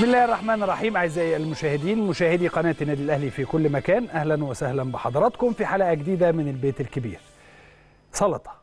بسم الله الرحمن الرحيم اعزائي المشاهدين مشاهدي قناه النادي الاهلي في كل مكان اهلا وسهلا بحضراتكم في حلقه جديده من البيت الكبير سلطه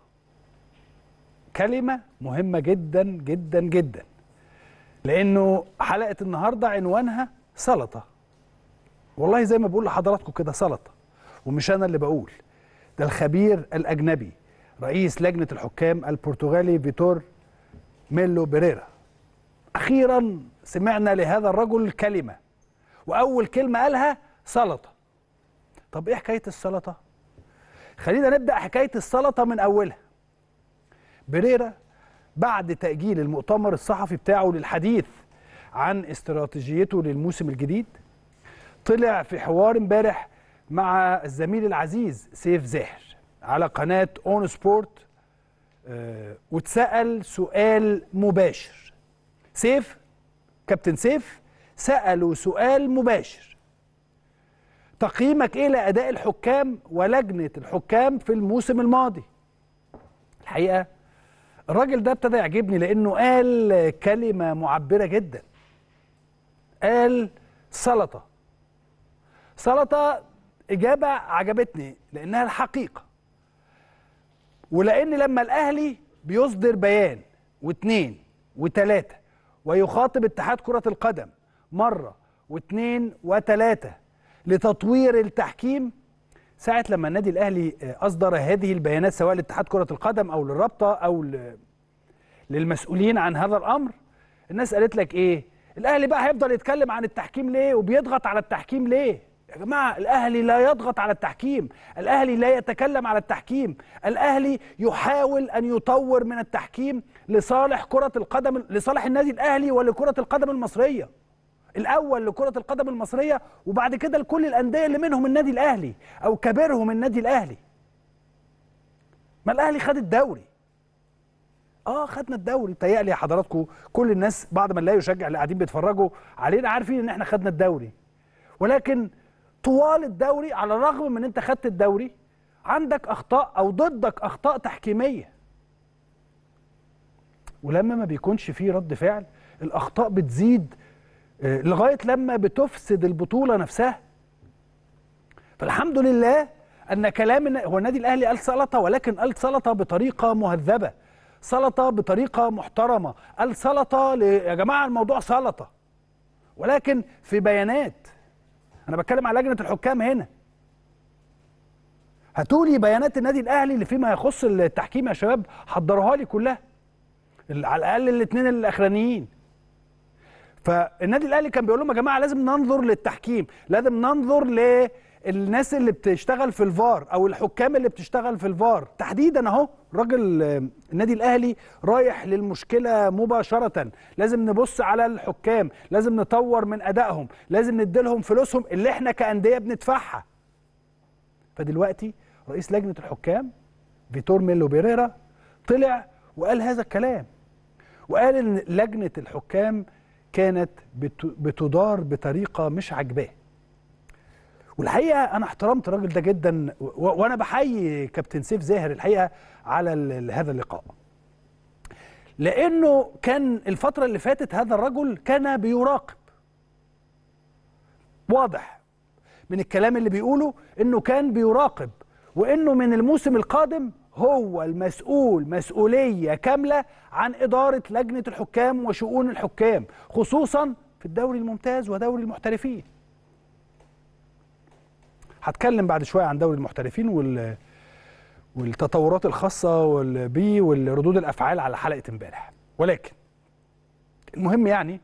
كلمه مهمه جدا جدا جدا لانه حلقه النهارده عنوانها سلطه والله زي ما بقول لحضراتكم كده سلطه ومش انا اللي بقول ده الخبير الاجنبي رئيس لجنه الحكام البرتغالي فيتور ميلو بيريرا اخيرا سمعنا لهذا الرجل كلمه واول كلمه قالها سلطه طب ايه حكايه السلطه خلينا نبدا حكايه السلطه من اولها بريرا بعد تاجيل المؤتمر الصحفي بتاعه للحديث عن استراتيجيته للموسم الجديد طلع في حوار امبارح مع الزميل العزيز سيف زاهر على قناه اون سبورت آه واتسال سؤال مباشر سيف كابتن سيف سألوا سؤال مباشر تقييمك ايه لاداء الحكام ولجنه الحكام في الموسم الماضي الحقيقه الراجل ده ابتدى يعجبني لانه قال كلمه معبره جدا قال سلطه سلطه اجابه عجبتني لانها الحقيقه ولان لما الاهلي بيصدر بيان واثنين وثلاثه ويخاطب اتحاد كرة القدم مرة واثنين وثلاثة لتطوير التحكيم ساعة لما النادي الأهلي أصدر هذه البيانات سواء لاتحاد كرة القدم أو للرابطة أو للمسؤولين عن هذا الأمر الناس قالت لك إيه الأهلي بقى هيفضل يتكلم عن التحكيم ليه وبيضغط على التحكيم ليه يا جماعة الأهلي لا يضغط على التحكيم الأهلي لا يتكلم على التحكيم الأهلي يحاول أن يطور من التحكيم لصالح كرة القدم لصالح النادي الأهلي ولكرة القدم المصرية الأول لكرة القدم المصرية وبعد كده لكل الأندية اللي منهم النادي الأهلي أو كبيرهم النادي الأهلي ما الأهلي خد الدوري اه خدنا الدوري تهيألي يا حضراتكم كل الناس بعض من لا يشجع اللي قاعدين بيتفرجوا علينا عارفين ان احنا خدنا الدوري ولكن طوال الدوري على الرغم من انت خدت الدوري عندك اخطاء او ضدك اخطاء تحكيميه ولما ما بيكونش فيه رد فعل الاخطاء بتزيد لغايه لما بتفسد البطوله نفسها فالحمد لله ان كلام هو النادي الاهلي قال سلطه ولكن قال سلطه بطريقه مهذبه سلطه بطريقه محترمه قال سلطه ل... يا جماعه الموضوع سلطه ولكن في بيانات انا بتكلم على لجنه الحكام هنا هاتولي بيانات النادي الاهلي اللي فيما يخص التحكيم يا شباب حضروها لي كلها على الاقل الاثنين الاخرانيين فالنادي الاهلي كان بيقول لهم يا جماعه لازم ننظر للتحكيم لازم ننظر للناس اللي بتشتغل في الفار او الحكام اللي بتشتغل في الفار تحديدا اهو راجل النادي الاهلي رايح للمشكله مباشره لازم نبص على الحكام لازم نطور من ادائهم لازم نديلهم فلوسهم اللي احنا كانديه بندفعها فدلوقتي رئيس لجنه الحكام فيتور ميلو بيريرا طلع وقال هذا الكلام وقال ان لجنه الحكام كانت بتدار بطريقه مش عاجباه والحقيقه انا احترمت الراجل ده جدا وانا بحيي كابتن سيف زاهر الحقيقه على هذا اللقاء لانه كان الفتره اللي فاتت هذا الرجل كان بيراقب واضح من الكلام اللي بيقوله انه كان بيراقب وانه من الموسم القادم هو المسؤول مسؤوليه كامله عن اداره لجنه الحكام وشؤون الحكام خصوصا في الدوري الممتاز ودوري المحترفين هتكلم بعد شويه عن دوري المحترفين وال والتطورات الخاصه بيه والردود الافعال على حلقه امبارح ولكن المهم يعني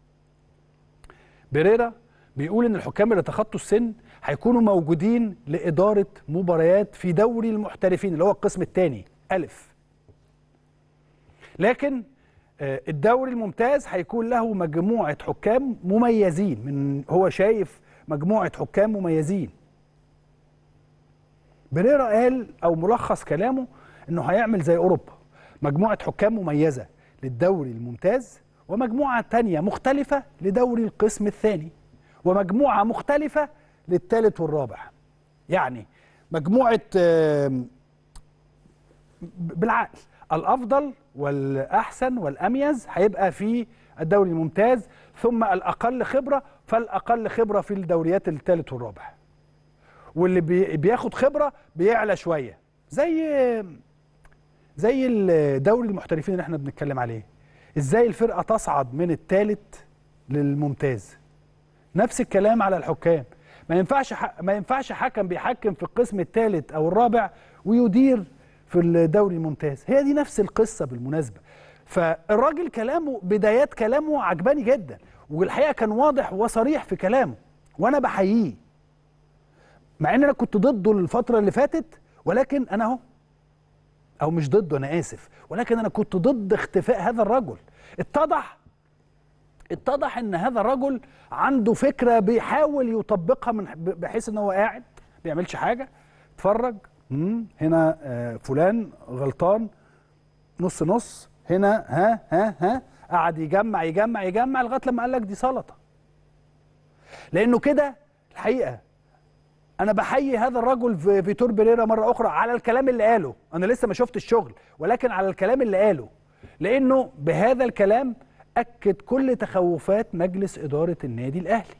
بيريرا بيقول ان الحكام اللي تخطوا السن هيكونوا موجودين لاداره مباريات في دوري المحترفين اللي هو القسم الثاني الف لكن الدوري الممتاز هيكون له مجموعه حكام مميزين من هو شايف مجموعه حكام مميزين بريرا قال او ملخص كلامه انه هيعمل زي اوروبا مجموعه حكام مميزه للدوري الممتاز ومجموعه تانية مختلفه لدوري القسم الثاني ومجموعه مختلفه للثالث والرابع يعني مجموعه بالعقل الافضل والاحسن والاميز هيبقى في الدوري الممتاز ثم الاقل خبره فالاقل خبره في الدوريات الثالث والرابع واللي بي- بياخد خبره بيعلى شويه زي زي الدوري المحترفين اللي احنا بنتكلم عليه ازاي الفرقه تصعد من الثالث للممتاز نفس الكلام على الحكام ما ينفعش ح... ما ينفعش حكم بيحكم في القسم الثالث او الرابع ويدير في الدوري الممتاز هي دي نفس القصه بالمناسبه فالراجل كلامه بدايات كلامه عجباني جدا والحقيقه كان واضح وصريح في كلامه وانا بحييه مع ان انا كنت ضده الفتره اللي فاتت ولكن انا اهو او مش ضده انا اسف ولكن انا كنت ضد اختفاء هذا الرجل اتضح اتضح ان هذا الرجل عنده فكره بيحاول يطبقها من بحيث ان هو قاعد بيعملش حاجه اتفرج مم، هنا آه، فلان غلطان نص نص هنا ها ها ها قعد يجمع يجمع يجمع لغايه لما قال لك دي سلطه لانه كده الحقيقه انا بحيي هذا الرجل في فيتور بيريرا مره اخرى على الكلام اللي قاله انا لسه ما شفت الشغل ولكن على الكلام اللي قاله لانه بهذا الكلام اكد كل تخوفات مجلس اداره النادي الاهلي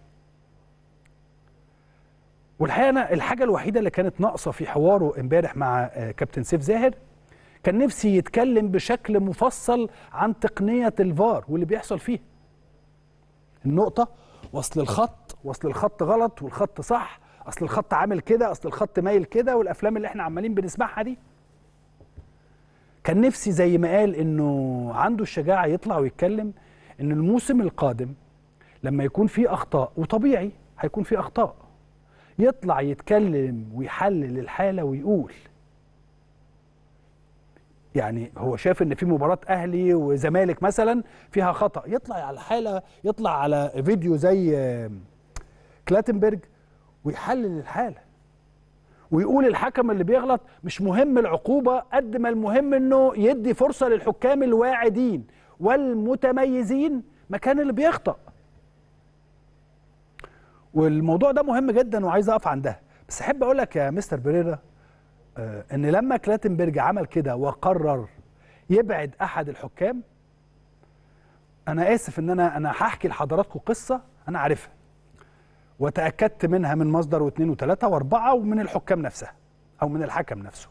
والحقيقه انا الحاجه الوحيده اللي كانت ناقصه في حواره امبارح مع آه، كابتن سيف زاهر كان نفسي يتكلم بشكل مفصل عن تقنيه الفار واللي بيحصل فيه النقطه وصل الخط وصل الخط غلط والخط صح اصل الخط عامل كده اصل الخط مايل كده والافلام اللي احنا عمالين بنسمعها دي كان نفسي زي ما قال انه عنده الشجاعه يطلع ويتكلم ان الموسم القادم لما يكون فيه اخطاء وطبيعي هيكون فيه اخطاء يطلع يتكلم ويحلل الحاله ويقول يعني هو شاف ان في مباراه اهلي وزمالك مثلا فيها خطا يطلع على الحاله يطلع على فيديو زي آه، كلاتنبرج ويحلل الحاله ويقول الحكم اللي بيغلط مش مهم العقوبه قد ما المهم انه يدي فرصه للحكام الواعدين والمتميزين مكان اللي بيخطأ والموضوع ده مهم جدا وعايز اقف عندها بس احب اقول لك يا مستر بريرا آه، ان لما كلاتنبرج عمل كده وقرر يبعد احد الحكام انا اسف ان انا انا هحكي لحضراتكم قصه انا عارفها وتاكدت منها من مصدر واثنين وثلاثه واربعه ومن الحكام نفسها او من الحكم نفسه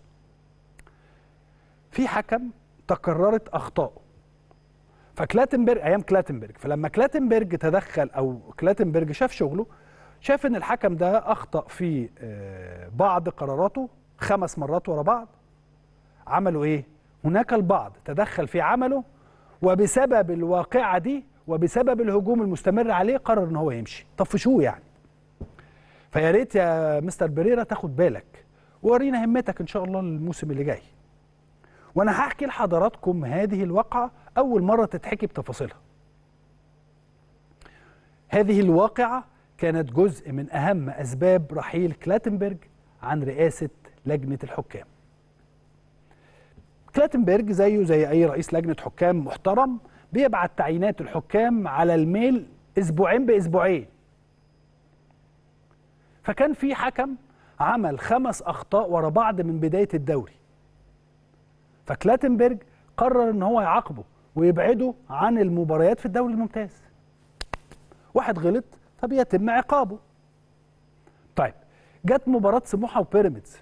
في حكم تكررت اخطائه فكلاتنبرج ايام كلاتنبرج فلما كلاتنبرج تدخل او كلاتنبرج شاف شغله شاف ان الحكم ده اخطا في آه، بعض قراراته خمس مرات ورا بعض عملوا ايه هناك البعض تدخل في عمله وبسبب الواقعه دي وبسبب الهجوم المستمر عليه قرر ان هو يمشي طفشوه يعني فيا ريت يا مستر بريرا تاخد بالك وورينا همتك ان شاء الله الموسم اللي جاي وانا هحكي لحضراتكم هذه الواقعه اول مره تتحكي بتفاصيلها هذه الواقعه كانت جزء من اهم اسباب رحيل كلاتنبرج عن رئاسه لجنه الحكام كلاتنبرج زيه زي اي رئيس لجنه حكام محترم بيبعت تعيينات الحكام على الميل اسبوعين باسبوعين فكان في حكم عمل خمس اخطاء ورا بعض من بدايه الدوري فكلاتنبرج قرر ان هو يعاقبه ويبعده عن المباريات في الدوري الممتاز واحد غلط فبيتم عقابه طيب جت مباراة سموحة وبيراميدز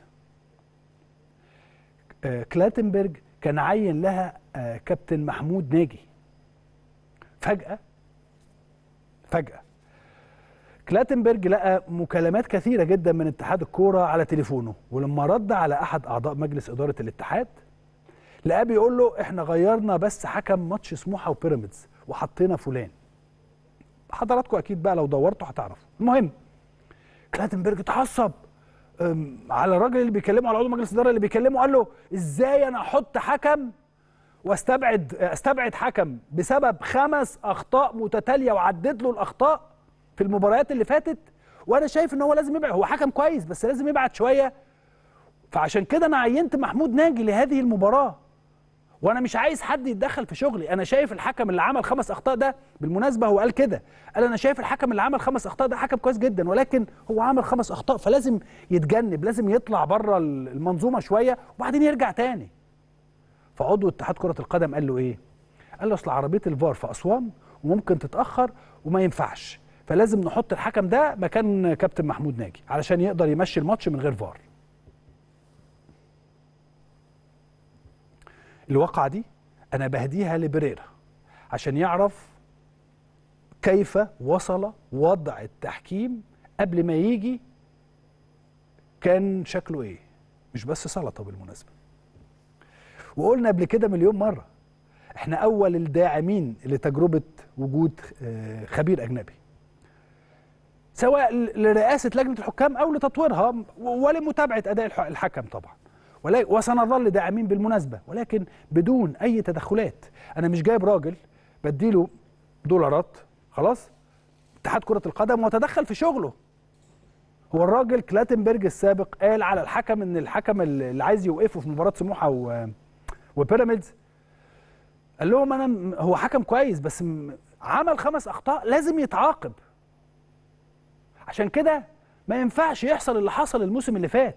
آه، كلاتنبرج كان عين لها آه، كابتن محمود ناجي فجأة فجأة كلاتنبرج لقى مكالمات كثيرة جدا من اتحاد الكورة على تليفونه ولما رد على أحد أعضاء مجلس إدارة الاتحاد لقاه بيقول له احنا غيرنا بس حكم ماتش سموحة وبيراميدز وحطينا فلان حضراتكم اكيد بقى لو دورتوا هتعرفوا المهم كلاتنبرج اتعصب أم، على الراجل اللي بيكلمه على عضو مجلس الاداره اللي بيكلمه قال له ازاي انا احط حكم واستبعد استبعد حكم بسبب خمس اخطاء متتاليه وعدد له الاخطاء في المباريات اللي فاتت وانا شايف ان هو لازم يبعد هو حكم كويس بس لازم يبعد شويه فعشان كده انا عينت محمود ناجي لهذه المباراه وانا مش عايز حد يتدخل في شغلي انا شايف الحكم اللي عمل خمس اخطاء ده بالمناسبه هو قال كده قال انا شايف الحكم اللي عمل خمس اخطاء ده حكم كويس جدا ولكن هو عمل خمس اخطاء فلازم يتجنب لازم يطلع بره المنظومه شويه وبعدين يرجع تاني فعضو اتحاد كره القدم قال له ايه قال له اصل عربيه الفار في اسوان وممكن تتاخر وما ينفعش فلازم نحط الحكم ده مكان كابتن محمود ناجي علشان يقدر يمشي الماتش من غير فار الواقعه دي انا بهديها لبريرا عشان يعرف كيف وصل وضع التحكيم قبل ما يجي كان شكله ايه مش بس سلطه بالمناسبه وقلنا قبل كده مليون مره احنا اول الداعمين لتجربه وجود آه، خبير اجنبي سواء ل- لرئاسه لجنه الحكام او لتطويرها ولمتابعه اداء الح- الحكم طبعا ولا- وسنظل داعمين بالمناسبه ولكن بدون اي تدخلات انا مش جايب راجل بديله دولارات خلاص اتحاد كره القدم وتدخل في شغله هو الراجل كلاتنبرج السابق قال على الحكم ان الحكم اللي عايز يوقفه في مباراه سموحه و... وبيراميدز قال لهم انا م- هو حكم كويس بس م- عمل خمس اخطاء لازم يتعاقب عشان كده ما ينفعش يحصل اللي حصل الموسم اللي فات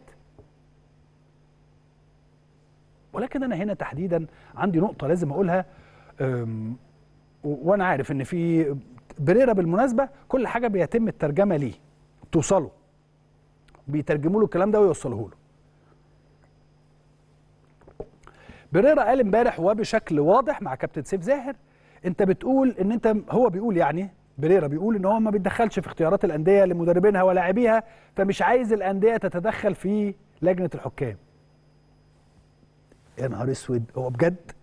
ولكن انا هنا تحديدا عندي نقطه لازم اقولها أم، و- وانا عارف ان في بريرا بالمناسبه كل حاجه بيتم الترجمه ليه توصله بيترجموا له الكلام ده ويوصلوه له بريرا قال امبارح وبشكل واضح مع كابتن سيف زاهر انت بتقول ان انت هو بيقول يعني بريرا بيقول ان هو ما بيتدخلش في اختيارات الانديه لمدربينها ولاعبيها فمش عايز الانديه تتدخل في لجنه الحكام يا نهار اسود هو بجد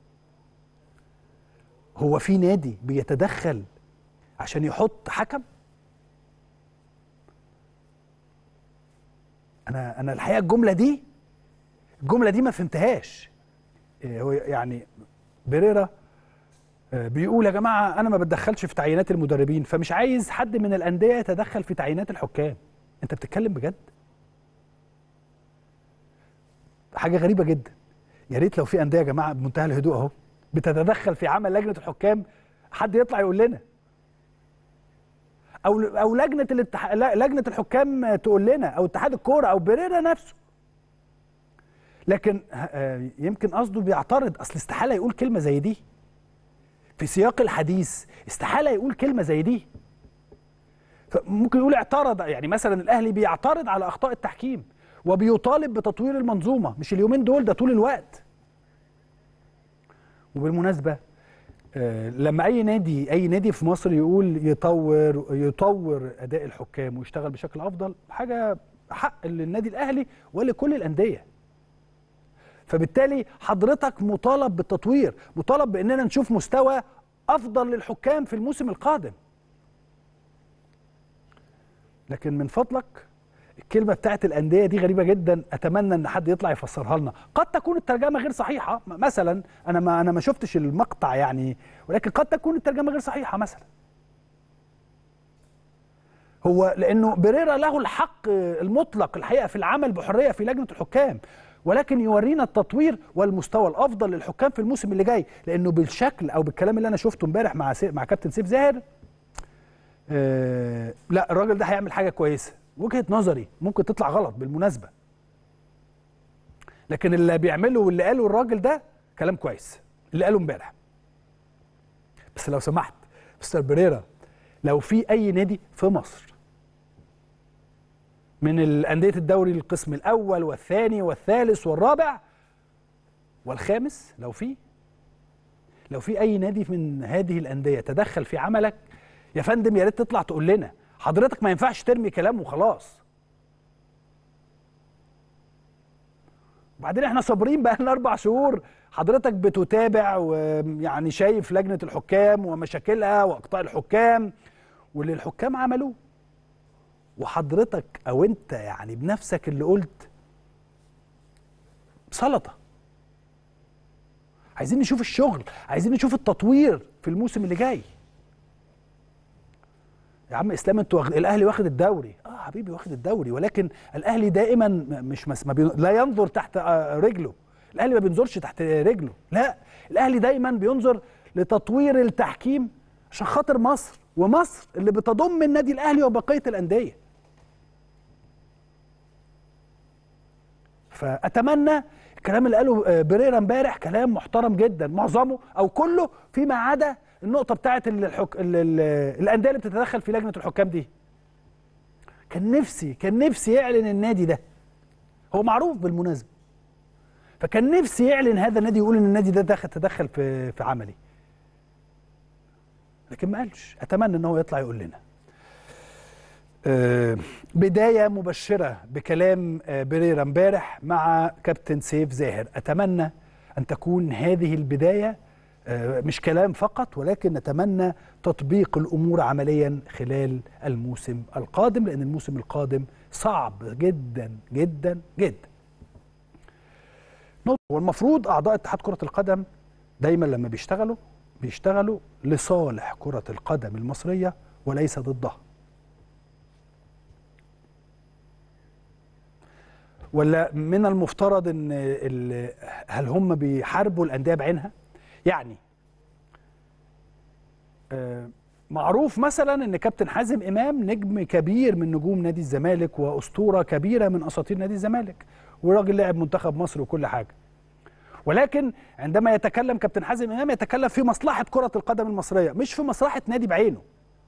هو في نادي بيتدخل عشان يحط حكم انا انا الحقيقه الجمله دي الجمله دي ما فهمتهاش إيه هو يعني بيريرا آه، بيقول يا جماعه انا ما بتدخلش في تعيينات المدربين فمش عايز حد من الانديه يتدخل في تعيينات الحكام انت بتتكلم بجد حاجه غريبه جدا يا ريت لو في انديه يا جماعه بمنتهى الهدوء اهو بتتدخل في عمل لجنه الحكام حد يطلع يقول لنا او او لجنه الاتح... لا، لجنه الحكام تقول لنا او اتحاد الكوره او بريرا نفسه لكن آه، يمكن قصده بيعترض اصل استحاله يقول كلمه زي دي في سياق الحديث استحاله يقول كلمه زي دي فممكن يقول اعترض يعني مثلا الاهلي بيعترض على اخطاء التحكيم وبيطالب بتطوير المنظومه مش اليومين دول ده طول الوقت وبالمناسبه آه، لما اي نادي اي نادي في مصر يقول يطور يطور اداء الحكام ويشتغل بشكل افضل حاجه حق للنادي الاهلي ولكل الانديه فبالتالي حضرتك مطالب بالتطوير مطالب باننا نشوف مستوى افضل للحكام في الموسم القادم لكن من فضلك الكلمه بتاعت الانديه دي غريبه جدا اتمنى ان حد يطلع يفسرها لنا قد تكون الترجمه غير صحيحه م- مثلا انا ما انا ما شفتش المقطع يعني ولكن قد تكون الترجمه غير صحيحه مثلا هو لانه بريرا له الحق المطلق الحقيقه في العمل بحريه في لجنه الحكام ولكن يورينا التطوير والمستوى الافضل للحكام في الموسم اللي جاي لانه بالشكل او بالكلام اللي انا شفته امبارح مع سي... مع كابتن سيف زاهر آه لا الراجل ده هيعمل حاجه كويسه وجهه نظري ممكن تطلع غلط بالمناسبه لكن اللي بيعمله واللي قاله الراجل ده كلام كويس اللي قاله امبارح بس لو سمحت مستر بريرا لو في اي نادي في مصر من الانديه الدوري القسم الاول والثاني والثالث والرابع والخامس لو في لو في اي نادي من هذه الانديه تدخل في عملك يا فندم يا ريت تطلع تقول لنا حضرتك ما ينفعش ترمي كلام وخلاص وبعدين احنا صابرين بقى لنا اربع شهور حضرتك بتتابع ويعني شايف لجنه الحكام ومشاكلها واخطاء الحكام واللي الحكام عملوه وحضرتك او انت يعني بنفسك اللي قلت سلطه عايزين نشوف الشغل عايزين نشوف التطوير في الموسم اللي جاي يا عم اسلام انتوا واخد... الاهلي واخد الدوري اه حبيبي واخد الدوري ولكن الاهلي دائما م- مش مس... ما بي... لا ينظر تحت آه، رجله الاهلي ما بينظرش تحت رجله لا الاهلي دايما بينظر لتطوير التحكيم عشان خاطر مصر ومصر اللي بتضم النادي الاهلي وبقيه الانديه فاتمنى الكلام اللي قاله آه، بريرا امبارح كلام محترم جدا معظمه او كله فيما عدا النقطه بتاعت الحك... ال... ال... الانديه اللي بتتدخل في لجنه الحكام دي كان نفسي كان نفسي يعلن النادي ده هو معروف بالمناسبه فكان نفسي يعلن هذا النادي يقول ان النادي ده دخل تدخل في في عملي لكن ما قالش اتمنى ان هو يطلع يقول لنا آه، بدايه مبشره بكلام آه، بريرا امبارح مع كابتن سيف زاهر اتمنى ان تكون هذه البدايه آه، مش كلام فقط ولكن نتمنى تطبيق الامور عمليا خلال الموسم القادم لان الموسم القادم صعب جدا جدا جدا نقطة. والمفروض اعضاء اتحاد كره القدم دايما لما بيشتغلوا بيشتغلوا لصالح كره القدم المصريه وليس ضدها ولا من المفترض ان ال- هل هم بيحاربوا الانديه بعينها يعني آه، معروف مثلا ان كابتن حازم امام نجم كبير من نجوم نادي الزمالك واسطوره كبيره من اساطير نادي الزمالك وراجل لاعب منتخب مصر وكل حاجه ولكن عندما يتكلم كابتن حازم امام يتكلم في مصلحه كره القدم المصريه مش في مصلحه نادي بعينه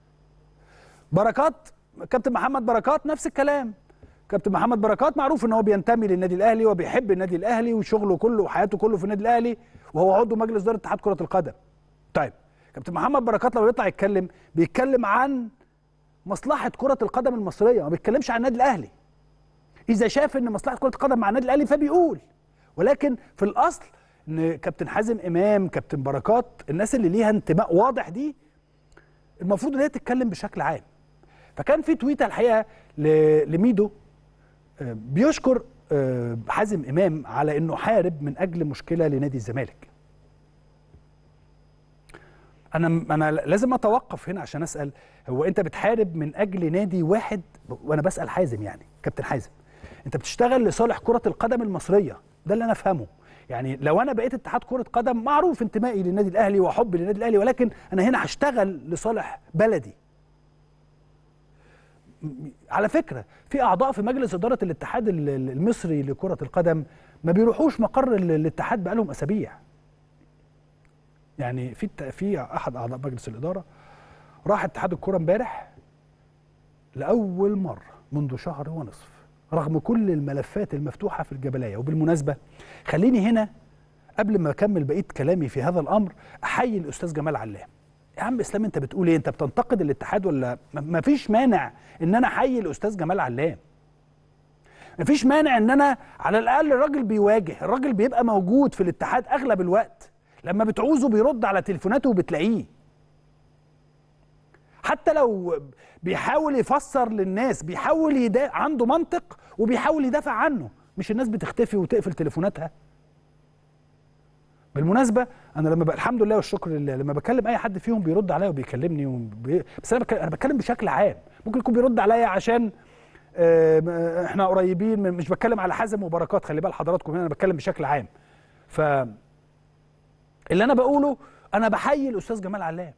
بركات كابتن محمد بركات نفس الكلام كابتن محمد بركات معروف ان هو بينتمي للنادي الاهلي وبيحب النادي الاهلي وشغله كله وحياته كله في النادي الاهلي وهو عضو مجلس اداره اتحاد كره القدم طيب كابتن محمد بركات لو يطلع يتكلم بيتكلم عن مصلحه كره القدم المصريه ما بيتكلمش عن النادي الاهلي اذا شاف ان مصلحه كره القدم مع النادي الاهلي فبيقول ولكن في الاصل ان كابتن حازم امام كابتن بركات الناس اللي ليها انتماء واضح دي المفروض ان هي تتكلم بشكل عام فكان في تويته الحقيقه ل- لميدو آه، بيشكر آه، حازم امام على انه حارب من اجل مشكله لنادي الزمالك انا انا لازم اتوقف هنا عشان اسال هو انت بتحارب من اجل نادي واحد وانا بسال حازم يعني كابتن حازم انت بتشتغل لصالح كره القدم المصريه ده اللي انا افهمه يعني لو انا بقيت اتحاد كره قدم معروف انتمائي للنادي الاهلي وحبي للنادي الاهلي ولكن انا هنا هشتغل لصالح بلدي على فكره في اعضاء في مجلس اداره الاتحاد ال- ال- المصري لكره القدم ما بيروحوش مقر ال- الاتحاد بقالهم اسابيع يعني في الت- في احد اعضاء مجلس الاداره راح اتحاد الكره امبارح لاول مره منذ شهر ونصف رغم كل الملفات المفتوحه في الجبليه وبالمناسبه خليني هنا قبل ما اكمل بقيه كلامي في هذا الامر احيي الاستاذ جمال علام يا عم اسلام انت بتقول ايه انت بتنتقد الاتحاد ولا ما فيش مانع ان انا احيي الاستاذ جمال علام ما فيش مانع ان انا على الاقل الراجل بيواجه الراجل بيبقى موجود في الاتحاد اغلب الوقت لما بتعوزه بيرد على تليفوناته وبتلاقيه حتى لو بيحاول يفسر للناس بيحاول يدا... عنده منطق وبيحاول يدافع عنه مش الناس بتختفي وتقفل تليفوناتها بالمناسبه انا لما بقى الحمد لله والشكر لله لما بكلم اي حد فيهم بيرد عليا وبيكلمني وبي... بس انا بتكلم, انا بتكلم بشكل عام ممكن يكون بيرد عليا عشان آه، آه، احنا قريبين من مش بتكلم على حازم وبركات خلي بال حضراتكم هنا انا بتكلم بشكل عام ف اللي انا بقوله انا بحيي الاستاذ جمال علام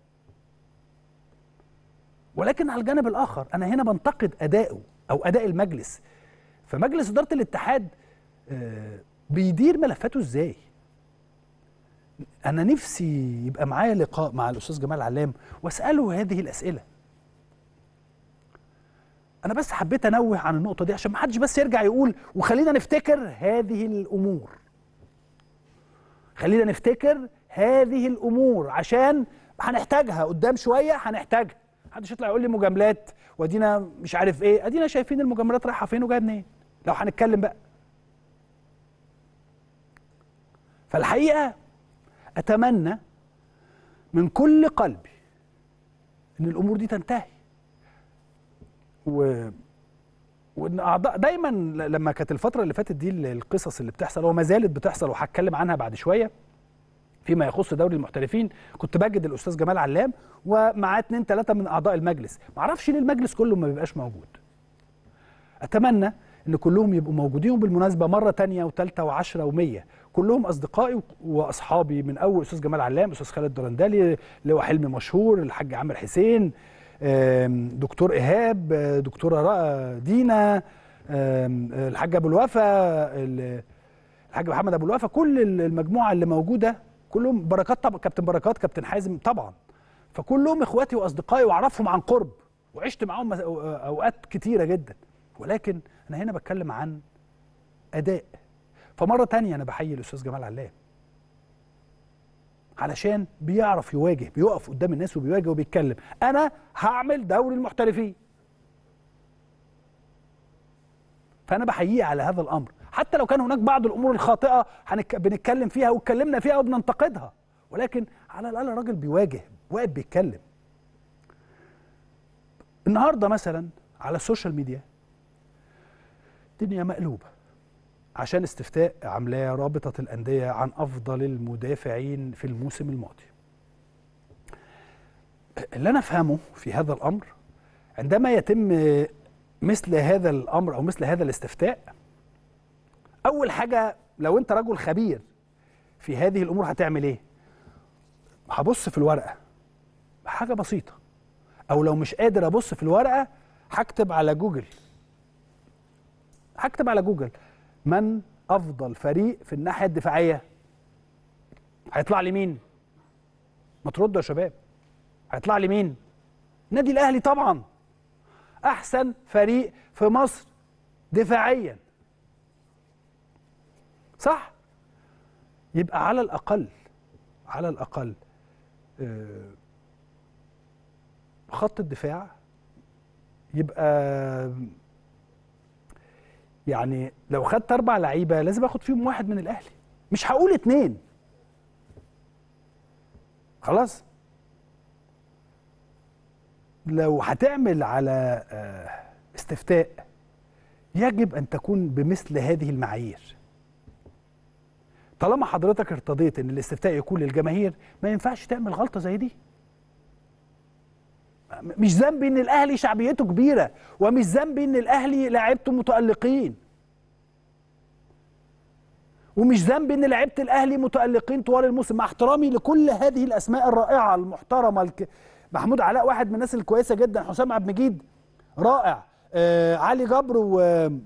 ولكن على الجانب الاخر انا هنا بنتقد اداؤه او اداء المجلس فمجلس اداره الاتحاد آه، بيدير ملفاته ازاي انا نفسي يبقى معايا لقاء مع الاستاذ جمال علام واساله هذه الاسئله انا بس حبيت انوه عن النقطه دي عشان ما حدش بس يرجع يقول وخلينا نفتكر هذه الامور خلينا نفتكر هذه الامور عشان هنحتاجها قدام شويه هنحتاجها محدش يطلع يقول لي مجاملات وادينا مش عارف ايه ادينا شايفين المجاملات رايحه فين وجايه منين لو هنتكلم بقى فالحقيقه اتمنى من كل قلبي ان الامور دي تنتهي و وان اعضاء دايما ل- لما كانت الفتره اللي فاتت دي ال- القصص اللي بتحصل وما زالت بتحصل وهتكلم عنها بعد شويه فيما يخص دوري المحترفين كنت بجد الاستاذ جمال علام ومعاه اتنين تلاته من اعضاء المجلس معرفش ليه المجلس كله ما بيبقاش موجود اتمنى ان كلهم يبقوا موجودين وبالمناسبه مره تانية وثالثه وعشرة ومية كلهم اصدقائي واصحابي من اول استاذ جمال علام استاذ خالد درندلي لواء حلمي مشهور الحاج عامر حسين آم، دكتور ايهاب آه، دكتوره رأى دينا آم، الحاج ابو الوفا ال- الحاج محمد ابو الوفا كل المجموعه اللي موجوده كلهم بركات طبعا كابتن بركات كابتن حازم طبعا فكلهم اخواتي واصدقائي واعرفهم عن قرب وعشت معاهم مس- أو- اوقات كتيره جدا ولكن انا هنا بتكلم عن اداء فمره تانية انا بحيي الاستاذ جمال علام علشان بيعرف يواجه بيقف قدام الناس وبيواجه وبيتكلم انا هعمل دوري المحترفين فانا بحييه على هذا الامر حتى لو كان هناك بعض الامور الخاطئه هنك... بنتكلم فيها واتكلمنا فيها وبننتقدها ولكن على الاقل الراجل بيواجه واقف بيتكلم النهارده مثلا على السوشيال ميديا الدنيا مقلوبه عشان استفتاء عاملاه رابطه الانديه عن افضل المدافعين في الموسم الماضي اللي انا افهمه في هذا الامر عندما يتم مثل هذا الامر او مثل هذا الاستفتاء اول حاجه لو انت رجل خبير في هذه الامور هتعمل ايه هبص في الورقه حاجه بسيطه او لو مش قادر ابص في الورقه هكتب على جوجل هكتب على جوجل من افضل فريق في الناحيه الدفاعيه هيطلع لي مين ما تردوا يا شباب هيطلع لي مين النادي الاهلي طبعا احسن فريق في مصر دفاعيا صح يبقى على الاقل على الاقل آه، خط الدفاع يبقى يعني لو خدت اربع لعيبه لازم اخد فيهم واحد من الاهلي مش هقول اتنين خلاص لو هتعمل على آه، استفتاء يجب ان تكون بمثل هذه المعايير طالما حضرتك ارتضيت ان الاستفتاء يكون للجماهير ما ينفعش تعمل غلطه زي دي م- مش ذنبي ان الاهلي شعبيته كبيره ومش ذنبي ان الاهلي لاعيبته متالقين ومش ذنبي ان لعيبه الاهلي متالقين طوال الموسم مع احترامي لكل هذه الاسماء الرائعه المحترمه الك... محمود علاء واحد من الناس الكويسه جدا حسام عبد المجيد رائع آه علي جبر و...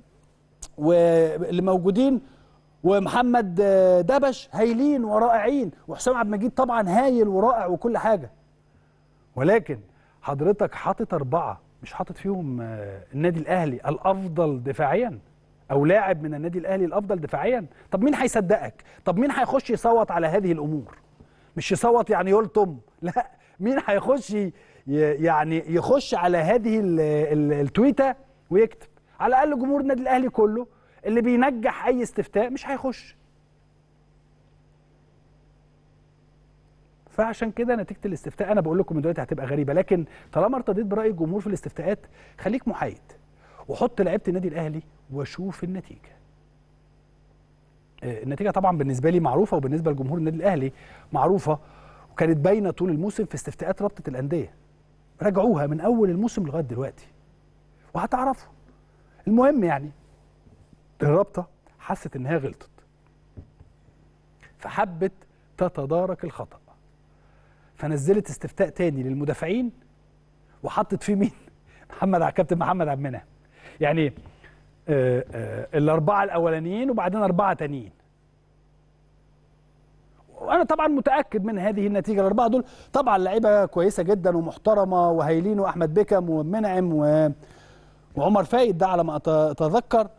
واللي موجودين ومحمد آه، دبش هايلين ورائعين وحسام عبد المجيد طبعا هايل ورائع وكل حاجه ولكن حضرتك حاطط اربعه مش حاطط فيهم آه، النادي الاهلي الافضل دفاعيا او لاعب من النادي الاهلي الافضل دفاعيا طب مين هيصدقك طب مين هيخش يصوت على هذه الامور مش يصوت يعني يلطم لا مين هيخش ي- يعني يخش على هذه ال- ال- التويته ويكتب على الاقل جمهور النادي الاهلي كله اللي بينجح اي استفتاء مش هيخش فعشان كده نتيجه الاستفتاء انا بقول لكم من دلوقتي هتبقى غريبه لكن طالما ارتضيت براي الجمهور في الاستفتاءات خليك محايد وحط لعيبه النادي الاهلي وشوف النتيجه آه، النتيجه طبعا بالنسبه لي معروفه وبالنسبه لجمهور النادي الاهلي معروفه وكانت باينه طول الموسم في استفتاءات رابطه الانديه راجعوها من اول الموسم لغايه دلوقتي وهتعرفوا المهم يعني الرابطه حست ان هي غلطت فحبت تتدارك الخطا فنزلت استفتاء تاني للمدافعين وحطت فيه مين محمد ع- كابتن محمد عبد المنعم يعني آه آه الاربعه الاولانيين وبعدين اربعه تانيين وانا طبعا متاكد من هذه النتيجه الاربعه دول طبعا لعيبه كويسه جدا ومحترمه وهايلين واحمد بيكم ومنعم و... وعمر فايد ده على ما أت- اتذكر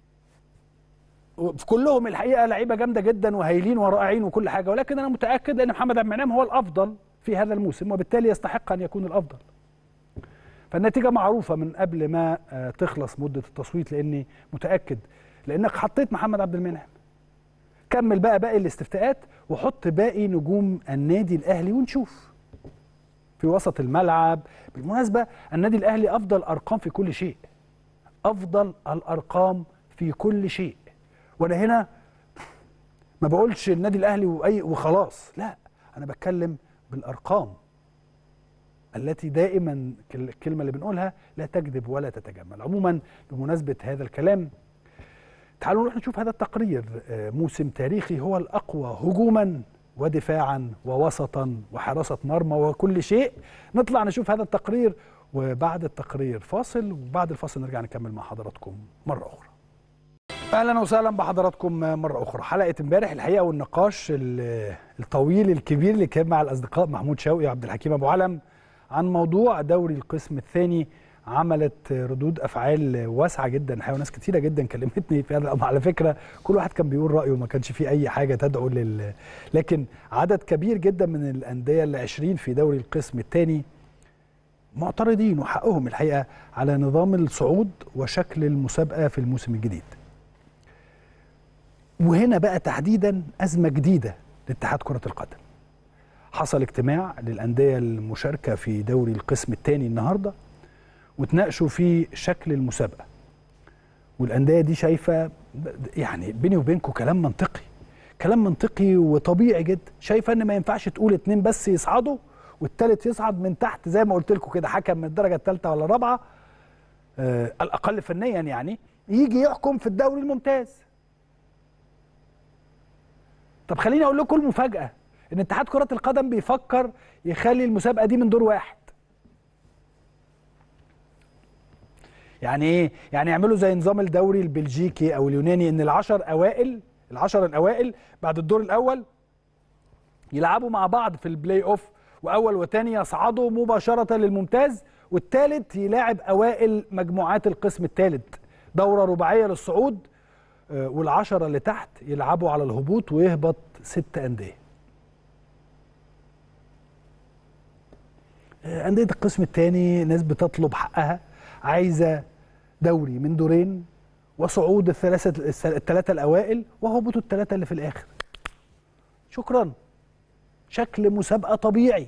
في كلهم الحقيقه لعيبه جامده جدا وهايلين ورائعين وكل حاجه ولكن انا متاكد ان محمد عبد المنعم هو الافضل في هذا الموسم وبالتالي يستحق ان يكون الافضل فالنتيجه معروفه من قبل ما آه، تخلص مده التصويت لاني متاكد لانك حطيت محمد عبد المنعم كمل بقى باقي الاستفتاءات وحط باقي نجوم النادي الاهلي ونشوف في وسط الملعب بالمناسبه النادي الاهلي افضل ارقام في كل شيء افضل الارقام في كل شيء وانا هنا ما بقولش النادي الاهلي واي وخلاص لا انا بتكلم بالارقام التي دائما كل- الكلمه اللي بنقولها لا تكذب ولا تتجمل عموما بمناسبه هذا الكلام تعالوا نروح نشوف هذا التقرير آه، موسم تاريخي هو الاقوى هجوما ودفاعا ووسطا وحراسه مرمى وكل شيء نطلع نشوف هذا التقرير وبعد التقرير فاصل وبعد الفاصل نرجع نكمل مع حضراتكم مره اخرى اهلا وسهلا بحضراتكم مره اخرى حلقه امبارح الحقيقه والنقاش ال- الطويل الكبير اللي كان مع الاصدقاء محمود شوقي وعبد الحكيم ابو علم عن موضوع دوري القسم الثاني عملت ردود افعال واسعه جدا الحقيقه وناس كتيره جدا كلمتني في هذا على فكره كل واحد كان بيقول رايه ما كانش فيه اي حاجه تدعو لل لكن عدد كبير جدا من الانديه اللي 20 في دوري القسم الثاني معترضين وحقهم الحقيقه على نظام الصعود وشكل المسابقه في الموسم الجديد وهنا بقى تحديدا أزمة جديدة لاتحاد كرة القدم حصل اجتماع للأندية المشاركة في دوري القسم الثاني النهاردة وتناقشوا في شكل المسابقة والأندية دي شايفة يعني بيني وبينكم كلام منطقي كلام منطقي وطبيعي جدا شايفة ان ما ينفعش تقول اتنين بس يصعدوا والتالت يصعد من تحت زي ما قلت لكم كده حكم من الدرجة الثالثة ولا الرابعة آه الأقل فنيا يعني يجي يحكم في الدوري الممتاز طب خليني اقول لكم المفاجاه ان اتحاد كره القدم بيفكر يخلي المسابقه دي من دور واحد يعني ايه يعني يعملوا زي نظام الدوري البلجيكي او اليوناني ان العشر اوائل العشر الاوائل بعد الدور الاول يلعبوا مع بعض في البلاي اوف واول وثاني يصعدوا مباشره للممتاز والثالث يلاعب اوائل مجموعات القسم الثالث دوره رباعيه للصعود آه، والعشرة اللي تحت يلعبوا على الهبوط ويهبط ست أندية آه، أندية القسم الثاني ناس بتطلب حقها عايزة دوري من دورين وصعود الثلاثة الثلاثة الأوائل وهبوط الثلاثة اللي في الآخر شكرا شكل مسابقة طبيعي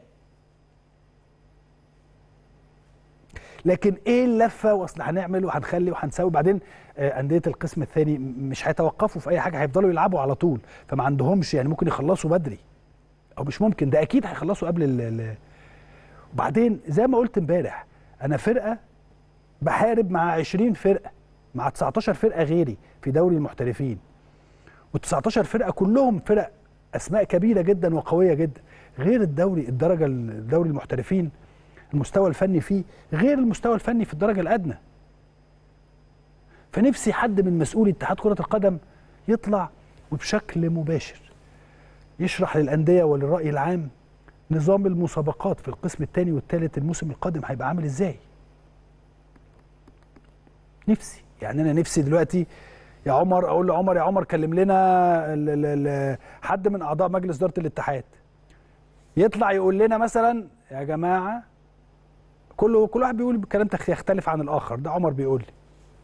لكن ايه اللفه واصل هنعمل وهنخلي وهنسوي بعدين آه، انديه القسم الثاني م- مش هيتوقفوا في اي حاجه هيفضلوا يلعبوا على طول فما عندهمش يعني ممكن يخلصوا بدري او مش ممكن ده اكيد هيخلصوا قبل ال ال- وبعدين زي ما قلت امبارح انا فرقه بحارب مع 20 فرقه مع 19 فرقه غيري في دوري المحترفين وال19 فرقه كلهم فرق اسماء كبيره جدا وقويه جدا غير الدوري الدرجه الدوري المحترفين المستوى الفني فيه غير المستوى الفني في الدرجه الادنى فنفسي حد من مسؤولي اتحاد كره القدم يطلع وبشكل مباشر يشرح للانديه وللراي العام نظام المسابقات في القسم الثاني والثالث الموسم القادم هيبقى عامل ازاي نفسي يعني انا نفسي دلوقتي يا عمر اقول لعمر يا عمر كلم لنا ال- ال- ال- حد من اعضاء مجلس اداره الاتحاد يطلع يقول لنا مثلا يا جماعه كله كل واحد بيقول كلام تخ- يختلف عن الاخر ده عمر بيقول لي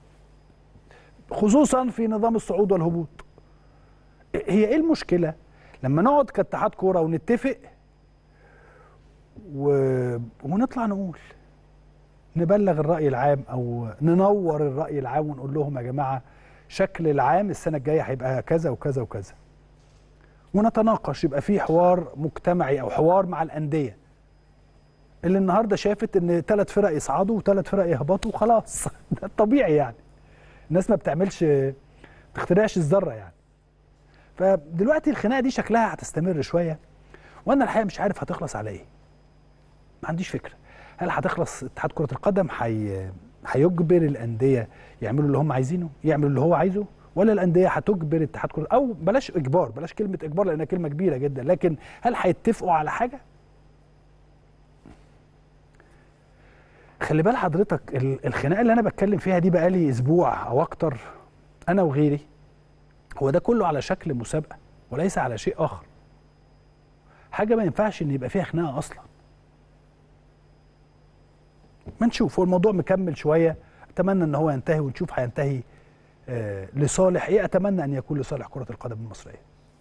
خصوصا في نظام الصعود والهبوط هي ايه المشكله لما نقعد كاتحاد كوره ونتفق و... ونطلع نقول نبلغ الراي العام او ننور الراي العام ونقول لهم يا جماعه شكل العام السنه الجايه هيبقى كذا وكذا وكذا ونتناقش يبقى في حوار مجتمعي او حوار مع الانديه اللي النهارده شافت ان ثلاث فرق يصعدوا وثلاث فرق يهبطوا وخلاص ده الطبيعي يعني الناس ما بتعملش ما بتخترعش الذره يعني فدلوقتي الخناقه دي شكلها هتستمر شويه وانا الحقيقه مش عارف هتخلص على ايه ما عنديش فكره هل هتخلص اتحاد كره القدم حي... هيجبر الانديه يعملوا اللي هم عايزينه يعملوا اللي هو عايزه ولا الانديه هتجبر اتحاد كره او بلاش اجبار بلاش كلمه اجبار لانها كلمه كبيره جدا لكن هل هيتفقوا على حاجه خلي بال حضرتك ال- الخناقه اللي انا بتكلم فيها دي بقالي اسبوع او اكتر انا وغيري هو ده كله على شكل مسابقه وليس على شيء اخر حاجه ما ينفعش ان يبقى فيها خناقه اصلا ما نشوف هو الموضوع مكمل شويه اتمنى ان هو ينتهي ونشوف هينتهي آه لصالح ايه اتمنى ان يكون لصالح كره القدم المصريه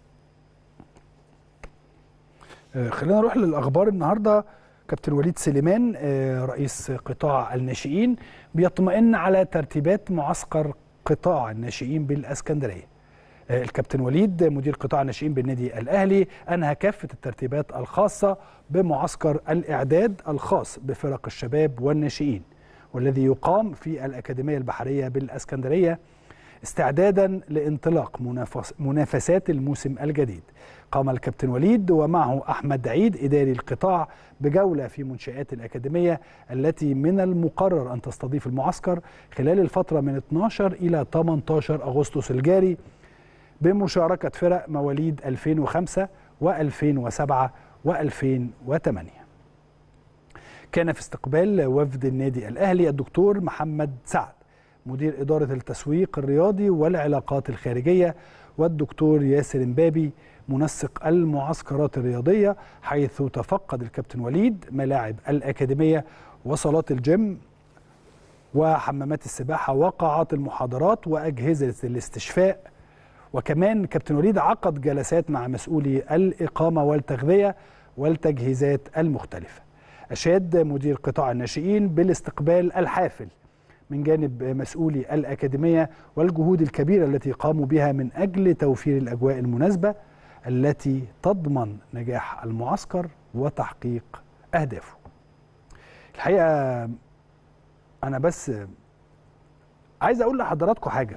آه خلينا نروح للاخبار النهارده كابتن وليد سليمان آه رئيس قطاع الناشئين بيطمئن على ترتيبات معسكر قطاع الناشئين بالاسكندريه آه، الكابتن وليد مدير قطاع الناشئين بالنادي الاهلي انهى كافه الترتيبات الخاصه بمعسكر الاعداد الخاص بفرق الشباب والناشئين والذي يقام في الاكاديميه البحريه بالاسكندريه استعدادا لانطلاق منافس منافسات الموسم الجديد قام الكابتن وليد ومعه أحمد عيد إداري القطاع بجولة في منشآت الأكاديمية التي من المقرر أن تستضيف المعسكر خلال الفترة من 12 إلى 18 أغسطس الجاري بمشاركة فرق مواليد 2005 و2007 و2008 كان في استقبال وفد النادي الأهلي الدكتور محمد سعد مدير إدارة التسويق الرياضي والعلاقات الخارجية والدكتور ياسر امبابي منسق المعسكرات الرياضية حيث تفقد الكابتن وليد ملاعب الأكاديمية وصالات الجيم وحمامات السباحة وقاعات المحاضرات وأجهزة الاستشفاء وكمان كابتن وليد عقد جلسات مع مسؤولي الإقامة والتغذية والتجهيزات المختلفة أشاد مدير قطاع الناشئين بالاستقبال الحافل من جانب مسؤولي الأكاديمية والجهود الكبيرة التي قاموا بها من أجل توفير الأجواء المناسبة التي تضمن نجاح المعسكر وتحقيق أهدافه الحقيقة أنا بس عايز أقول لحضراتكم حاجة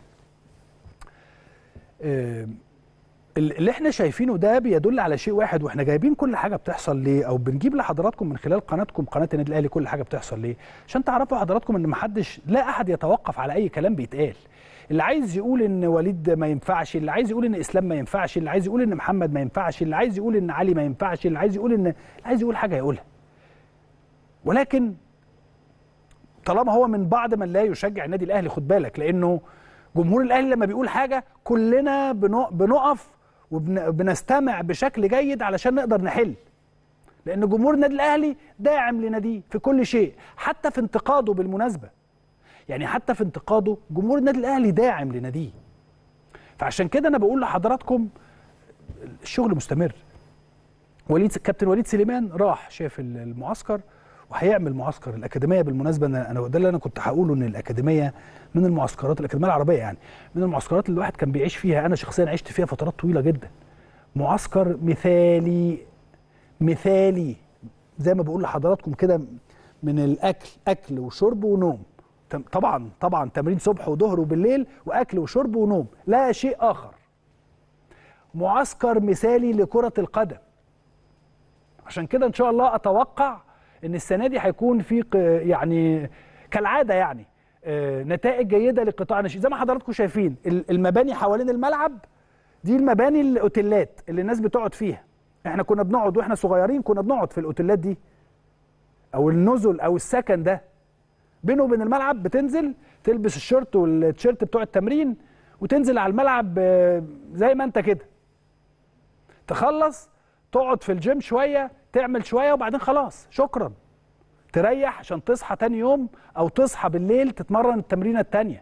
اللي احنا شايفينه ده بيدل على شيء واحد واحنا جايبين كل حاجه بتحصل ليه او بنجيب لحضراتكم من خلال قناتكم قناه النادي الاهلي كل حاجه بتحصل ليه عشان تعرفوا حضراتكم ان محدش لا احد يتوقف على اي كلام بيتقال اللي عايز يقول ان وليد ما ينفعش اللي عايز يقول ان اسلام ما ينفعش اللي عايز يقول ان محمد ما ينفعش اللي عايز يقول ان علي ما ينفعش اللي عايز يقول ان اللي عايز يقول حاجه يقولها ولكن طالما هو من بعض من لا يشجع النادي الاهلي خد بالك لانه جمهور الاهلي لما بيقول حاجه كلنا بنقف وبنستمع بشكل جيد علشان نقدر نحل لان جمهور النادي الاهلي داعم لناديه في كل شيء حتى في انتقاده بالمناسبه يعني حتى في انتقاده جمهور النادي الاهلي داعم لناديه فعشان كده انا بقول لحضراتكم الشغل مستمر وليد الكابتن وليد سليمان راح شاف المعسكر وهيعمل معسكر الاكاديميه بالمناسبه انا انا ده اللي انا كنت هقوله ان الاكاديميه من المعسكرات الاكاديميه العربيه يعني من المعسكرات اللي الواحد كان بيعيش فيها انا شخصيا عشت فيها فترات طويله جدا معسكر مثالي مثالي زي ما بقول لحضراتكم كده من الاكل اكل وشرب ونوم طبعا طبعا تمرين صبح وظهر وبالليل واكل وشرب ونوم لا شيء اخر معسكر مثالي لكره القدم عشان كده ان شاء الله اتوقع ان السنه دي هيكون في يعني كالعاده يعني نتائج جيده لقطاع الناشئين زي ما حضراتكم شايفين المباني حوالين الملعب دي المباني الاوتيلات اللي الناس بتقعد فيها احنا كنا بنقعد واحنا صغيرين كنا بنقعد في الاوتيلات دي او النزل او السكن ده بينه وبين الملعب بتنزل تلبس الشورت والتيشيرت بتوع التمرين وتنزل على الملعب زي ما انت كده تخلص تقعد في الجيم شويه تعمل شويه وبعدين خلاص شكرا تريح عشان تصحى تاني يوم او تصحى بالليل تتمرن التمرينه التانيه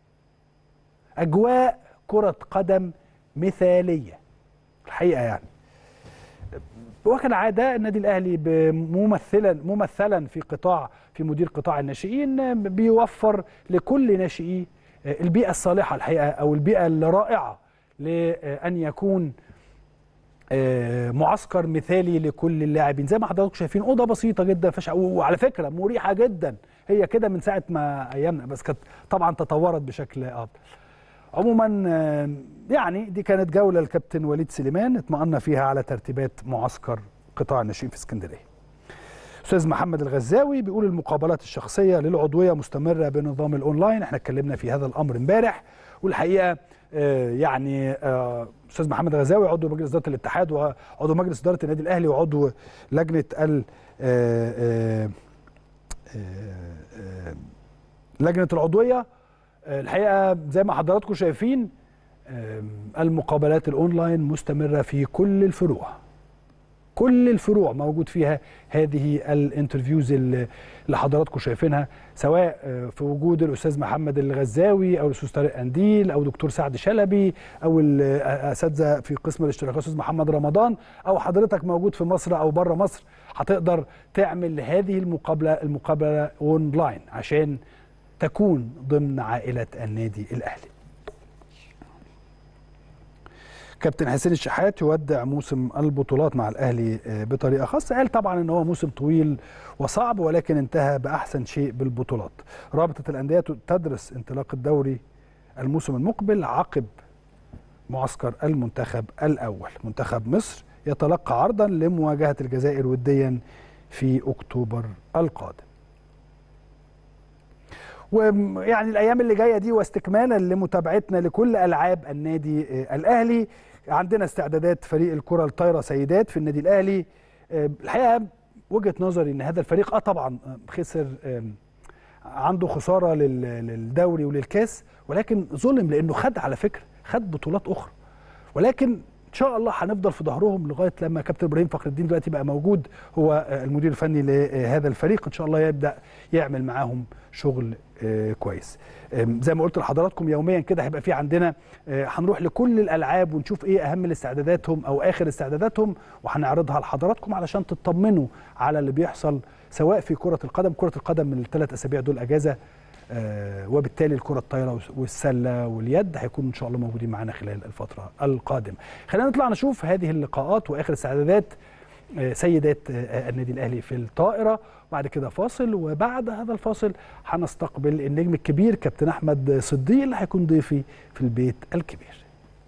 اجواء كره قدم مثاليه الحقيقه يعني وكالعاده النادي الاهلي ممثلا ممثلا في قطاع في مدير قطاع الناشئين بيوفر لكل ناشئيه البيئه الصالحه الحقيقه او البيئه الرائعه لان يكون معسكر مثالي لكل اللاعبين زي ما حضراتكم شايفين اوضه بسيطه جدا فش وعلى فكره مريحه جدا هي كده من ساعه ما ايامنا بس كانت طبعا تطورت بشكل افضل عموما يعني دي كانت جوله الكابتن وليد سليمان اطمأنا فيها على ترتيبات معسكر قطاع الناشئين في اسكندريه استاذ محمد الغزاوي بيقول المقابلات الشخصيه للعضويه مستمره بنظام الاونلاين احنا اتكلمنا في هذا الامر امبارح والحقيقه آه يعني آه استاذ محمد الغزاوي عضو مجلس اداره الاتحاد وعضو مجلس اداره النادي الاهلي وعضو لجنه ال آه لجنه العضويه الحقيقه زي ما حضراتكم شايفين المقابلات الاونلاين مستمره في كل الفروع كل الفروع موجود فيها هذه الانترفيوز اللي حضراتكم شايفينها سواء في وجود الاستاذ محمد الغزاوي او الاستاذ طارق انديل او دكتور سعد شلبي او الاساتذه في قسم الاشتراكات الاستاذ محمد رمضان او حضرتك موجود في مصر او بره مصر هتقدر تعمل هذه المقابله المقابله اونلاين عشان تكون ضمن عائله النادي الاهلي كابتن حسين الشحات يودع موسم البطولات مع الاهلي بطريقه خاصه قال طبعا ان هو موسم طويل وصعب ولكن انتهى باحسن شيء بالبطولات رابطه الانديه تدرس انطلاق الدوري الموسم المقبل عقب معسكر المنتخب الاول منتخب مصر يتلقى عرضا لمواجهه الجزائر وديا في اكتوبر القادم ويعني الايام اللي جايه دي واستكمالا لمتابعتنا لكل العاب النادي الاهلي عندنا استعدادات فريق الكره الطايره سيدات في النادي الاهلي الحقيقه وجهه نظري ان هذا الفريق اه طبعا خسر عنده خساره للدوري وللكاس ولكن ظلم لانه خد على فكره خد بطولات اخرى ولكن ان شاء الله هنفضل في ظهرهم لغايه لما كابتن ابراهيم فخر الدين دلوقتي بقى موجود هو المدير الفني لهذا الفريق ان شاء الله يبدا يعمل معاهم شغل كويس زي ما قلت لحضراتكم يوميا كده هيبقى في عندنا هنروح لكل الالعاب ونشوف ايه اهم الاستعداداتهم او اخر استعداداتهم وهنعرضها لحضراتكم علشان تطمنوا على اللي بيحصل سواء في كره القدم كره القدم من الثلاث اسابيع دول اجازه آه وبالتالي الكره الطايره والسله واليد هيكونوا ان شاء الله موجودين معانا خلال الفتره القادمه. خلينا نطلع نشوف هذه اللقاءات واخر استعدادات آه سيدات آه النادي الاهلي في الطائره بعد كده فاصل وبعد هذا الفاصل هنستقبل النجم الكبير كابتن احمد صديق اللي هيكون ضيفي في البيت الكبير.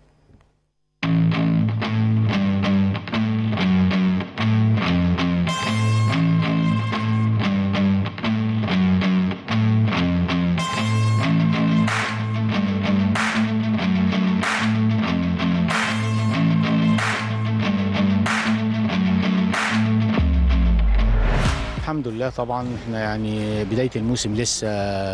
الحمد لله طبعا احنا يعني بدايه الموسم لسه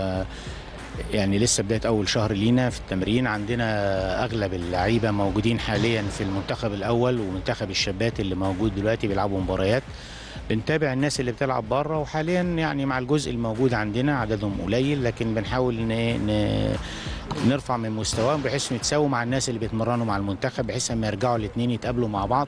يعني لسه بدايه اول شهر لينا في التمرين عندنا اغلب اللعيبه موجودين حاليا في المنتخب الاول ومنتخب الشابات اللي موجود دلوقتي بيلعبوا مباريات بنتابع الناس اللي بتلعب بره وحاليا يعني مع الجزء الموجود عندنا عددهم قليل لكن بنحاول ن... ن... نرفع من مستواهم بحيث نتساووا مع الناس اللي بيتمرنوا مع المنتخب بحيث لما يرجعوا الاثنين يتقابلوا مع بعض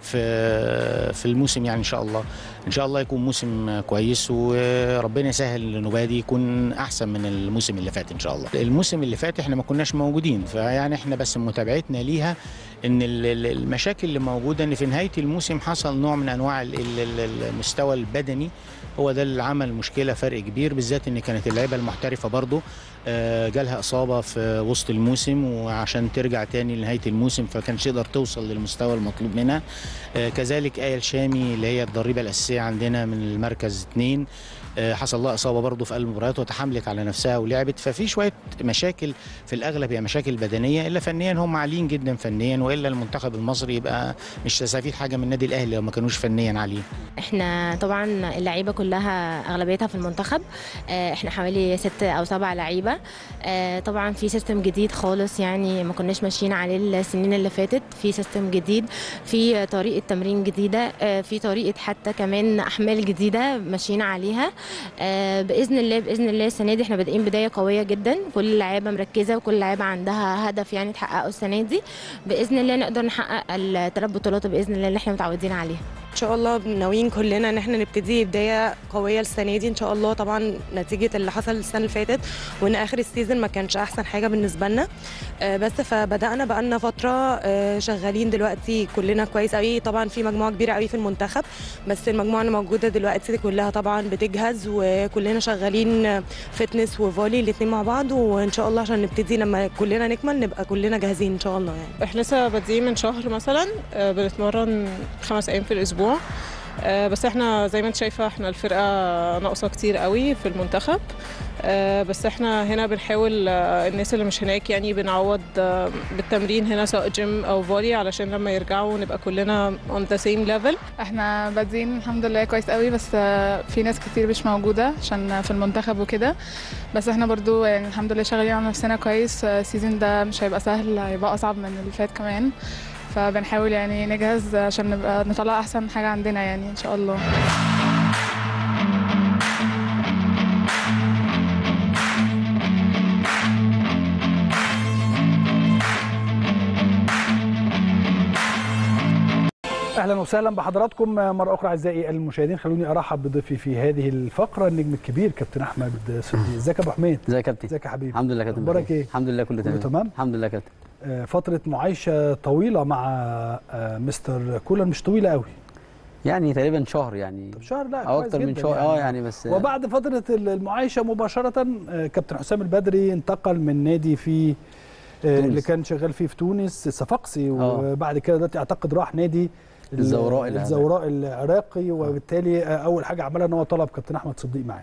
في في الموسم يعني ان شاء الله ان شاء الله يكون موسم كويس وربنا يسهل لنبادي يكون احسن من الموسم اللي فات ان شاء الله الموسم اللي فات احنا ما كناش موجودين فيعني احنا بس متابعتنا ليها ان المشاكل اللي موجوده ان في نهايه الموسم حصل نوع من انواع المستوى البدني هو ده اللي عمل مشكله فرق كبير بالذات ان كانت اللعيبه المحترفه برضو جالها اصابه في وسط الموسم وعشان ترجع تاني لنهايه الموسم فكانش تقدر توصل للمستوى المطلوب منها كذلك ايه الشامي اللي هي الضريبه الاساسيه عندنا من المركز اثنين حصل لها اصابه برضه في قلب المباريات وتحملت على نفسها ولعبت ففي شويه مشاكل في الاغلب هي مشاكل بدنيه الا فنيا هم عاليين جدا فنيا والا المنتخب المصري يبقى مش هيستفيد حاجه من النادي الاهلي لو ما كانوش فنيا عاليين. احنا طبعا اللعيبه كلها اغلبيتها في المنتخب احنا حوالي ست او سبع لعيبه طبعا في سيستم جديد خالص يعني ما كناش ماشيين عليه السنين اللي فاتت في سيستم جديد في طريقه تمرين جديده في طريقه حتى كمان احمال جديده ماشيين عليها آه باذن الله باذن الله السنه دي احنا بادئين بدايه قويه جدا كل اللعيبه مركزه وكل لعيبه عندها هدف يعني تحققه السنه دي باذن الله نقدر نحقق الثلاث بطولات باذن الله اللي احنا متعودين عليها ان شاء الله ناويين كلنا ان احنا نبتدي بدايه قويه السنه دي ان شاء الله طبعا نتيجه اللي حصل السنه اللي فاتت وان اخر السيزون ما كانش احسن حاجه بالنسبه لنا آه بس فبدانا بقالنا فتره آه شغالين دلوقتي كلنا كويس قوي طبعا في مجموعه كبيره قوي في المنتخب بس المجموعه اللي موجوده دلوقتي كلها طبعا بتجهز وكلنا شغالين فتنس وفولي الاثنين مع بعض وان شاء الله عشان نبتدي لما كلنا نكمل نبقى كلنا جاهزين ان شاء الله يعني احنا لسه بادئين من شهر مثلا آه بنتمرن خمس ايام في الاسبوع بس احنا زي ما انت شايفه احنا الفرقه ناقصه كتير قوي في المنتخب بس احنا هنا بنحاول الناس اللي مش هناك يعني بنعوض بالتمرين هنا سواء جيم او فولي علشان لما يرجعوا نبقى كلنا on the same level احنا بادئين الحمد لله كويس قوي بس في ناس كتير مش موجوده عشان في المنتخب وكده بس احنا برضو يعني الحمد لله شغالين على نفسنا كويس السيزون ده مش هيبقى سهل هيبقى اصعب من اللي فات كمان فبنحاول يعني نجهز عشان نبقى نطلع احسن حاجه عندنا يعني ان شاء الله اهلا وسهلا بحضراتكم مره اخرى اعزائي المشاهدين خلوني ارحب بضيفي في هذه الفقره النجم الكبير كابتن احمد صديق ازيك يا ابو حميد ازيك يا كابتن ازيك يا حبيبي الحمد لله كابتن اخبارك ايه الحمد لله كله تمام تمام الحمد لله كابتن فتره معايشه طويله مع مستر كولر مش طويله قوي يعني تقريبا شهر يعني طب شهر لا او كويس اكتر من جدا شهر اه يعني بس وبعد فترة المعايشة مباشرة آه، كابتن حسام البدري انتقل من نادي في آه، تونس. اللي كان شغال فيه في تونس صفاقسي آه. وبعد كده دلوقتي اعتقد راح نادي ال- الزوراء العراقي. الزوراء العراقي وبالتالي آه، اول حاجة عملها ان هو طلب كابتن احمد صديق معاه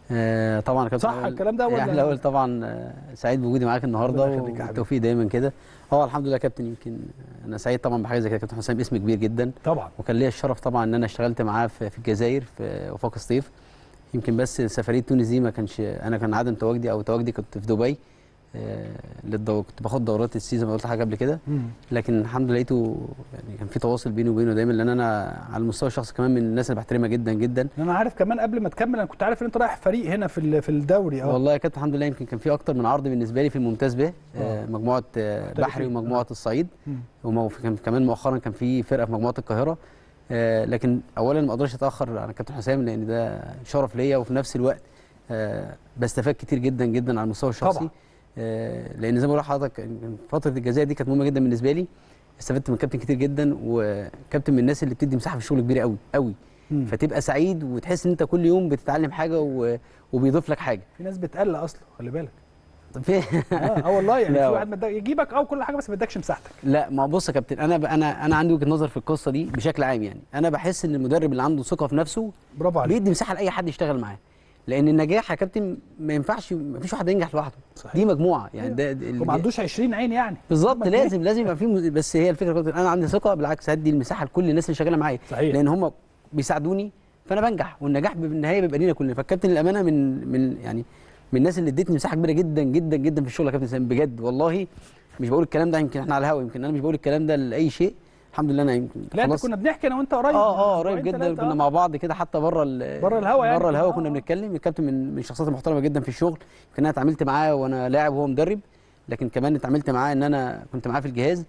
آه طبعا يا كابتن صح الأول- الكلام ده ولا- يعني الاول طبعا آه، سعيد بوجودي معاك النهارده ربنا يخليك يا حبيبي. والتوفيق دايما كده هو الحمد لله يا كابتن يمكن انا سعيد طبعا بحاجه زي كده كابتن حسام اسم كبير جدا طبعا وكان ليا الشرف طبعا ان انا اشتغلت معاه في, في الجزائر في وفاق سطيف يمكن بس سفريه تونس دي ما كانش انا كان عدم تواجدي او تواجدي كنت في دبي آه، للدو... كنت باخد دورات السيزون ما قلت حاجه قبل كده لكن الحمد لله لقيته يعني كان في تواصل بيني وبينه دايما لان انا على المستوى الشخصي كمان من الناس اللي بحترمها جدا جدا انا عارف كمان قبل ما تكمل انا كنت عارف ان انت رايح فريق هنا في ال- في الدوري اه والله يا كابتن الحمد لله يمكن كان في اكتر من عرض بالنسبه لي في الممتاز به آه، مجموعه آه، محترفين. بحري ومجموعه الصعيد مم. ومو- كان كمان مؤخرا كان في فرقه في مجموعه القاهره آه، لكن اولا ما اقدرش اتاخر عن كابتن حسام لان ده شرف ليا وفي نفس الوقت آه، بستفاد كتير جدا جدا على المستوى الشخصي طبعا. آه، لان زي ما بقول لحضرتك يمكن فتره الجزائر دي كانت مهمه جدا بالنسبه لي استفدت من كابتن كتير جدا وكابتن من الناس اللي بتدي مساحه في الشغل كبيره قوي قوي مم. فتبقى سعيد وتحس ان انت كل يوم بتتعلم حاجه و- وبيضيف لك حاجه في ناس بتقل اصلا خلي بالك طب في اه آه والله يعني لا. في واحد مدك يجيبك اه كل حاجه بس ما يدكش مساحتك لا ما بص يا كابتن انا ب... انا انا عندي وجهه نظر في القصه دي بشكل عام يعني انا بحس ان المدرب اللي عنده ثقه في نفسه برافو عليك بيدي مساحه لاي حد يشتغل معاه لان النجاح يا كابتن ما ينفعش ما فيش واحد ينجح لوحده صحيح. دي مجموعه يعني ده, ده وما عندوش 20 عين يعني بالظبط هم اتنين. لازم لازم يبقى في مز- بس هي الفكره كابتن انا عندي ثقه بالعكس هدي المساحه لكل الناس اللي شغاله معايا صحيح. لان هم بيساعدوني فانا بنجح والنجاح بالنهايه بيبقى لينا كلنا فالكابتن الامانه من من يعني من الناس اللي ادتني مساحه كبيره جدا جدا جدا في الشغل يا كابتن سام بجد والله مش بقول الكلام ده يمكن احنا على الهوا يمكن انا مش بقول الكلام ده لاي شيء الحمد لله انا يمكن لا انت خلاص كنا بنحكي انا وانت قريب اه اه من قريب أسبوعين جدا تلاتة، كنا آه. مع بعض كده حتى بره ال- بره الهوا يعني بره الهوا كنا- كنا آه. بنتكلم الكابتن من من الشخصيات المحترمه جدا في الشغل يمكن انا اتعاملت معاه وانا لاعب وهو مدرب لكن كمان اتعاملت معاه ان انا كنت معاه في الجهاز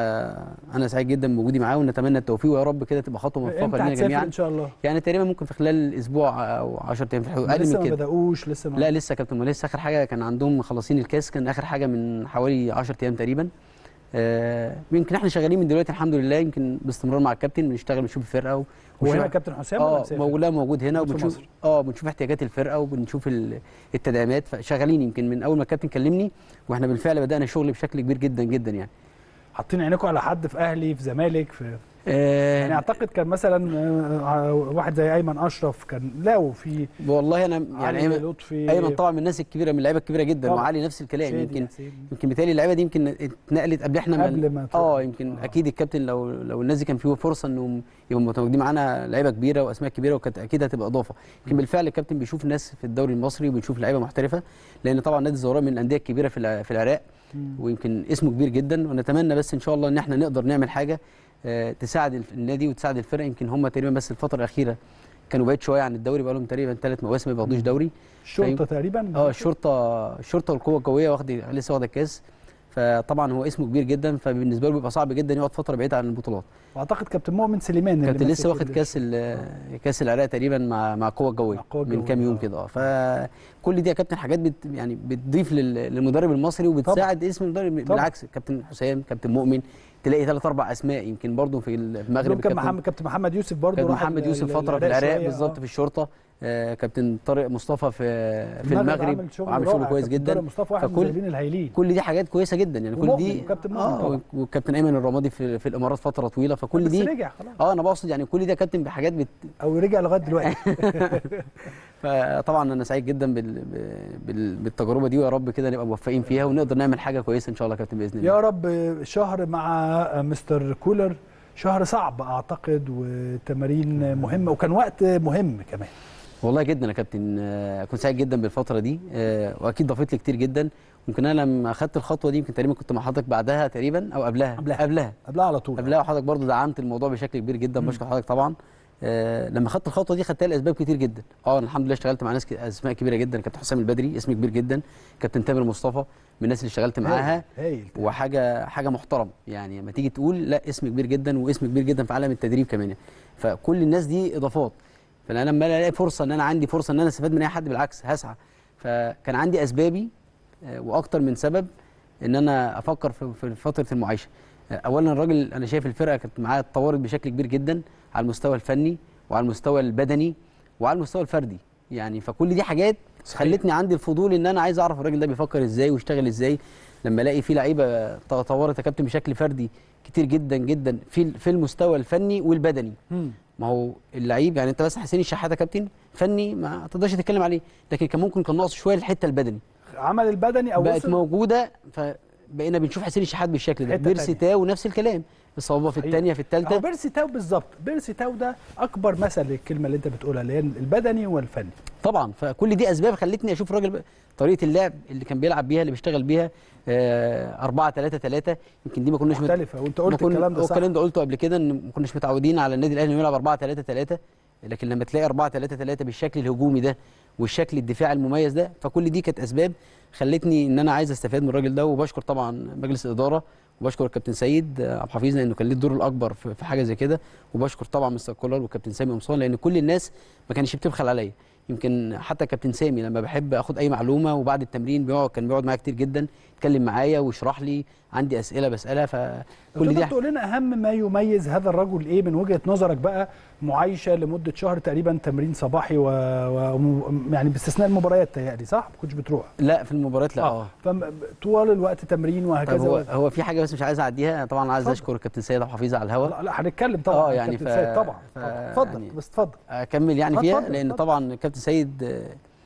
فانا سعيد جدا بوجودي معاه ونتمنى التوفيق ويا رب كده تبقى خطوه موفقه امتى لنا هتسافر جميعا ان شاء الله يعني تقريبا ممكن في خلال اسبوع او 10 ايام في الحدود اقل لسه من ما كده بداوش لسه ما لا لسه يا كابتن ما لسه اخر حاجه كان عندهم مخلصين الكاس كان اخر حاجه من حوالي 10 ايام تقريبا آه يمكن احنا شغالين من دلوقتي الحمد لله يمكن باستمرار مع الكابتن بنشتغل بنشوف الفرقه و- وهنا ونشوف- كابتن حسام ولا اه مسافر؟ موجود لا موجود هنا موجود في وبنشوف مصر. اه بنشوف احتياجات الفرقه وبنشوف ال- التدعيمات فشغالين يمكن من اول ما الكابتن كلمني واحنا بالفعل بدانا شغل بشكل كبير جدا جدا يعني حاطين عينيكم على حد في اهلي في زمالك في آه يعني اعتقد كان مثلا آه، واحد زي ايمن اشرف كان لاو في والله انا يعني علي ايمن لطفي ايمن طبعا من الناس الكبيره من اللعيبه الكبيره جدا طبعا. وعلي نفس الكلام شادي يمكن حسين. يمكن بالتالي اللعيبه دي يمكن اتنقلت قبل احنا قبل ما تروح. اه يمكن آه. اكيد الكابتن لو لو الناس دي كان فيه فرصه انهم يبقوا متواجدين معانا لعيبه كبيره واسماء كبيره وكانت اكيد هتبقى اضافه يمكن بالفعل الكابتن بيشوف ناس في الدوري المصري وبيشوف لعيبه محترفه لان طبعا نادي الزهراء من الانديه الكبيره في الع- في العراق ويمكن اسمه كبير جدا ونتمنى بس ان شاء الله ان احنا نقدر نعمل حاجه آه، تساعد الف- النادي وتساعد الفرق يمكن هم تقريبا بس الفتره الاخيره كانوا بعيد شويه عن الدوري بقى لهم تقريبا ثلاث مواسم ما بياخدوش دوري الشرطه تقريبا اه الشرطه الشرطه والقوه الجويه واخد لسه واخد الكاس فطبعا هو اسمه كبير جدا فبالنسبه له بيبقى صعب جدا يقعد فتره بعيده عن البطولات واعتقد كابتن مؤمن سليمان اللي كابتن ماسك لسه واخد ال- كاس ال- كاس العراق تقريبا مع مع القوه الجويه مع القوة من الجوية، كام يوم آه. كده اه فكل دي يا كابتن حاجات بت يعني بتضيف لل- للمدرب المصري وبتساعد اسم المدرب بالعكس كابتن حسام كابتن مؤمن تلاقي ثلاث اربع اسماء يمكن برضه في ال- في المغرب دول كان الكابتن- محمد كابتن محمد يوسف برضه كابتن راح محمد ال- يوسف ال- فتره في العراق شوية، بالظبط آه. في الشرطه آه كابتن طارق مصطفى في في المغرب المغرب عامل شغل وعامل شغل رائع. كويس كابتن جدا طارق مصطفى واحد من فكل- المدربين الهايلين كل دي حاجات كويسه جدا يعني كل ومؤمن دي وكابتن مؤمن طبعا. اه والكابتن ايمن الرمادي في, في الامارات فتره طويله فكل بس دي رجع خلاص اه انا بقصد يعني كل دي يا كابتن بحاجات بت... او رجع لغايه دلوقتي فطبعا انا سعيد جدا بال... بال... بالتجربه دي ويا رب كده نبقى موفقين فيها ونقدر نعمل حاجه كويسه ان شاء الله يا كابتن باذن الله يا رب شهر مع مستر كولر شهر صعب اعتقد وتمارين مهمه وكان وقت مهم كمان والله جدا يا كابتن آه، كنت سعيد جدا بالفتره دي آه، واكيد ضافت لي كتير جدا يمكن انا لما اخدت الخطوه دي يمكن تقريبا كنت مع حضرتك بعدها تقريبا او قبلها قبلها. قبلها قبلها على طول قبلها وحضرتك برضو دعمت الموضوع بشكل كبير جدا بشكر حضرتك طبعا آه لما خدت الخطوه دي خدتها لاسباب كتير جدا اه أنا الحمد لله اشتغلت مع ناس ك- اسماء كبيره جدا كابتن حسام البدري اسم كبير جدا كابتن تامر مصطفى من الناس اللي اشتغلت معاها هايل وحاجه حاجه محترمه يعني لما تيجي تقول لا اسم كبير جدا واسم كبير جدا في عالم التدريب كمان يعني. فكل الناس دي اضافات فانا لما الاقي فرصه ان انا عندي فرصه ان انا استفاد من اي حد بالعكس هسعى فكان عندي اسبابي آه، واكتر من سبب ان انا افكر في في فتره المعايشه اولا الراجل انا شايف الفرقه كانت معاه اتطورت بشكل كبير جدا على المستوى الفني وعلى المستوى البدني وعلى المستوى الفردي يعني فكل دي حاجات صحيح. خلتني عندي الفضول ان انا عايز اعرف الراجل ده بيفكر ازاي ويشتغل ازاي لما الاقي في لعيبه تطورت يا كابتن بشكل فردي كتير جدا جدا في في المستوى الفني والبدني مم. ما هو اللعيب يعني انت بس حسين الشحاته كابتن فني ما تقدرش تتكلم عليه لكن كان ممكن كان ناقص شويه الحته البدني عمل البدني او بقت وصل موجوده فبقينا بنشوف حسين الشحات بالشكل ده حتة بيرسي تانية. تاو نفس الكلام الصوابه في صحيح. الثانيه في هو الثالثه بيرسي تاو بالظبط بيرسي تاو ده اكبر مثل للكلمه اللي انت بتقولها اللي هي البدني والفني طبعا فكل دي اسباب خلتني اشوف الراجل بقى- طريقه اللعب اللي كان بيلعب بيها اللي بيشتغل بيها 4 3 3 يمكن دي ما كناش مت- مختلفه وانت ما قلت كنا- الكلام ده هو صح الكلام ده قلته قبل كده ان ما كناش متعودين على النادي الاهلي انه يلعب 4 3 3 لكن لما تلاقي 4 3 3 بالشكل الهجومي ده والشكل الدفاعي المميز ده فكل دي كانت اسباب خلتني ان انا عايز استفاد من الراجل ده وبشكر طبعا مجلس الاداره وبشكر الكابتن سيد آه، عبد الحفيظ لانه كان ليه الدور الاكبر في في حاجه زي كده وبشكر طبعا مستر كولر والكابتن سامي قمصان لان كل الناس ما كانش بتبخل عليا يمكن حتى كابتن سامي لما بحب اخد اي معلومه وبعد التمرين بيقعد كان بيقعد معايا كتير جدا يتكلم معايا ويشرح لي عندي اسئله بسالها فكل كل دي دي تقول لنا اهم ما يميز هذا الرجل ايه من وجهه نظرك بقى معايشه لمده شهر تقريبا تمرين صباحي و... و... يعني باستثناء المباريات تهيألي صح؟ ما كنتش بتروح لا في المباريات لا اه فطوال الوقت تمرين طب وهكذا هو و... هو في حاجه بس مش عايز اعديها طبعا عايز اتفضل. اشكر الكابتن سيد عبد الحفيظ على الهوا لا, لا هنتكلم طبعا آه، عن يعني كابتن ف- سيد طبعا ف- طبعاً. اتفضل يعني- بس اتفضل اكمل يعني آه، فيها اتفضل، لان اتفضل. طبعا الكابتن سيد آه،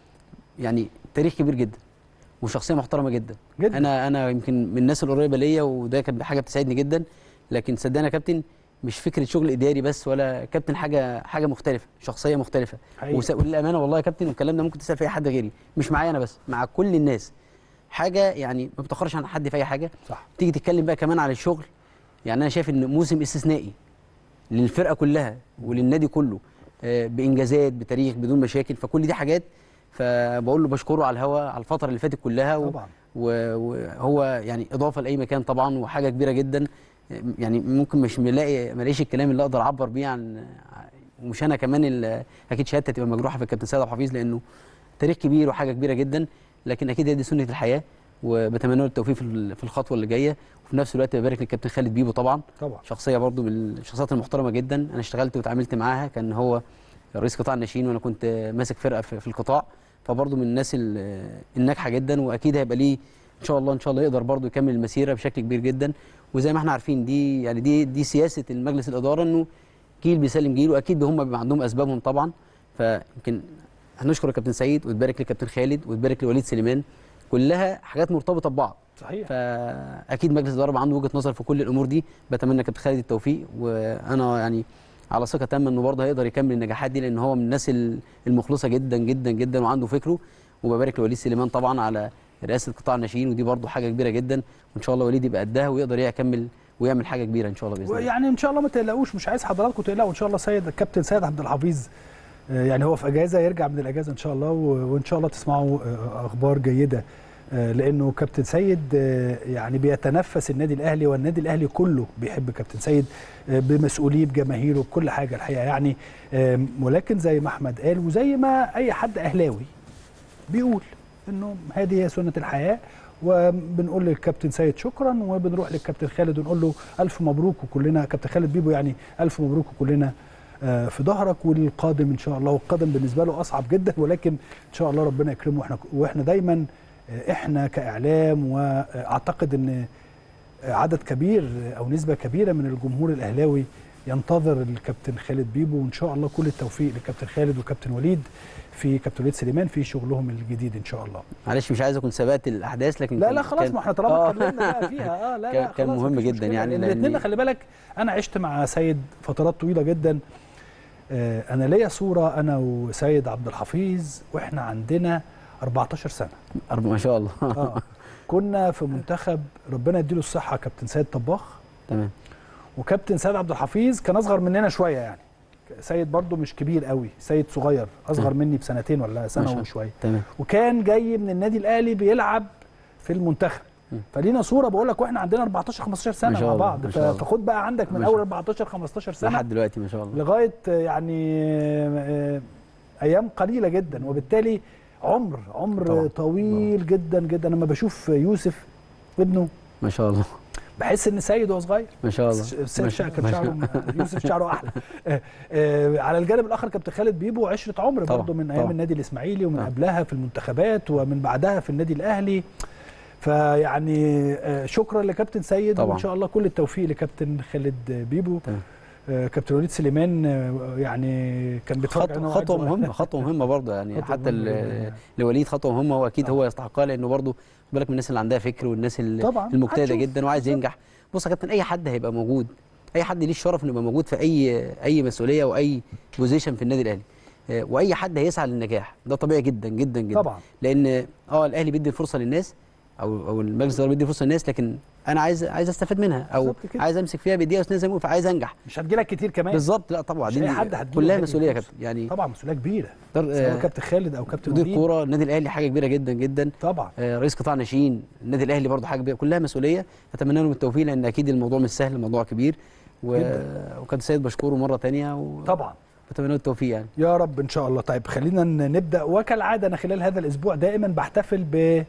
يعني تاريخ كبير جدا وشخصيه محترمه جدا جدا انا انا يمكن من الناس القريبه ليا وده كانت حاجه بتسعدني جدا لكن صدقني يا كابتن مش فكره شغل اداري بس ولا كابتن حاجه حاجه مختلفه شخصيه مختلفه حقيقي. وس- وللامانه والله يا كابتن والكلام ده ممكن تسال في اي حد غيري مش معايا انا بس مع كل الناس حاجه يعني ما بتاخرش عن حد في اي حاجه صح تيجي تتكلم بقى كمان على الشغل يعني انا شايف ان موسم استثنائي للفرقه كلها وللنادي كله آه، بانجازات بتاريخ بدون مشاكل فكل دي حاجات فبقول له بشكره على الهوا على الفتره اللي فاتت كلها و- طبعا و- وهو يعني اضافه لاي مكان طبعا وحاجه كبيره جدا يعني ممكن مش ملاقي ملاقيش الكلام اللي اقدر اعبر بيه عن ومش انا كمان ال- اكيد شهادتي تبقى مجروحه في الكابتن سيد عبد الحفيظ لانه تاريخ كبير وحاجه كبيره جدا لكن اكيد هي دي سنه الحياه وبتمنى له التوفيق في ال- في الخطوه اللي جايه وفي نفس الوقت ببارك للكابتن خالد بيبو طبعا طبعا شخصيه برضو من الشخصيات المحترمه جدا انا اشتغلت وتعاملت معاها كان هو رئيس قطاع الناشئين وانا كنت ماسك فرقه في في القطاع فبرضو من الناس ال- الناجحه جدا واكيد هيبقى ليه ان شاء الله ان شاء الله يقدر برضو يكمل المسيره بشكل كبير جدا وزي ما احنا عارفين دي يعني دي دي سياسه المجلس الاداره انه جيل بيسلم جيل واكيد هم بيبقى عندهم اسبابهم طبعا فيمكن هنشكر الكابتن سعيد وتبارك للكابتن خالد وتبارك لوليد سليمان كلها حاجات مرتبطه ببعض صحيح فاكيد مجلس الاداره بقى عنده وجهه نظر في كل الامور دي بتمنى كابتن خالد التوفيق وانا يعني على ثقه تامه انه برضه هيقدر يكمل النجاحات دي لان هو من الناس ال- المخلصه جدا جدا جدا وعنده فكره وببارك لوليد سليمان طبعا على رئاسه قطاع الناشئين ودي برضه حاجه كبيره جدا وان شاء الله وليد يبقى قدها ويقدر يكمل ويعمل حاجه كبيره ان شاء الله باذن الله يعني ان شاء الله ما تقلقوش مش عايز حضراتكم تقلقوا ان شاء الله سيد الكابتن سيد عبد الحفيظ آه، يعني هو في اجازه يرجع من الاجازه ان شاء الله و- وان شاء الله تسمعوا آه، اخبار جيده آه، لانه كابتن سيد آه، يعني بيتنفس النادي الاهلي والنادي الاهلي كله بيحب كابتن سيد آه، بمسؤوليه بجماهيره بكل حاجه الحقيقه يعني آم، ولكن زي ما احمد قال وزي ما اي حد اهلاوي بيقول انه هذه هي سنه الحياه وبنقول للكابتن سيد شكرا وبنروح للكابتن خالد ونقول له الف مبروك وكلنا كابتن خالد بيبو يعني الف مبروك وكلنا آه، في ظهرك والقادم ان شاء الله والقادم بالنسبه له اصعب جدا ولكن ان شاء الله ربنا يكرمه واحنا واحنا دايما آه، احنا كاعلام واعتقد ان عدد كبير او نسبه كبيره من الجمهور الاهلاوي ينتظر الكابتن خالد بيبو وان شاء الله كل التوفيق للكابتن خالد وكابتن وليد في كابتن وليد سليمان في شغلهم الجديد ان شاء الله معلش مش عايز اكون سبقت الاحداث لكن لا كان- لا خلاص كان- ما احنا طالما آه. اتكلمنا بقى فيها اه لا كان- لا كان خلاص مهم مفيش جدا مشكلة. يعني الاثنين لأن- خلي بالك انا عشت مع سيد فترات طويله جدا آه انا ليا صوره انا وسيد عبد الحفيظ واحنا عندنا 14 سنه أرب- ما شاء الله اه كنا في منتخب ربنا يديله الصحه كابتن سيد طباخ تمام وكابتن سيد عبد الحفيظ كان اصغر مننا شويه يعني سيد برضو مش كبير قوي سيد صغير اصغر م. مني بسنتين ولا ما سنه شاء وشويه تمام وكان جاي من النادي الاهلي بيلعب في المنتخب م. فلينا صوره بقول لك واحنا عندنا 14 15 ما سنه شاء مع الله، بعض ما شاء الله. ف- فخد بقى عندك من ما اول شاء 14 15 سنه لحد دلوقتي ما شاء الله لغايه يعني آه، آه، ايام قليله جدا وبالتالي عمر عمر طبعاً. طويل جدا جدا لما بشوف يوسف ابنه ما شاء الله بحس ان سيد وهو صغير ما شاء الله سيد ما شعر شاء- كان ما شعره شاء- يوسف شعره احلى آه، آه، على الجانب الاخر كابتن خالد بيبو عشره عمر طبعاً، برضه من ايام طبعاً. النادي الاسماعيلي ومن طبعاً. قبلها في المنتخبات ومن بعدها في النادي الاهلي فيعني آه، شكرا لكابتن سيد طبعاً. وان شاء الله كل التوفيق لكابتن خالد بيبو تمام. آه، كابتن وليد سليمان آه، يعني كان بيتفرج خطوه علينا خطوه وقاعد- مهمه خطوه مهمه برضه يعني خطوة حتى مهمة ل- جداً يعني. لوليد خطوه مهمه واكيد طبعاً. هو يستحقها لانه برضه خد بالك من الناس اللي عندها فكر والناس ال- طبعاً. المجتهده هتشوف. جدا وعايز بالظبط. ينجح بص يا كابتن اي حد هيبقى موجود اي حد ليه الشرف انه يبقى موجود في اي اي مسؤوليه واي بوزيشن في النادي الاهلي آه، واي حد هيسعى للنجاح ده طبيعي جدا جدا جدا طبعا لان اه الاهلي بيدي الفرصه للناس او او المجلس الاداره بيدي فرصه للناس لكن انا عايز عايز استفاد منها او بالظبط كده. عايز امسك فيها بايديا واسنان زي ما بقول فعايز انجح مش هتجيلك كتير كمان بالظبط لا طبعا مش دي أي حد هتجيله كلها هذه مسؤوليه يا الفرصة. كابتن يعني طبعا مسؤوليه كبيره در- سواء آه، كابتن خالد او كابتن مدير وليد كوره النادي الاهلي حاجه كبيره جدا جدا طبعا آه، رئيس قطاع ناشئين النادي الاهلي برضه حاجه كبيره كلها مسؤوليه اتمنى لهم التوفيق لان اكيد الموضوع مش سهل الموضوع كبير و... جداً. وكابتن سيد بشكره مره تانية و... طبعا واتمنى له التوفيق يعني يا رب ان شاء الله طيب خلينا ن- نبدا وكالعاده انا خلال هذا الاسبوع دائما بحتفل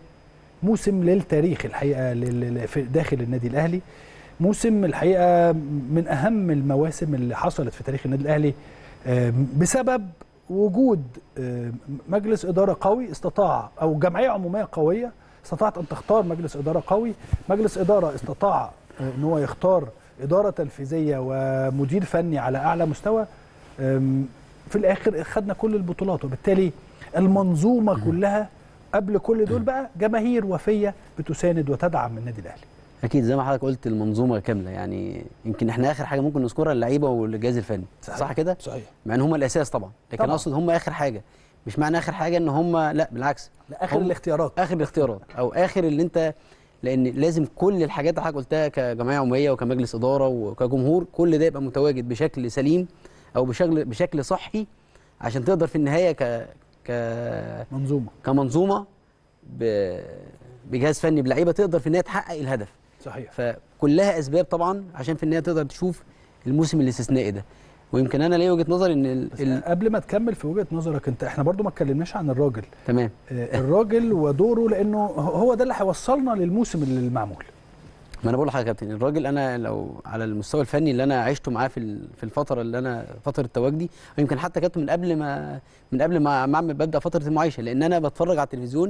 بموسم للتاريخ الحقيقه لل- لل- في داخل النادي الاهلي موسم الحقيقه من اهم المواسم اللي حصلت في تاريخ النادي الاهلي آه، بسبب وجود آه، مجلس اداره قوي استطاع او جمعيه عموميه قويه استطاعت ان تختار مجلس اداره قوي مجلس اداره استطاع آه، ان هو يختار اداره تنفيذيه ومدير فني على اعلى مستوى أم، في الاخر خدنا كل البطولات وبالتالي المنظومه كلها قبل كل دول بقى جماهير وفيه بتساند وتدعم النادي الاهلي اكيد زي ما حضرتك قلت المنظومه كامله يعني يمكن احنا اخر حاجه ممكن نذكرها اللعيبه والجهاز الفني صحيح. صح كده صحيح مع ان هم الاساس طبعا لكن طبعاً. اقصد هم اخر حاجه مش معنى اخر حاجه ان هم لا بالعكس لاخر هم- الاختيارات اخر الاختيارات او اخر اللي انت لان لازم كل الحاجات اللي حضرتك قلتها كجمعيه عموميه وكمجلس اداره وكجمهور كل ده يبقى متواجد بشكل سليم او بشكل بشكل صحي عشان تقدر في النهايه ك ك منظومه كمنظومه ب... بجهاز فني بلعيبه تقدر في النهايه تحقق الهدف صحيح فكلها اسباب طبعا عشان في النهايه تقدر تشوف الموسم الاستثنائي ده ويمكن انا ليا وجهه نظري ان ال... بس ال... قبل ما تكمل في وجهه نظرك انت احنا برضو ما اتكلمناش عن الراجل تمام آه، الراجل ودوره لانه هو ده اللي هيوصلنا للموسم اللي المعمول ما انا بقول لحضرتك يا كابتن الراجل انا لو على المستوى الفني اللي انا عشته معاه في ال- في الفتره اللي انا فتره تواجدي ويمكن حتى كابتن من قبل ما من قبل ما ما اعمل ببدا فتره المعايشه لان انا بتفرج على التلفزيون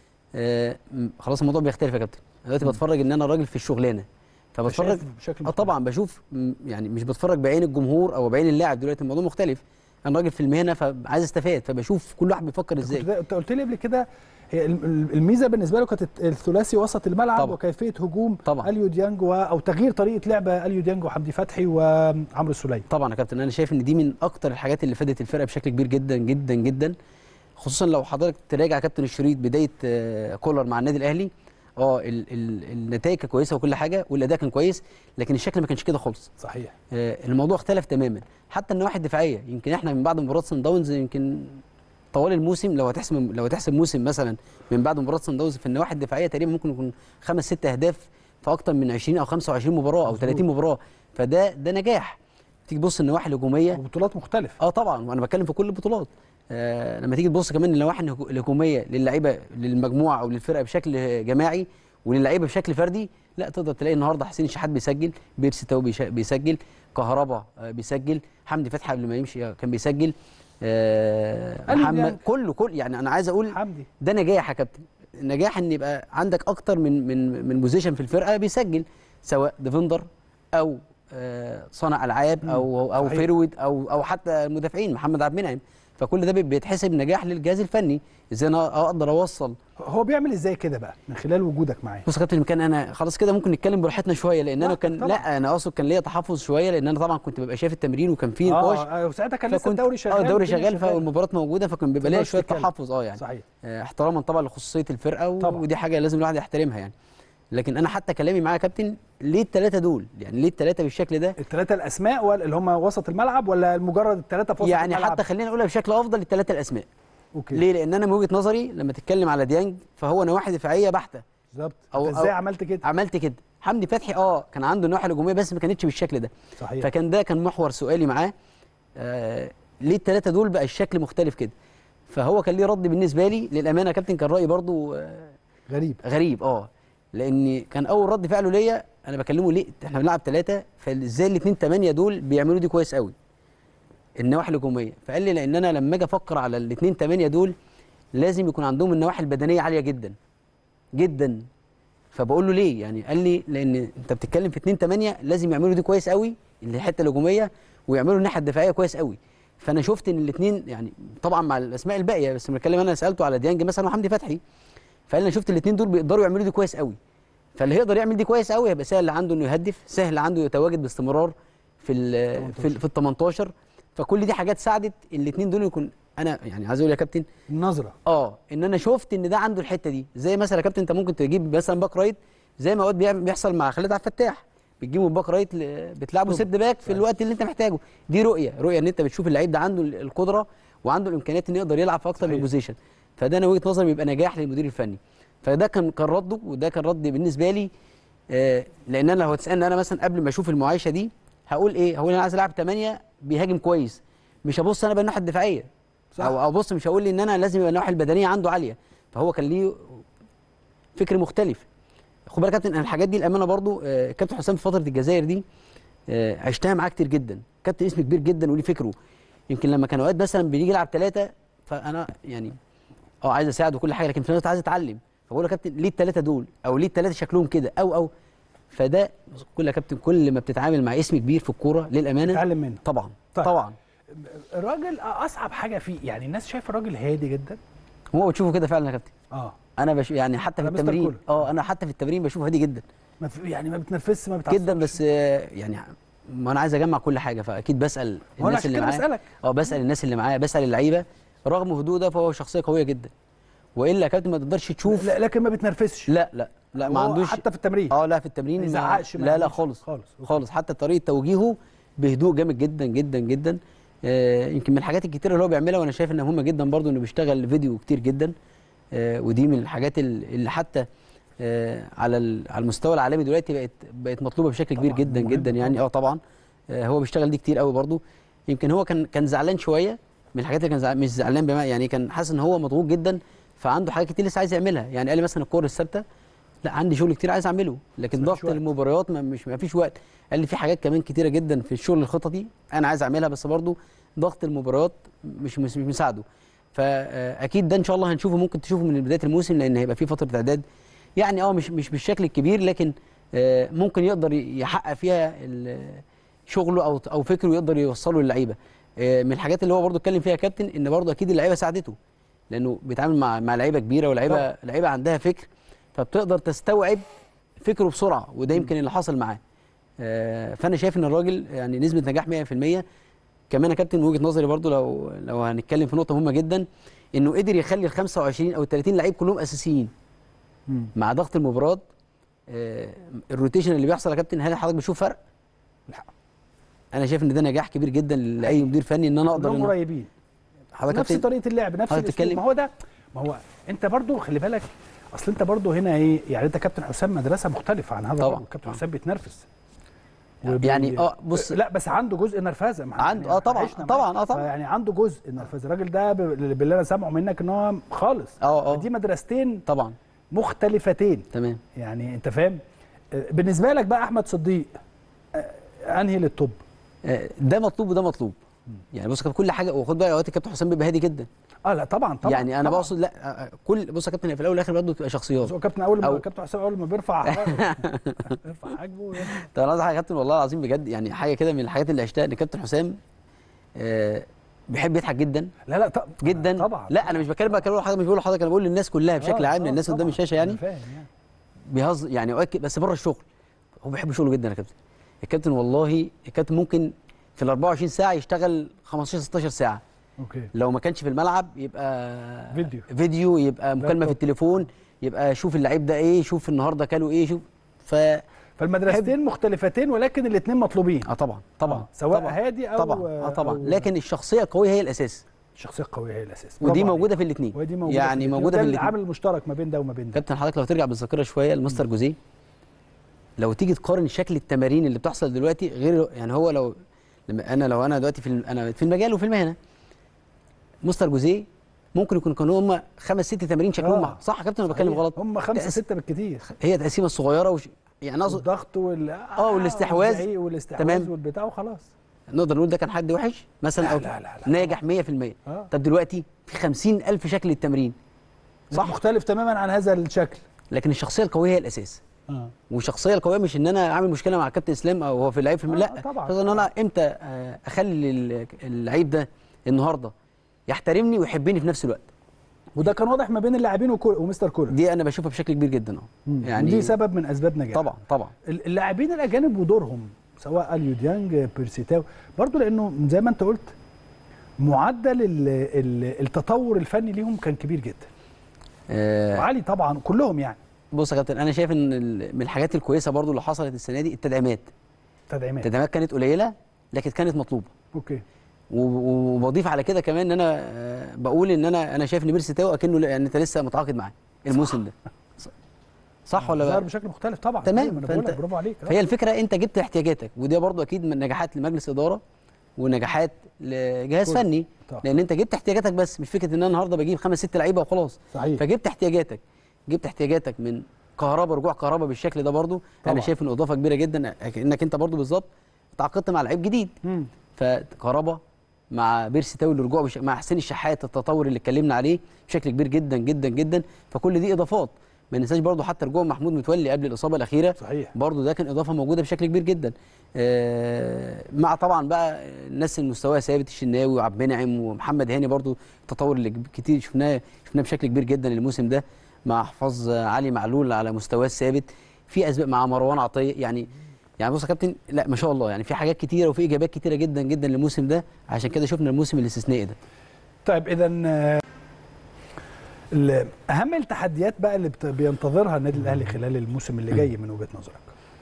آه م- خلاص الموضوع بيختلف يا كابتن دلوقتي بتفرج ان انا راجل في الشغلانه فبتفرج شايف بشكل اه مختلف. طبعا بشوف م- يعني مش بتفرج بعين الجمهور او بعين اللاعب دلوقتي الموضوع مختلف انا راجل في المهنه فعايز استفاد فبشوف كل واحد بيفكر كنت ازاي ده- انت قلت لي قبل كده هي الم- الم- الميزه بالنسبه له كانت الثلاثي وسط الملعب طبعا. وكيفيه هجوم طبعا. اليو ديانج و- او تغيير طريقه لعب اليو ديانج وحمدي فتحي وعمرو السوليه طبعا يا كابتن انا شايف ان دي من اكتر الحاجات اللي فادت الفرقه بشكل كبير جدا جدا جدا خصوصا لو حضرتك تراجع كابتن الشريط بدايه آه، كولر مع النادي الاهلي اه ال- ال- النتائج كانت كويسه وكل حاجه والاداء كان كويس لكن الشكل ما كانش كده خالص صحيح آه، الموضوع اختلف تماما حتى النواحي الدفاعيه يمكن احنا من بعد مباراه سان داونز يمكن طوال الموسم لو هتحسب لو هتحسب موسم مثلا من بعد مباراه سان داونز في النواحي الدفاعيه تقريبا ممكن يكون خمس ست اهداف في اكتر من 20 او 25 مباراه او مظبوط. 30 مباراه فده ده نجاح تيجي تبص النواحي الهجوميه وبطولات مختلفه اه طبعا وانا بتكلم في كل البطولات آه لما تيجي تبص كمان النواحي الهجو- الهجوميه للعيبه للمجموعه او للفرقه بشكل جماعي وللعيبه بشكل فردي لا تقدر تلاقي النهارده حسين شحات بيسجل بيرسي تاو بيش- بيسجل كهربا آه بيسجل حمدي فتحي قبل ما يمشي كان بيسجل آه أليو محمد ديانج. كله كل يعني انا عايز اقول حمدي ده نجاح يا كابتن نجاح ان يبقى عندك اكتر من من من بوزيشن في الفرقه بيسجل سواء ديفندر او آه، صانع العاب او او صحيح. فيرود او او حتى المدافعين محمد عبد المنعم فكل ده بي- بيتحسب نجاح للجهاز الفني ازاي انا اقدر اوصل هو بيعمل ازاي كده بقى من خلال وجودك معاه بص يا كابتن كان انا خلاص كده ممكن نتكلم براحتنا شويه لان لا، انا كان طبعا. لا انا اقصد كان ليا تحفظ شويه لان انا طبعا كنت ببقى شايف التمرين وكان فيه نقاش اه وساعتها كان لسه فكنت- الدوري شغال اه الدوري والدنيا شغال فالمباراه موجوده فكان بيبقى ليا تقدرش شويه تتكلم. تحفظ اه يعني صحيح آه، احتراما طبعا لخصوصيه الفرقه و... طبعا. ودي حاجه لازم الواحد يحترمها يعني لكن انا حتى كلامي معاه يا كابتن ليه الثلاثه دول يعني ليه الثلاثه بالشكل ده الثلاثه الاسماء ولا اللي هم وسط الملعب ولا مجرد الثلاثه في وسط يعني الملعب حتى خلينا نقولها بشكل افضل الثلاثه الاسماء اوكي ليه لان انا من وجهه نظري لما تتكلم على ديانج فهو نواحي دفاعيه بحته بالظبط أو- انت ازاي أو- عملت كده عملت كده حمدي فتحي اه كان عنده النواحي الهجوميه بس ما كانتش بالشكل ده صحيح فكان ده كان محور سؤالي معاه آه ليه الثلاثه دول بقى الشكل مختلف كده فهو كان ليه رد بالنسبه لي للامانه يا كابتن كان رايي برضو آه غريب غريب اه لان كان اول رد فعله ليا انا بكلمه ليه احنا بنلعب ثلاثه فازاي الاثنين ثمانيه دول بيعملوا دي كويس قوي النواحي الهجوميه فقال لي لان انا لما اجي افكر على الاثنين ثمانيه دول لازم يكون عندهم النواحي البدنيه عاليه جدا جدا فبقول له ليه يعني قال لي لان انت بتتكلم في 2 8 لازم يعملوا دي كويس قوي اللي هي الحته الهجوميه ويعملوا الناحيه الدفاعيه كويس قوي فانا شفت ان الاثنين يعني طبعا مع الاسماء الباقيه بس بتكلم انا سالته على ديانج مثلا وحمدي فتحي فقال لي انا شفت الاثنين دول بيقدروا يعملوا دي كويس قوي فاللي هيقدر يعمل دي كويس قوي هيبقى سهل عنده انه يهدف سهل عنده يتواجد باستمرار في ال في, ال- في ال 18 فكل دي حاجات ساعدت الاثنين دول يكون انا يعني عايز اقول يا كابتن النظره اه ان انا شفت ان ده عنده الحته دي زي مثلا يا كابتن انت ممكن تجيب مثلا باك رايت زي ما اوقات بيعمل- بيحصل مع خالد عبد الفتاح بتجيبه باك رايت ل- بتلعبه سيرد باك في الوقت اللي انت محتاجه دي رؤيه رؤيه ان انت بتشوف اللعيب ده عنده ال- القدره وعنده الامكانيات انه يقدر يلعب في اكتر من صحيح. بوزيشن فده انا وجهه نظري بيبقى نجاح للمدير الفني فده كان كان رده وده كان رد بالنسبه لي آه لان انا لو هتسالني انا مثلا قبل ما اشوف المعايشه دي هقول ايه هقول انا عايز العب 8 بيهاجم كويس مش هبص انا بقى الناحيه الدفاعيه صح. او او بص مش هقول لي ان انا لازم يبقى الناحيه البدنيه عنده عاليه فهو كان ليه فكر مختلف خد بالك يا كابتن انا الحاجات دي الامانه برضو آه، كابتن حسام في فتره الجزائر دي آه، عشتها معاه كتير جدا كابتن اسم كبير جدا وليه فكره يمكن لما كان اوقات مثلا بنيجي نلعب ثلاثه فانا يعني اه عايز اساعد وكل حاجه لكن في نفس الوقت عايز اتعلم فبقول له يا كابتن ليه الثلاثه دول او ليه الثلاثه شكلهم كده او او فده كل يا كابتن كل ما بتتعامل مع اسم كبير في الكوره للامانه اتعلم منه طبعا طيب. طبعا الراجل اصعب حاجه فيه يعني الناس شايفه الراجل هادي جدا هو بتشوفه كده فعلا يا كابتن اه انا بش يعني حتى في أنا مستر التمرين كولر. اه انا حتى في التمرين بشوفه هادي جدا ما في يعني ما بتنفسش ما بتعصبش جدا بس آه، يعني ما انا عايز اجمع كل حاجه فاكيد بسال هو انا الناس عشان اللي كده معايا بسالك اه بسال الناس اللي معايا بسال اللعيبه رغم هدوء ده فهو شخصيه قويه جدا والا يا كابتن ما تقدرش تشوف لا لكن ما بتنرفزش لا لا لا ما هو عندوش حتى في التمرين اه لا في التمرين ما ما- يزعقش ما لا لا يعملش. خالص خالص أوكي. خالص حتى طريقه توجيهه بهدوء جامد جدا جدا جدا آه يمكن من الحاجات الكتيره اللي هو بيعملها وانا شايف انها مهمه جدا برضو انه بيشتغل فيديو كتير جدا آه ودي من الحاجات ال- اللي حتى آه على ال- على المستوى العالمي دلوقتي بقت بقت مطلوبه بشكل كبير طبعاً، جدا مهم جدا يعني اه طبعا آه هو بيشتغل دي كتير قوي برضو يمكن هو كان كان زعلان شويه من الحاجات اللي كان زعلان مش زعلان بما يعني كان حاسس ان هو مضغوط جدا فعنده حاجات كتير لسه عايز يعملها يعني قال لي مثلا الكوره الثابته لا عندي شغل كتير عايز اعمله لكن بس ضغط مفيش وقت. المباريات ما مش ما فيش وقت قال لي في حاجات كمان كتيره جدا في الشغل الخططي انا عايز اعملها بس برضو ضغط المباريات مش مش مش مساعده فاكيد ده ان شاء الله هنشوفه ممكن تشوفه من بدايه الموسم لان هيبقى في فتره اعداد يعني اه مش مش بالشكل الكبير لكن آه، ممكن يقدر يحقق فيها ال- شغله او او فكره يقدر يوصله للعيبه آه، من الحاجات اللي هو برضو اتكلم فيها كابتن ان برضو اكيد اللعيبه ساعدته لانه بيتعامل مع مع لعيبه كبيره ولعيبه طبعا. لعيبه عندها فكر فبتقدر تستوعب فكره بسرعه وده يمكن اللي حصل معاه آه، فانا شايف ان الراجل يعني نسبه نجاح 100% كمان يا كابتن من وجهه نظري برضو لو لو هنتكلم في نقطه مهمه جدا انه قدر يخلي ال 25 او ال 30 لعيب كلهم اساسيين مم. مع ضغط المباراه آه، الروتيشن اللي بيحصل يا كابتن هل حضرتك بتشوف فرق؟ لا. انا شايف ان ده نجاح كبير جدا لاي مدير فني ان انا اقدر كلهم إن قريبين حضرتك نفس كابتن طريقه اللعب نفس حضرتك الاسلوب تتكلم. ما هو ده ما هو انت برضو خلي بالك اصل انت برضو هنا ايه يعني انت كابتن حسام مدرسه مختلفه عن هذا طبعاً. الرجل. كابتن طبعاً. حسام بيتنرفز يعني اه بص لا بس عنده جزء نرفزه ما عنده- يعني آه طبعاً، عشنا طبعاً، معاه. آه طبعاً. يعني عنده جزء نرفزه الراجل ده ب- باللي انا سامعه منك ان هو خالص اه اه دي مدرستين طبعا مختلفتين تمام يعني انت فاهم آه، بالنسبه لك بقى احمد صديق آه، انهي للطب آه، ده مطلوب وده مطلوب يعني بص يا كابتن كل حاجه وخد بالك اوقات الكابتن حسام بيبقى هادي جدا اه لا طبعا طبعا يعني انا طبعاً. بقصد لا آه، آه، كل بص يا كابتن في الاول والاخر برضه بتبقى شخصيات بس هو كابتن اول ما أو- كابتن حسام اول ما بيرفع بيرفع حاجبه طب انا عايز حاجه يا كابتن والله العظيم بجد يعني حاجه كده من الحاجات اللي عشتها ان كابتن حسام آه، بيحب يضحك جدا لا لا طب جدا طبعا لا انا مش بتكلم بقى كلام حضرتك مش بقول لحضرتك انا بقول للناس كلها بشكل آه، عام آه، للناس قدام طبعاً. الشاشه أنا يعني فاهم يعني بيهزر يعني أوقات كده- بس بره الشغل هو بيحب شغله جدا يا كابتن الكابتن والله الكابتن ممكن في ال 24 ساعه يشتغل 15 16 ساعه اوكي لو ما كانش في الملعب يبقى فيديو. فيديو يبقى مكالمه لابتوب. في التليفون يبقى شوف اللعيب ده ايه شوف النهارده كلوا ايه شوف ف فالمدرستين مختلفتين ولكن الاثنين مطلوبين اه طبعا طبعا آه، سواء طبعا هادي او طبعا اه طبعا أو لكن الشخصيه القويه هي الاساس الشخصيه القويه هي الاساس ودي برافو موجوده عليك. في الاثنين ودي موجوده يعني الاتنين. موجوده وده في الاثنين العامل المشترك ما بين ده وما بين ده كابتن حضرتك لو ترجع بالذاكره شويه لمستر جوزيه لو تيجي تقارن شكل التمارين اللي بتحصل دلوقتي غير يعني هو لو لما انا لو انا دلوقتي في الم- انا في المجال وفي المهنه مستر جوزيه ممكن يكون كانوا هم خمس ست تمارين شكلهم آه. مع- صح يا كابتن انا بتكلم صحيح. غلط هم خمسه تأس- سته بالكتير هي تقسيمه صغيره وش... يعني اقصد الضغط وال آه، والاستحواذ. والزعيق والاستحواذ تمام. والبتاع وخلاص نقدر نقول ده كان حد وحش مثلا لا، او لا، لا، لا. ناجح 100% اه طب دلوقتي في 50000 شكل للتمرين صح مختلف تماما عن هذا الشكل لكن الشخصيه القويه هي الاساس اه والشخصيه القويه مش ان انا اعمل مشكله مع كابتن اسلام او هو في اللعيب في الم... آه، لا طبعاً. خصوصا ان انا امتى آه، اخلي ال- اللعيب ده النهارده يحترمني ويحبني في نفس الوقت وده كان واضح ما بين اللاعبين وكول ومستر كولر دي انا بشوفها بشكل كبير جدا اه يعني يعني دي سبب من اسباب نجاح طبعا طبعا اللاعبين الاجانب ودورهم سواء اليو ديانج بيرسيتاو برضو لانه زي ما انت قلت معدل ال- ال- التطور الفني ليهم كان كبير جدا آه وعالي طبعا كلهم يعني بص يا كابتن انا شايف ان ال- من الحاجات الكويسه برضو اللي حصلت السنه دي التدعيمات تدعيمات التدعيمات كانت قليله لكن كانت مطلوبه اوكي و- وبضيف على كده كمان ان انا آه، بقول ان انا انا شايف ان بيرسي تاو اكنه لا- يعني انت لسه متعاقد معاه الموسم ده ص- صح ولا ظهر بقى؟ بشكل مختلف طبعا تمام، أيوة، ما انا بقول فأنت- لك برافو عليك آه. فهي الفكره انت جبت احتياجاتك وده برضو اكيد من نجاحات لمجلس اداره ونجاحات لجهاز كل- فني طبعا. لان انت جبت احتياجاتك بس مش فكره ان انا النهارده بجيب خمس ست لعيبه وخلاص صحيح فجبت احتياجاتك جبت احتياجاتك من كهربا رجوع كهربا بالشكل ده برضو طبعا. انا شايف ان اضافه كبيره جدا انك انت برضو بالظبط تعاقدت مع لعيب جديد مم. فكهربا مع بيرسي تاو الرجوع بش... مع حسين الشحات التطور اللي اتكلمنا عليه بشكل كبير جدا جدا جدا فكل دي اضافات ما ننساش برضو حتى رجوع محمود متولي قبل الاصابه الاخيره صحيح برضو ده كان اضافه موجوده بشكل كبير جدا آه مع طبعا بقى الناس اللي مستواها ثابت الشناوي وعبد المنعم ومحمد هاني برضو التطور اللي كتير شفناه شفناه بشكل كبير جدا الموسم ده مع حفاظ علي معلول على مستواه الثابت في اسباب مع مروان عطيه يعني يعني بص يا كابتن لا ما شاء الله يعني في حاجات كتيره وفي اجابات كتيره جدا جدا للموسم ده عشان كده شفنا الموسم الاستثنائي ده طيب اذا اهم التحديات بقى اللي بت- بينتظرها النادي الاهلي خلال الموسم اللي جاي من وجهه نظرك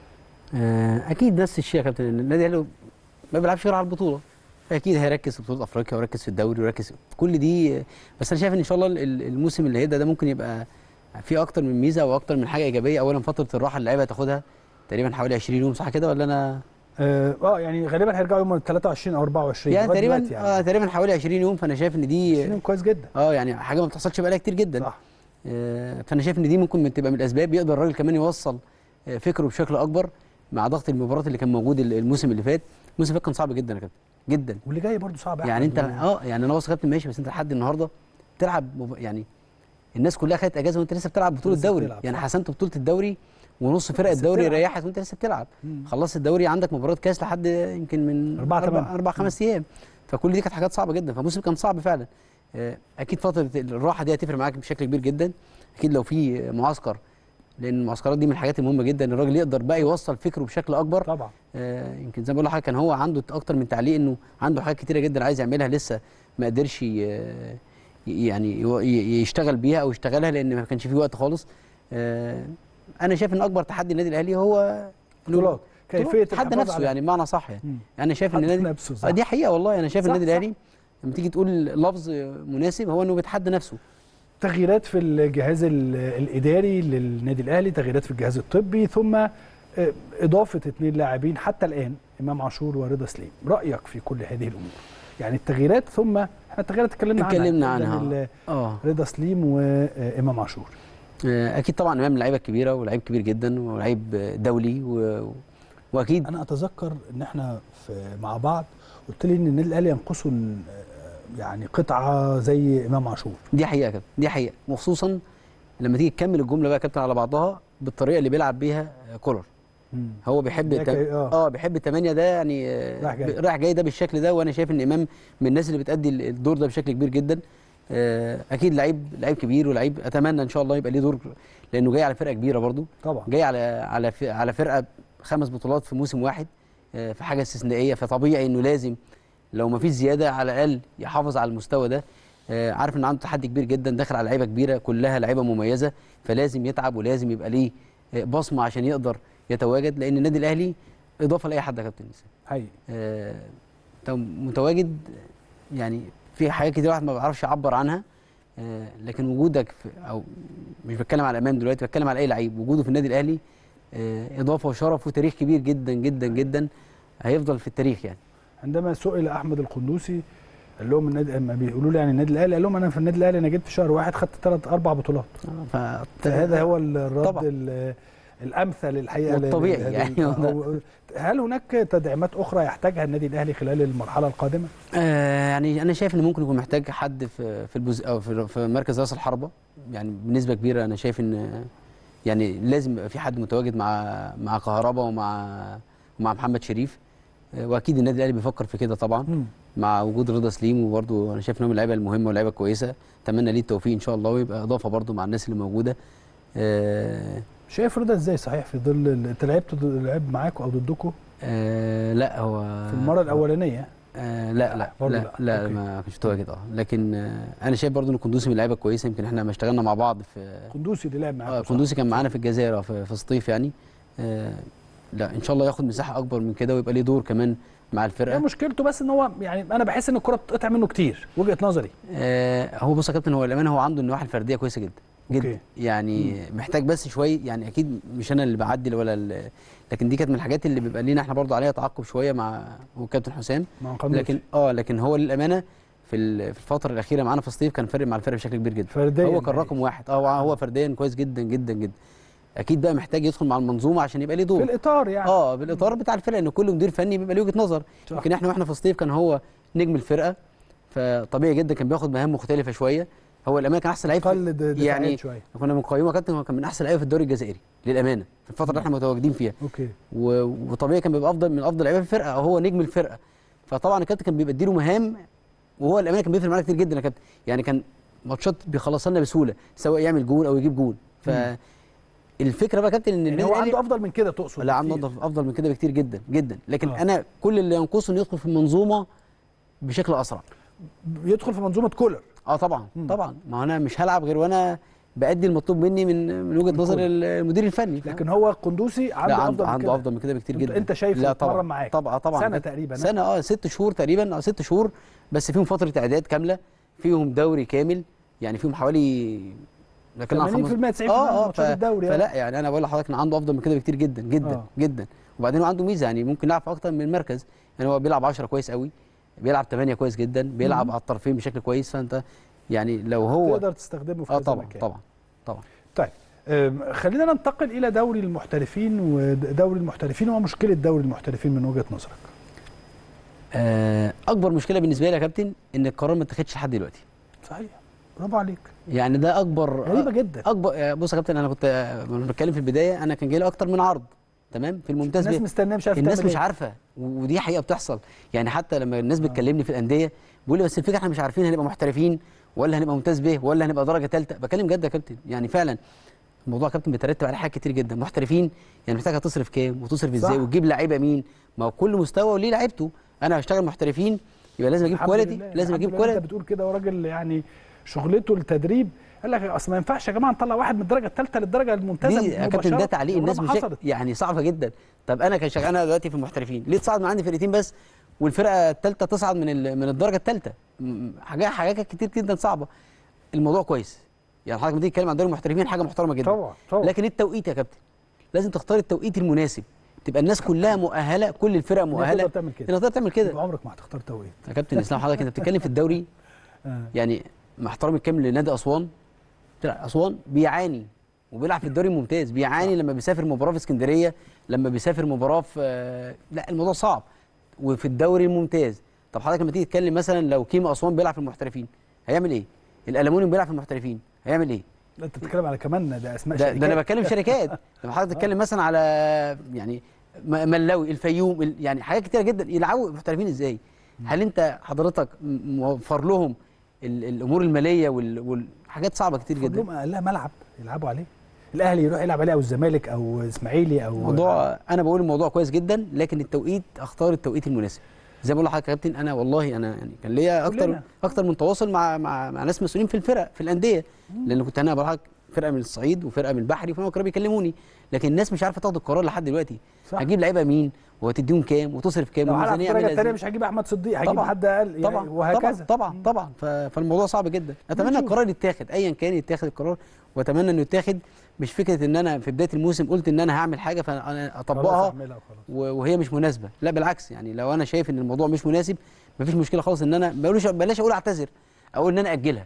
آه، اكيد نفس الشيء يا كابتن إن النادي الاهلي ما بيلعبش غير على البطوله فاكيد هيركز في بطوله افريقيا ويركز في الدوري ويركز في كل دي بس انا شايف ان ان شاء الله ال- الموسم اللي هيبدا ده ممكن يبقى فيه اكتر من ميزه او اكتر من حاجه ايجابيه اولا فتره الراحه اللي اللعيبه هتاخدها تقريبا حوالي 20 يوم صح كده ولا انا اه آه، يعني غالبا هيرجعوا يوم 23 او 24 يعني لغاية تقريبا دلوقتي اه تقريبا حوالي 20 يوم فانا شايف ان دي سنين كويس جدا اه يعني حاجه ما بتحصلش بقالها كتير جدا صح آه، فانا شايف ان دي ممكن تبقى من الاسباب يقدر الراجل كمان يوصل آه، فكره بشكل اكبر مع ضغط المباريات اللي كان موجود ال- الموسم اللي فات الموسم اللي فات كان صعب جدا يا كابتن جدا واللي جاي برضو صعب يا يعني انت أحمد. اه يعني انا واثق يا كابتن ماشي بس انت لحد النهارده بتلعب مب- يعني الناس كلها خدت اجازه وانت لسه بتلعب بطوله لسه الدوري بتلعب، يعني صح. حسمت بطوله الدوري ونص فرق بس الدوري بتلعب. ريحت وانت لسه بتلعب مم. خلصت الدوري عندك مباراه كاس لحد يمكن من أربعة اربع, تمام. أربع خمس ايام فكل دي كانت حاجات صعبه جدا فالموسم كان صعب فعلا آه، اكيد فتره الراحه دي هتفرق معاك بشكل كبير جدا اكيد لو في معسكر لان المعسكرات دي من الحاجات المهمه جدا ان الراجل يقدر بقى يوصل فكره بشكل اكبر طبعا آه، يمكن زي ما بقول لحضرتك كان هو عنده اكتر من تعليق انه عنده حاجات كتيره جدا عايز يعملها لسه ما قدرش ي- يعني يو- ي- يشتغل بيها او يشتغلها لان ما كانش في وقت خالص آه، انا شايف ان اكبر تحدي النادي الاهلي هو إنه- بطولات كيفيه تحدى الحفاظ نفسه على- يعني بمعنى صح يعني مم. انا شايف ان حد النادي نفسه صح. آه، دي حقيقه والله انا شايف صح، النادي صح. الاهلي لما تيجي تقول لفظ مناسب هو انه بيتحدى نفسه تغييرات في الجهاز ال- الاداري للنادي الاهلي تغييرات في الجهاز الطبي ثم آه، اضافه اثنين لاعبين حتى الان امام عاشور ورضا سليم رايك في كل هذه الامور يعني التغييرات ثم احنا التغييرات اتكلمنا عنها اتكلمنا جداً عنها. ال- اه رضا سليم وامام عاشور آه، اكيد طبعا امام اللعيبه الكبيره ولاعيب كبير جدا ولاعيب آه، دولي و... واكيد انا اتذكر ان احنا في مع بعض قلت لي ان النادي الاهلي ينقصه ن- يعني قطعه زي امام عاشور دي حقيقه يا كابتن دي حقيقه وخصوصا لما تيجي تكمل الجمله بقى يا كابتن على بعضها بالطريقه اللي بيلعب بيها آه، كولر هو بيحب ده التم... كي- آه. اه بيحب الثمانيه ده يعني آه، رايح جاي. ب- رايح جاي ده بالشكل ده وانا شايف ان امام من الناس اللي بتأدي ال- الدور ده بشكل كبير جدا آه، اكيد لعيب لعيب كبير ولعيب اتمنى ان شاء الله يبقى ليه دور لانه جاي على فرقه كبيره برضو طبعا جاي على على ف- على فرقه خمس بطولات في موسم واحد آه، في حاجه استثنائيه فطبيعي انه لازم لو ما فيش زياده على الاقل يحافظ على المستوى ده آه، عارف ان عنده تحدي كبير جدا داخل على لعيبه كبيره كلها لعيبه مميزه فلازم يتعب ولازم يبقى ليه آه، بصمه عشان يقدر يتواجد لان النادي الاهلي اضافه لاي حد يا كابتن نسام حقيقي آه، انت متواجد يعني في حاجات كتير الواحد ما بيعرفش يعبر عنها آه، لكن وجودك في او مش بتكلم على امام دلوقتي بتكلم على اي لعيب وجوده في النادي الاهلي آه، اضافه وشرف وتاريخ كبير جدا جدا جدا هيفضل في التاريخ يعني عندما سئل احمد القندوسي قال لهم النادي لما بيقولوا لي يعني النادي الاهلي قال لهم انا في النادي الاهلي انا جيت في شهر واحد خدت ثلاث اربع بطولات ف... فهذا هو الرد طبعا. ال- الامثل الحقيقه لل- والطبيعي لل- يعني هو ده. أو- هل هناك تدعيمات اخرى يحتاجها النادي الاهلي خلال المرحله القادمه؟ آه يعني انا شايف ان ممكن يكون محتاج حد في في البوز او في, في مركز راس الحربه يعني بنسبه كبيره انا شايف ان يعني لازم يبقى في حد متواجد مع مع كهربا ومع ومع محمد شريف آه، واكيد النادي الاهلي بيفكر في كده طبعا مع وجود رضا سليم وبرده انا شايف ان هو من اللعيبه المهمه واللعيبه الكويسه اتمنى ليه التوفيق ان شاء الله ويبقى اضافه برده مع الناس اللي موجوده آه شايف رضا ازاي صحيح في ظل ال- انت لعبت ضد- لعب معاكم او ضدكم آه لا هو في المره الاولانيه آه لا لا برضه لا, لا. لا, أوكي. ما كانش متواجد اه لكن آه انا شايف برضه ان قندوسي من اللعيبه كويسه يمكن احنا لما اشتغلنا مع بعض في قندوسي اللي لعب معاكم آه صح؟ قندوسي كان معانا في الجزائر آه، في, في سطيف يعني آه لا ان شاء الله ياخد مساحه اكبر من كده ويبقى ليه دور كمان مع هي الفرقه مشكلته بس ان هو يعني انا بحس ان الكره بتقطع منه كتير وجهه نظري آه هو بص يا كابتن هو الامانه هو عنده النواحي الفرديه كويسه جدا جدا أوكي. يعني محتاج بس شويه يعني اكيد مش انا اللي بعدل ولا ال- لكن دي كانت من الحاجات اللي بيبقى لينا احنا برضه عليها تعقب شويه مع هو كابتن حسام مع قندوسي لكن اه لكن هو للامانه في ال- في الفتره الاخيره معانا في سطيف كان فارق مع الفرق بشكل كبير جدا فرديا هو كان يعني. رقم واحد اه هو- هو فرديا كويس جدا جدا جدا اكيد بقى محتاج يدخل مع المنظومه عشان يبقى ليه في دور الاطار يعني اه بالاطار بتاع الفرقه ان كل مدير فني بيبقى ليه وجهه نظر صح. يمكن احنا واحنا في سطيف كان هو نجم الفرقه فطبيعي جدا كان بياخد مهام مختلفه شويه هو الامانه كان احسن لعيب في- قل د- دفاعيا يعني شويه كنا بنقيمه كابتن هو كان من احسن لعيبه في الدوري الجزائري للامانه في الفتره اللي احنا متواجدين فيها اوكي و- وطبيعي كان بيبقى افضل من افضل لعيبه في الفرقه هو نجم الفرقه فطبعا الكابتن كان بيبقى اديله مهام وهو الامانه كان بيفرق معانا كتير جدا يا كابتن يعني كان ماتشات بيخلصها لنا بسهوله سواء يعمل جول او يجيب جول فالفكره بقى يا كابتن ان يعني النادي هو الأهلي- عنده افضل من كده تقصد لا عنده كتير. افضل افضل من كده بكتير جدا جدا لكن آه. آه. انا كل اللي ينقصه انه يدخل في المنظومه بشكل اسرع يدخل في منظومه كولر اه طبعا مم. طبعا ما انا مش هلعب غير وانا بادي المطلوب مني من من وجهه من نظر كولر. المدير الفني لكن هو قندوسي عنده لا افضل عنده من عنده كده افضل من كده بكتير أنت- جدا أنت شايفه لا اتمرن طبعا معاك. طبعا طبعا سنة تقريبا، ها؟ سنه اه ست شهور تقريبا اه ست شهور بس فيهم فتره اعداد كامله فيهم دوري كامل يعني فيهم حوالي بتكلم عن 80% خمس- 90% اه من اه ماتشات الدوري، آه. فلا يعني انا بقول لحضرتك ان عنده افضل من كده بكتير جدا جدا آه. آه. جدا وبعدين هو عنده ميزه يعني ممكن يلعب في اكتر من مركز يعني هو بيلعب 10 كويس قوي بيلعب 8 كويس جدا بيلعب مم. على الطرفين بشكل كويس فانت يعني لو هو تقدر تستخدمه في اه كذا طبعا مكان. طبعا طبعا طيب أم، خلينا ننتقل الى دوري المحترفين ودوري المحترفين وما مشكله دوري المحترفين من وجهه نظرك آه اكبر مشكله بالنسبه لي يا كابتن ان القرار ما اتخذش لحد دلوقتي صحيح برافو عليك يعني ده اكبر غريبه جدا اكبر آه، بص يا كابتن انا كنت آه، وانا بتكلم في البدايه انا كان جاي لي اكتر من عرض تمام في الممتاز الناس بيه. مستنيه مش عارفه الناس تعمل مش إيه. عارفه و- ودي حقيقه بتحصل يعني حتى لما الناس بتكلمني في الانديه بيقول لي بس الفكره احنا مش عارفين هنبقى محترفين ولا هنبقى ممتاز به ولا هنبقى درجه ثالثه بكلم جد يا كابتن يعني فعلا الموضوع يا كابتن بيترتب عليه حاجات كتير جدا محترفين يعني محتاج هتصرف كام وتصرف ازاي صح. وتجيب لعيبه مين ما هو كل مستوى وليه لعيبته انا هشتغل محترفين يبقى لازم اجيب الحمد كواليتي لله، لازم الحمد اجيب لله كواليتي انت بتقول كده وراجل يعني شغلته التدريب قال لك اصل ما ينفعش يا جماعه نطلع واحد من الدرجه الثالثه للدرجه الممتازه دي يا كابتن مباشرة. ده تعليق عمرها الناس ما مش حصلت. يعني صعبه جدا طب انا كان شغال انا دلوقتي في المحترفين ليه تصعد من عندي فرقتين بس والفرقه الثالثه تصعد من ال- من الدرجه الثالثه حاجات حاجات كتير جدا صعبه الموضوع كويس يعني حضرتك لما تيجي تتكلم عن دوري المحترفين حاجه محترمه جدا طبعا طبعا لكن التوقيت يا كابتن لازم تختار التوقيت المناسب تبقى الناس كلها مؤهله كل الفرق إنها مؤهله تقدر تعمل كده. انها تقدر تعمل كده يبقى عمرك ما هتختار توقيت يا كابتن اسلام حضرتك انت بتتكلم في الدوري آه. يعني مع احترامي الكامل لنادي اسوان طلع اسوان بيعاني وبيلعب في الدوري الممتاز بيعاني لما بيسافر مباراه في اسكندريه لما بيسافر مباراه في آه، لا الموضوع صعب وفي الدوري الممتاز طب حضرتك لما تيجي تتكلم مثلا لو كيما اسوان بيلعب في المحترفين هيعمل ايه الالومنيوم بيلعب في المحترفين هيعمل ايه لا، انت بتتكلم على كمان ده اسماء ده, شركات ده انا بتكلم شركات لما حضرتك تتكلم مثلا على يعني م- ملاوي الفيوم ال- يعني حاجات كتيره جدا يلعبوا محترفين ازاي هل انت حضرتك م- موفر لهم ال- الامور الماليه وال- والحاجات صعبه كتير المفروض جدا لهم اقلها ملعب يلعبوا عليه الاهلي يروح يلعب عليه او الزمالك او اسماعيلي او الموضوع انا بقول الموضوع كويس جدا لكن التوقيت اختار التوقيت المناسب زي ما بقول لحضرتك يا كابتن انا والله انا يعني كان ليا اكتر كلنا. اكتر من تواصل مع مع, مع ناس مسؤولين في الفرق في الانديه لان كنت انا بروح فرقه من الصعيد وفرقه من البحري فهم كانوا بيكلموني لكن الناس مش عارفه تاخد القرار لحد دلوقتي صح. هجيب لعيبه مين وهتديهم كام وتصرف كام لو هلعب في والميزانيه الدرجه عاملة الثانيه إزاي؟ مش هجيب احمد صديق هجيب طبعا. حد اقل يعني طبعا وهكذا طبعا طبعا طبعا ف- فالموضوع صعب جدا اتمنى نشوف. القرار يتاخد ايا كان يتاخد القرار واتمنى انه يتاخد مش فكره ان انا في بدايه الموسم قلت ان انا هعمل حاجه فانا خلاص اطبقها اعملها وخلاص. و- وهي مش مناسبه لا بالعكس يعني لو انا شايف ان الموضوع مش مناسب مفيش مشكله خالص ان انا بقولش بلاش اقول اعتذر اقول ان انا اجلها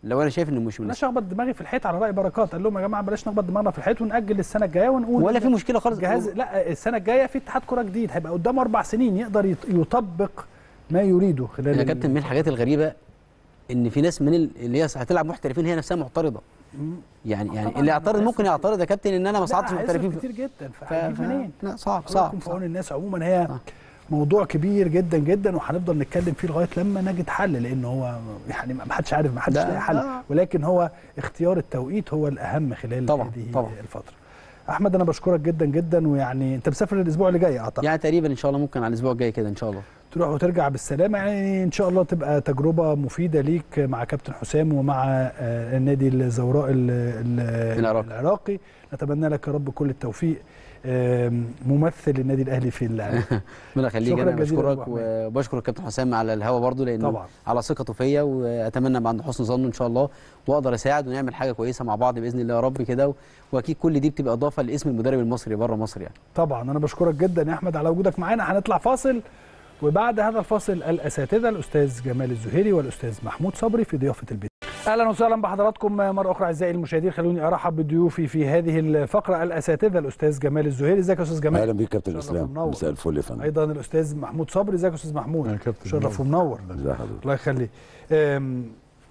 لو انا شايف انه مش بلاش اخبط دماغي في الحيط على راي بركات قال لهم يا جماعه بلاش نخبط دماغنا في الحيط ونأجل السنه الجايه ونقول ولا في مشكله خالص الجهاز لا السنه الجايه في اتحاد كره جديد هيبقى قدامه اربع سنين يقدر يط- يطبق ما يريده خلال يا ال- كابتن من الحاجات الغريبه ان في ناس من ال- اللي هي هتلعب محترفين هي نفسها معترضه يعني يعني طبعاً اللي يعترض هيصرف ممكن يعترض يا كابتن ان انا ما لا، صعدتش هيصرف محترفين كتير في جدا ف... فهيجيب ف... منين؟ لا صعب الله صعب, يكون في صعب. عون الناس عموما هي صح. موضوع كبير جدا جدا وهنفضل نتكلم فيه لغايه لما نجد حل لان هو يعني ما حدش عارف ما حدش ده- لاقي حل آه. ولكن هو اختيار التوقيت هو الاهم خلال طبعاً، هذه طبعاً. الفتره. احمد انا بشكرك جدا جدا ويعني انت مسافر الاسبوع اللي جاي اعتقد يعني تقريبا ان شاء الله ممكن على الاسبوع الجاي كده ان شاء الله تروح وترجع بالسلامه يعني ان شاء الله تبقى تجربه مفيده ليك مع كابتن حسام ومع آه، النادي الزوراء ال- ال- العراقي. العراقي نتمنى لك يا رب كل التوفيق آم، ممثل النادي الاهلي في العراق ربنا يخليك شكراً انا جزيلاً بشكرك أبو حميد. وبشكر الكابتن حسام على الهوا برضو لانه طبعاً. على ثقته فيا واتمنى ابقى عند حسن ظنه ان شاء الله واقدر اساعد ونعمل حاجه كويسه مع بعض باذن الله يا رب كده و- واكيد كل دي بتبقى اضافه لاسم المدرب المصري بره مصر يعني طبعا انا بشكرك جدا يا احمد على وجودك معانا هنطلع فاصل وبعد هذا الفاصل الاساتذه الاستاذ جمال الزهيري والاستاذ محمود صبري في ضيافه البيت اهلا وسهلا بحضراتكم مره اخرى اعزائي المشاهدين خلوني ارحب بضيوفي في هذه الفقره الاساتذه الاستاذ جمال الزهيري ازيك يا استاذ جمال اهلا بيك كابتن شرف اسلام ومنور. مساء الفل يا فندم ايضا الاستاذ محمود صبري ازيك يا استاذ محمود يا كابتن شرف ومنور ازي حضرتك الله يخليك أم،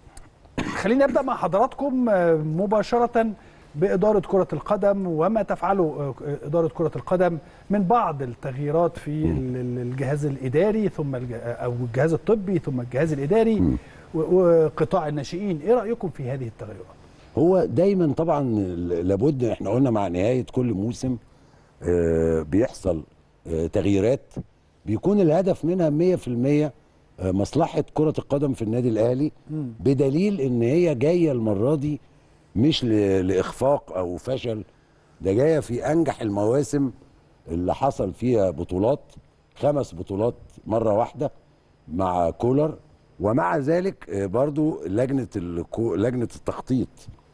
خليني ابدا مع حضراتكم أه، مباشره باداره كره القدم وما تفعله أه، اداره كره القدم من بعض التغييرات في ال- ال- الجهاز الاداري ثم الج- او الجهاز الطبي ثم الجهاز الاداري مم. و- وقطاع الناشئين ايه رايكم في هذه التغيرات هو دايما طبعا لابد احنا قلنا مع نهايه كل موسم آه، بيحصل آه، تغييرات بيكون الهدف منها 100% آه، مصلحه كره القدم في النادي الاهلي بدليل ان هي جايه المره دي مش ل- لاخفاق او فشل ده جايه في انجح المواسم اللي حصل فيها بطولات خمس بطولات مره واحده مع كولر ومع ذلك آه، برضو لجنه الكو- لجنه التخطيط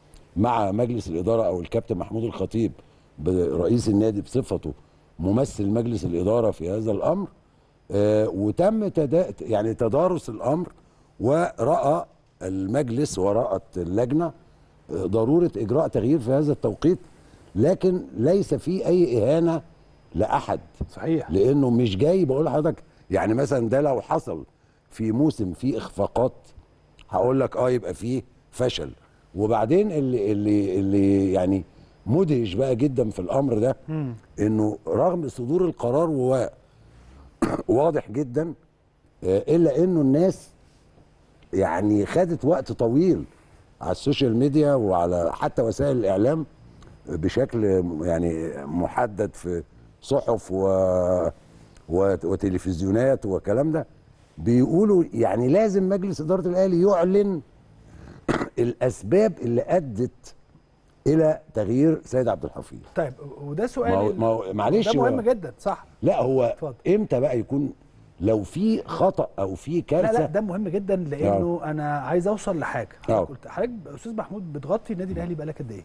مع مجلس الاداره او الكابتن محمود الخطيب رئيس النادي بصفته ممثل مجلس الاداره في هذا الامر آه، وتم تدا يعني تدارس الامر وراى المجلس ورأت اللجنه آه، ضروره اجراء تغيير في هذا التوقيت لكن ليس في اي اهانه لاحد صحيح لانه مش جاي بقول لحضرتك يعني مثلا ده لو حصل في موسم فيه اخفاقات هقول لك اه يبقى فيه فشل وبعدين اللي اللي اللي يعني مدهش بقى جدا في الامر ده انه رغم صدور القرار و واضح جدا آه، الا انه الناس يعني خدت وقت طويل على السوشيال ميديا وعلى حتى وسائل الاعلام بشكل يعني محدد في صحف و... و... وتلفزيونات وكلام ده بيقولوا يعني لازم مجلس اداره الاهلي يعلن الاسباب اللي ادت الى تغيير سيد عبد الحفيظ طيب وده سؤال ما هو- ما هو- معلش ده هو- مهم جدا صح لا هو اتفضل. امتى بقى يكون لو في خطا او في لا كارثه لا ده مهم جدا لانه انا عايز اوصل لحاجه آه. حضرتك قلت حضرتك استاذ محمود بتغطي النادي الاهلي بقالك قد ايه؟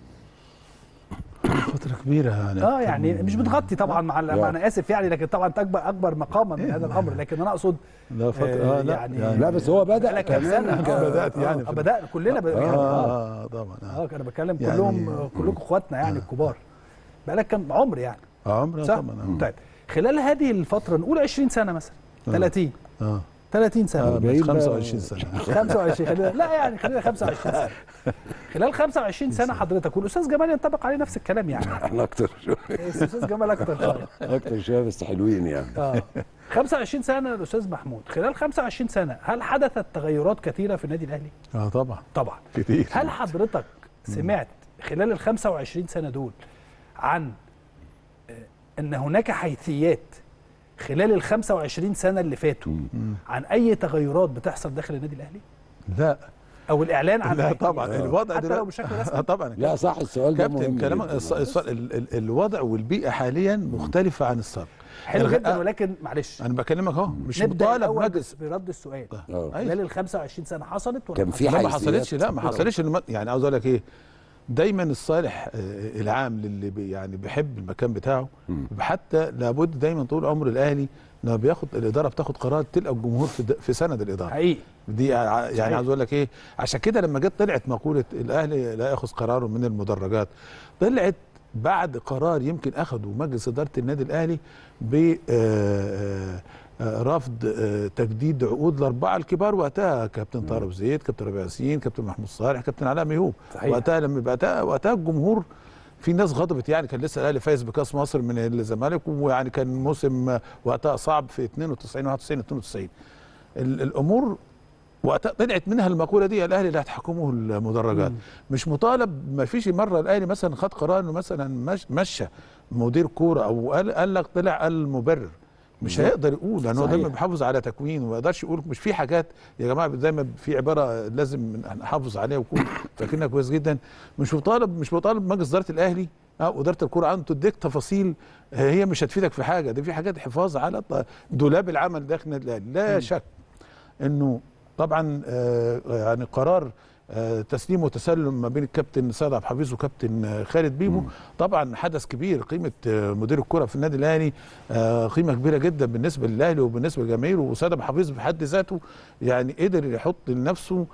فتره كبيره يعني اه يعني مش بتغطي طبعا مع ال- مع انا اسف يعني لكن طبعا انت اكبر اكبر مقاما من هذا الامر لكن انا اقصد لا فتره آه، اه لا يعني- يعني, لا بس هو بدا بقالك كام كمان سنه ك- آه، بدأت آه، يعني آه في- بدانا كلنا بدأ اه, يعني اه آه طبعا اه انا بتكلم يعني- كلهم كلكم اخواتنا يعني الكبار بقالك كام عمر يعني آه عمري صح؟ طبعا آه. طيب خلال هذه الفتره نقول 20 سنه مثلا 30 اه 30 آه سنه من أربعين بقى. 25 سنه 25 خلينا لا يعني خلينا 25 سنه خلال 25 سنه حضرتك والاستاذ جمال ينطبق عليه نفس الكلام يعني احنا اكتر شويه الاستاذ جمال اكتر شويه اكتر شويه بس حلوين يعني اه 25 سنه الاستاذ محمود خلال 25 سنه هل حدثت تغيرات كثيره في النادي الاهلي اه طبعا طبعا كتير هل حضرتك سمعت خلال ال 25 سنه دول عن آه، ان هناك حيثيات خلال ال 25 سنه اللي فاتوا عن اي تغيرات بتحصل داخل النادي الاهلي لا او الاعلان عن لا حيثيات؟ طبعا الوضع حتى لو دلوقتي بشكل رسمي آه طبعا لا صح السؤال ده كابتن مهم كلامك جداً. الص- الص- ال- ال- الوضع والبيئه حاليا مختلفه عن السابق حلو الغ- جدا آه، ولكن معلش انا بكلمك اهو مش نبدا مطالب الاول مجلس بس برد السؤال اه خلال ال 25 سنه حصلت ولا كان ما في لا ما حيثيات حصلتش لا ما كده. حصلتش إن ما- يعني عاوز اقول لك ايه دايما الصالح آه، العام للي بي يعني بيحب المكان بتاعه حتى لابد دايما طول عمر الاهلي لما بياخد الاداره بتاخد قرار تلقى الجمهور في, د- في سند الاداره حقيقي دي ع- يعني صحيح. عاوز اقول لك ايه عشان كده لما جت طلعت مقوله الاهلي لا ياخذ قراره من المدرجات طلعت بعد قرار يمكن اخذه مجلس اداره النادي الاهلي ب آه، آه، رفض آه، تجديد عقود الاربعه الكبار وقتها كابتن طارق زيد كابتن ربيع ياسين كابتن محمود صالح كابتن علاء ميهوب صحيح. وقتها لما وقتها وقتها الجمهور في ناس غضبت يعني كان لسه الاهلي فايز بكاس مصر من الزمالك ويعني كان موسم وقتها صعب في 92 91 92 ال- الامور وقتها طلعت منها المقوله دي الاهلي لا تحكمه المدرجات مش مطالب ما فيش مره الاهلي مثلا خد قرار انه مثلا مش مشى مدير كوره او قال قال لك طلع قال مبرر مش هيقدر يقول لان هو صحيح. دايما بيحافظ على تكوينه ما يقدرش يقول مش في حاجات يا جماعه زي ما في عباره لازم نحافظ عليها ونكون فاكرينها كويس جدا مش مطالب مش مطالب مجلس اداره الاهلي اه اداره الكوره عنده تديك تفاصيل آه، هي مش هتفيدك في حاجه دي في حاجات حفاظ على ط- دولاب العمل داخل النادي الاهلي لا شك انه طبعا آه، يعني قرار آه، تسليم وتسلم ما بين الكابتن سيد عبد الحفيظ وكابتن آه، خالد بيبو طبعا حدث كبير قيمه آه، مدير الكره في النادي الاهلي آه، قيمه كبيره جدا بالنسبه للاهلي وبالنسبه لجماهيره وسيد عبد الحفيظ بحد ذاته يعني قدر يحط لنفسه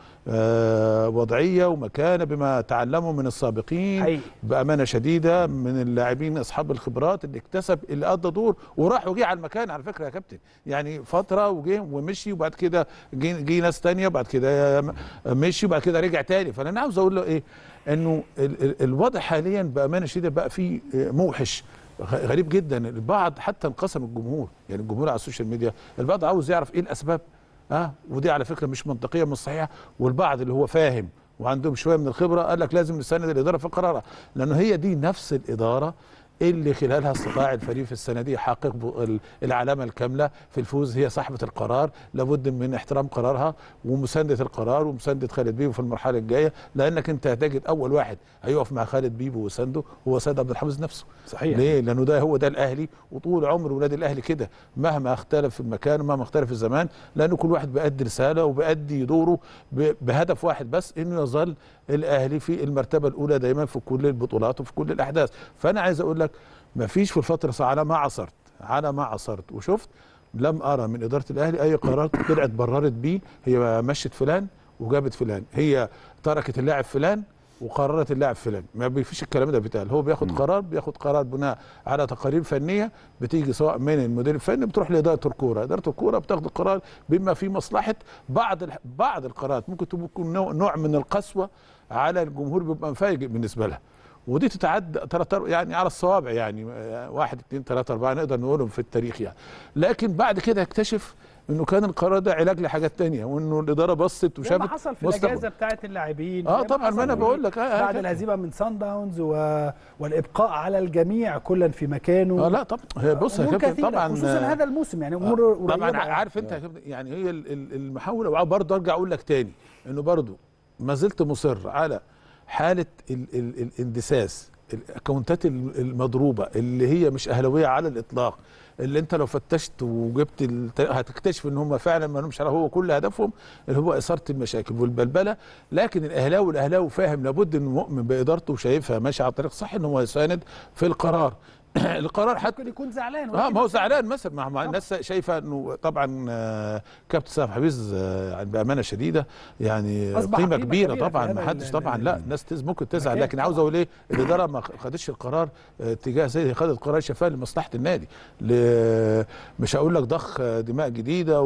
آه، وضعيه ومكانه بما تعلمه من السابقين حقيقي. بامانه شديده من اللاعبين اصحاب الخبرات اللي اكتسب اللي قضى دور وراح وجه على المكان على فكره يا كابتن يعني فتره وجه ومشي وبعد كده جه جه ناس تانية وبعد كده مشي وبعد كده رجع تاني فانا عاوز اقول له ايه انه ال- ال- الوضع حاليا بامانه شديده بقى فيه موحش غ- غريب جدا البعض حتى انقسم الجمهور يعني الجمهور على السوشيال ميديا البعض عاوز يعرف ايه الاسباب اه ودي على فكره مش منطقيه مش صحيحه والبعض اللي هو فاهم وعندهم شويه من الخبره قال لك لازم نستند الاداره في قرارها لانه هي دي نفس الاداره اللي خلالها استطاع الفريق في السنه دي يحقق ب- ال- العلامه الكامله في الفوز هي صاحبه القرار لابد من احترام قرارها ومسانده القرار ومسانده خالد بيبو في المرحله الجايه لانك انت هتجد اول واحد هيقف مع خالد بيبو وسانده هو سيد عبد الحفيظ نفسه صحيح. ليه لانه ده هو ده الاهلي وطول عمر ولاد الاهلي كده مهما اختلف المكان ومهما اختلف الزمان لانه كل واحد بيأدي رساله وبيأدي دوره ب- بهدف واحد بس انه يظل الاهلي في المرتبه الاولى دايما في كل البطولات وفي كل الاحداث فانا عايز اقول لك ما فيش في الفتره الص- على ما عصرت على ما عصرت وشفت لم ارى من اداره الاهلي اي قرار طلعت بررت بيه هي مشت فلان وجابت فلان هي تركت اللاعب فلان وقررت اللاعب فلان ما فيش الكلام ده بيتقال هو بياخد قرار بياخد قرار بناء على تقارير فنيه بتيجي سواء من المدير الفني بتروح لاداره الكوره اداره الكوره بتاخد القرار بما في مصلحه بعض الح- بعض القرارات ممكن تكون نوع, نوع من القسوه على الجمهور بيبقى مفاجئ بالنسبه لها ودي تتعدى ثلاث يعني على الصوابع يعني آه، واحد اثنين ثلاثة أربعة نقدر نقولهم في التاريخ يعني لكن بعد كده اكتشف انه كان القرار ده علاج لحاجات تانية وانه الاداره بصت زي وشافت ما حصل في مستقبل. الاجازه بتاعه اللاعبين اه زي طبعا حصل ما انا في- بقول لك آه آه بعد كده. الهزيمه من سان داونز و... والابقاء على الجميع كلا في مكانه اه لا طبعا هي بص يا أمور كابتن كثيرة، طبعا خصوصا آه، هذا الموسم يعني امور قريبه طبعا يعني. عارف انت يا كابتن يعني هي ال- ال- المحاوله وبرضه ارجع اقول لك تاني انه برضه ما زلت مصر على حاله ال ال الاندساس الاكونتات ال- المضروبه اللي هي مش اهلاويه على الاطلاق اللي انت لو فتشت وجبت الت- هتكتشف ان هم فعلا ما لهمش علاقة، هو كل هدفهم اللي هو اثاره المشاكل والبلبله لكن الاهلاوي والاهلاوي فاهم لابد انه مؤمن بادارته وشايفها ماشيه على الطريق الصح ان هو يساند في القرار القرار حتى ممكن يكون زعلان اه ولكن ما هو زعلان مثلا مع, مع الناس شايفه انه طبعا آه، كابتن سامح حفيظ آه، يعني بامانه شديده يعني أصبح قيمه قيمة كبيره كبيرة في طبعا هذا ما حدش ال- طبعا ال- لا الناس تز- ممكن تزعل مكان لكن عاوز طبعاً. اقول ايه الاداره ما خدتش القرار آه، تجاه سيد خدت قرار شفاء لمصلحه النادي ل- مش هقول لك ضخ دماء جديده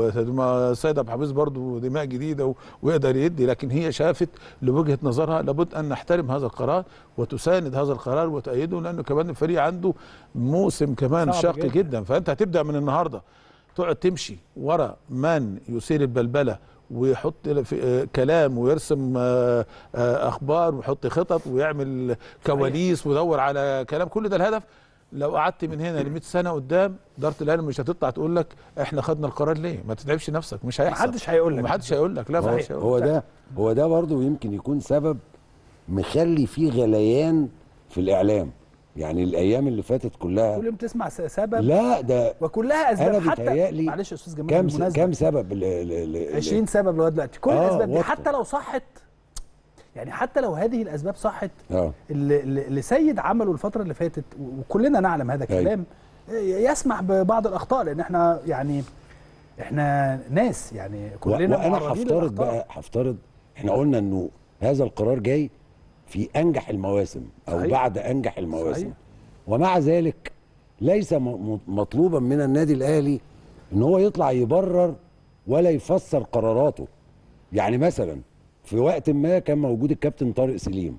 وسيد عبد الحفيظ برضو دماء جديده و- ويقدر يدي لكن هي شافت لوجهه نظرها لابد ان نحترم هذا القرار وتساند هذا القرار وتأيده لانه كمان الفريق عنده موسم كمان صعب شاق جداً. جدا. جدا فانت هتبدا من النهارده تقعد تمشي ورا من يثير البلبله ويحط في آه، كلام ويرسم آه، آه، اخبار ويحط خطط ويعمل كواليس ويدور على كلام كل ده الهدف لو قعدت من هنا ل 100 سنه قدام اداره الاهلي مش هتطلع تقول لك احنا خدنا القرار ليه ما تتعبش نفسك مش هيحصل محدش هيقول لك. محدش هيقول لك لا هو, محدش هيقول هو لك. ده هو ده برضه يمكن يكون سبب مخلي فيه غليان في الاعلام يعني الايام اللي فاتت كلها كل يوم تسمع س- سبب لا ده وكلها اسباب انا حتى بيتهيألي معلش يا استاذ جمال كام س- بالمناسبة، كام سبب ل- ل- ل- 20 سبب لغايه دلوقتي كل آه، الاسباب دي واضحة. حتى لو صحت يعني حتى لو هذه الاسباب صحت اه اللي, اللي اللي سيد عمله الفتره اللي فاتت وكلنا نعلم هذا أيوة. الكلام يسمح ببعض الاخطاء لان احنا يعني احنا ناس يعني و- كلنا وانا معرضين هفترض للأخطاء. بقى هفترض احنا قلنا انه هذا القرار جاي في انجح المواسم او صحيح. بعد انجح المواسم صحيح. ومع ذلك ليس م- م- مطلوبا من النادي الاهلي ان هو يطلع يبرر ولا يفسر قراراته يعني مثلا في وقت ما كان موجود الكابتن طارق سليم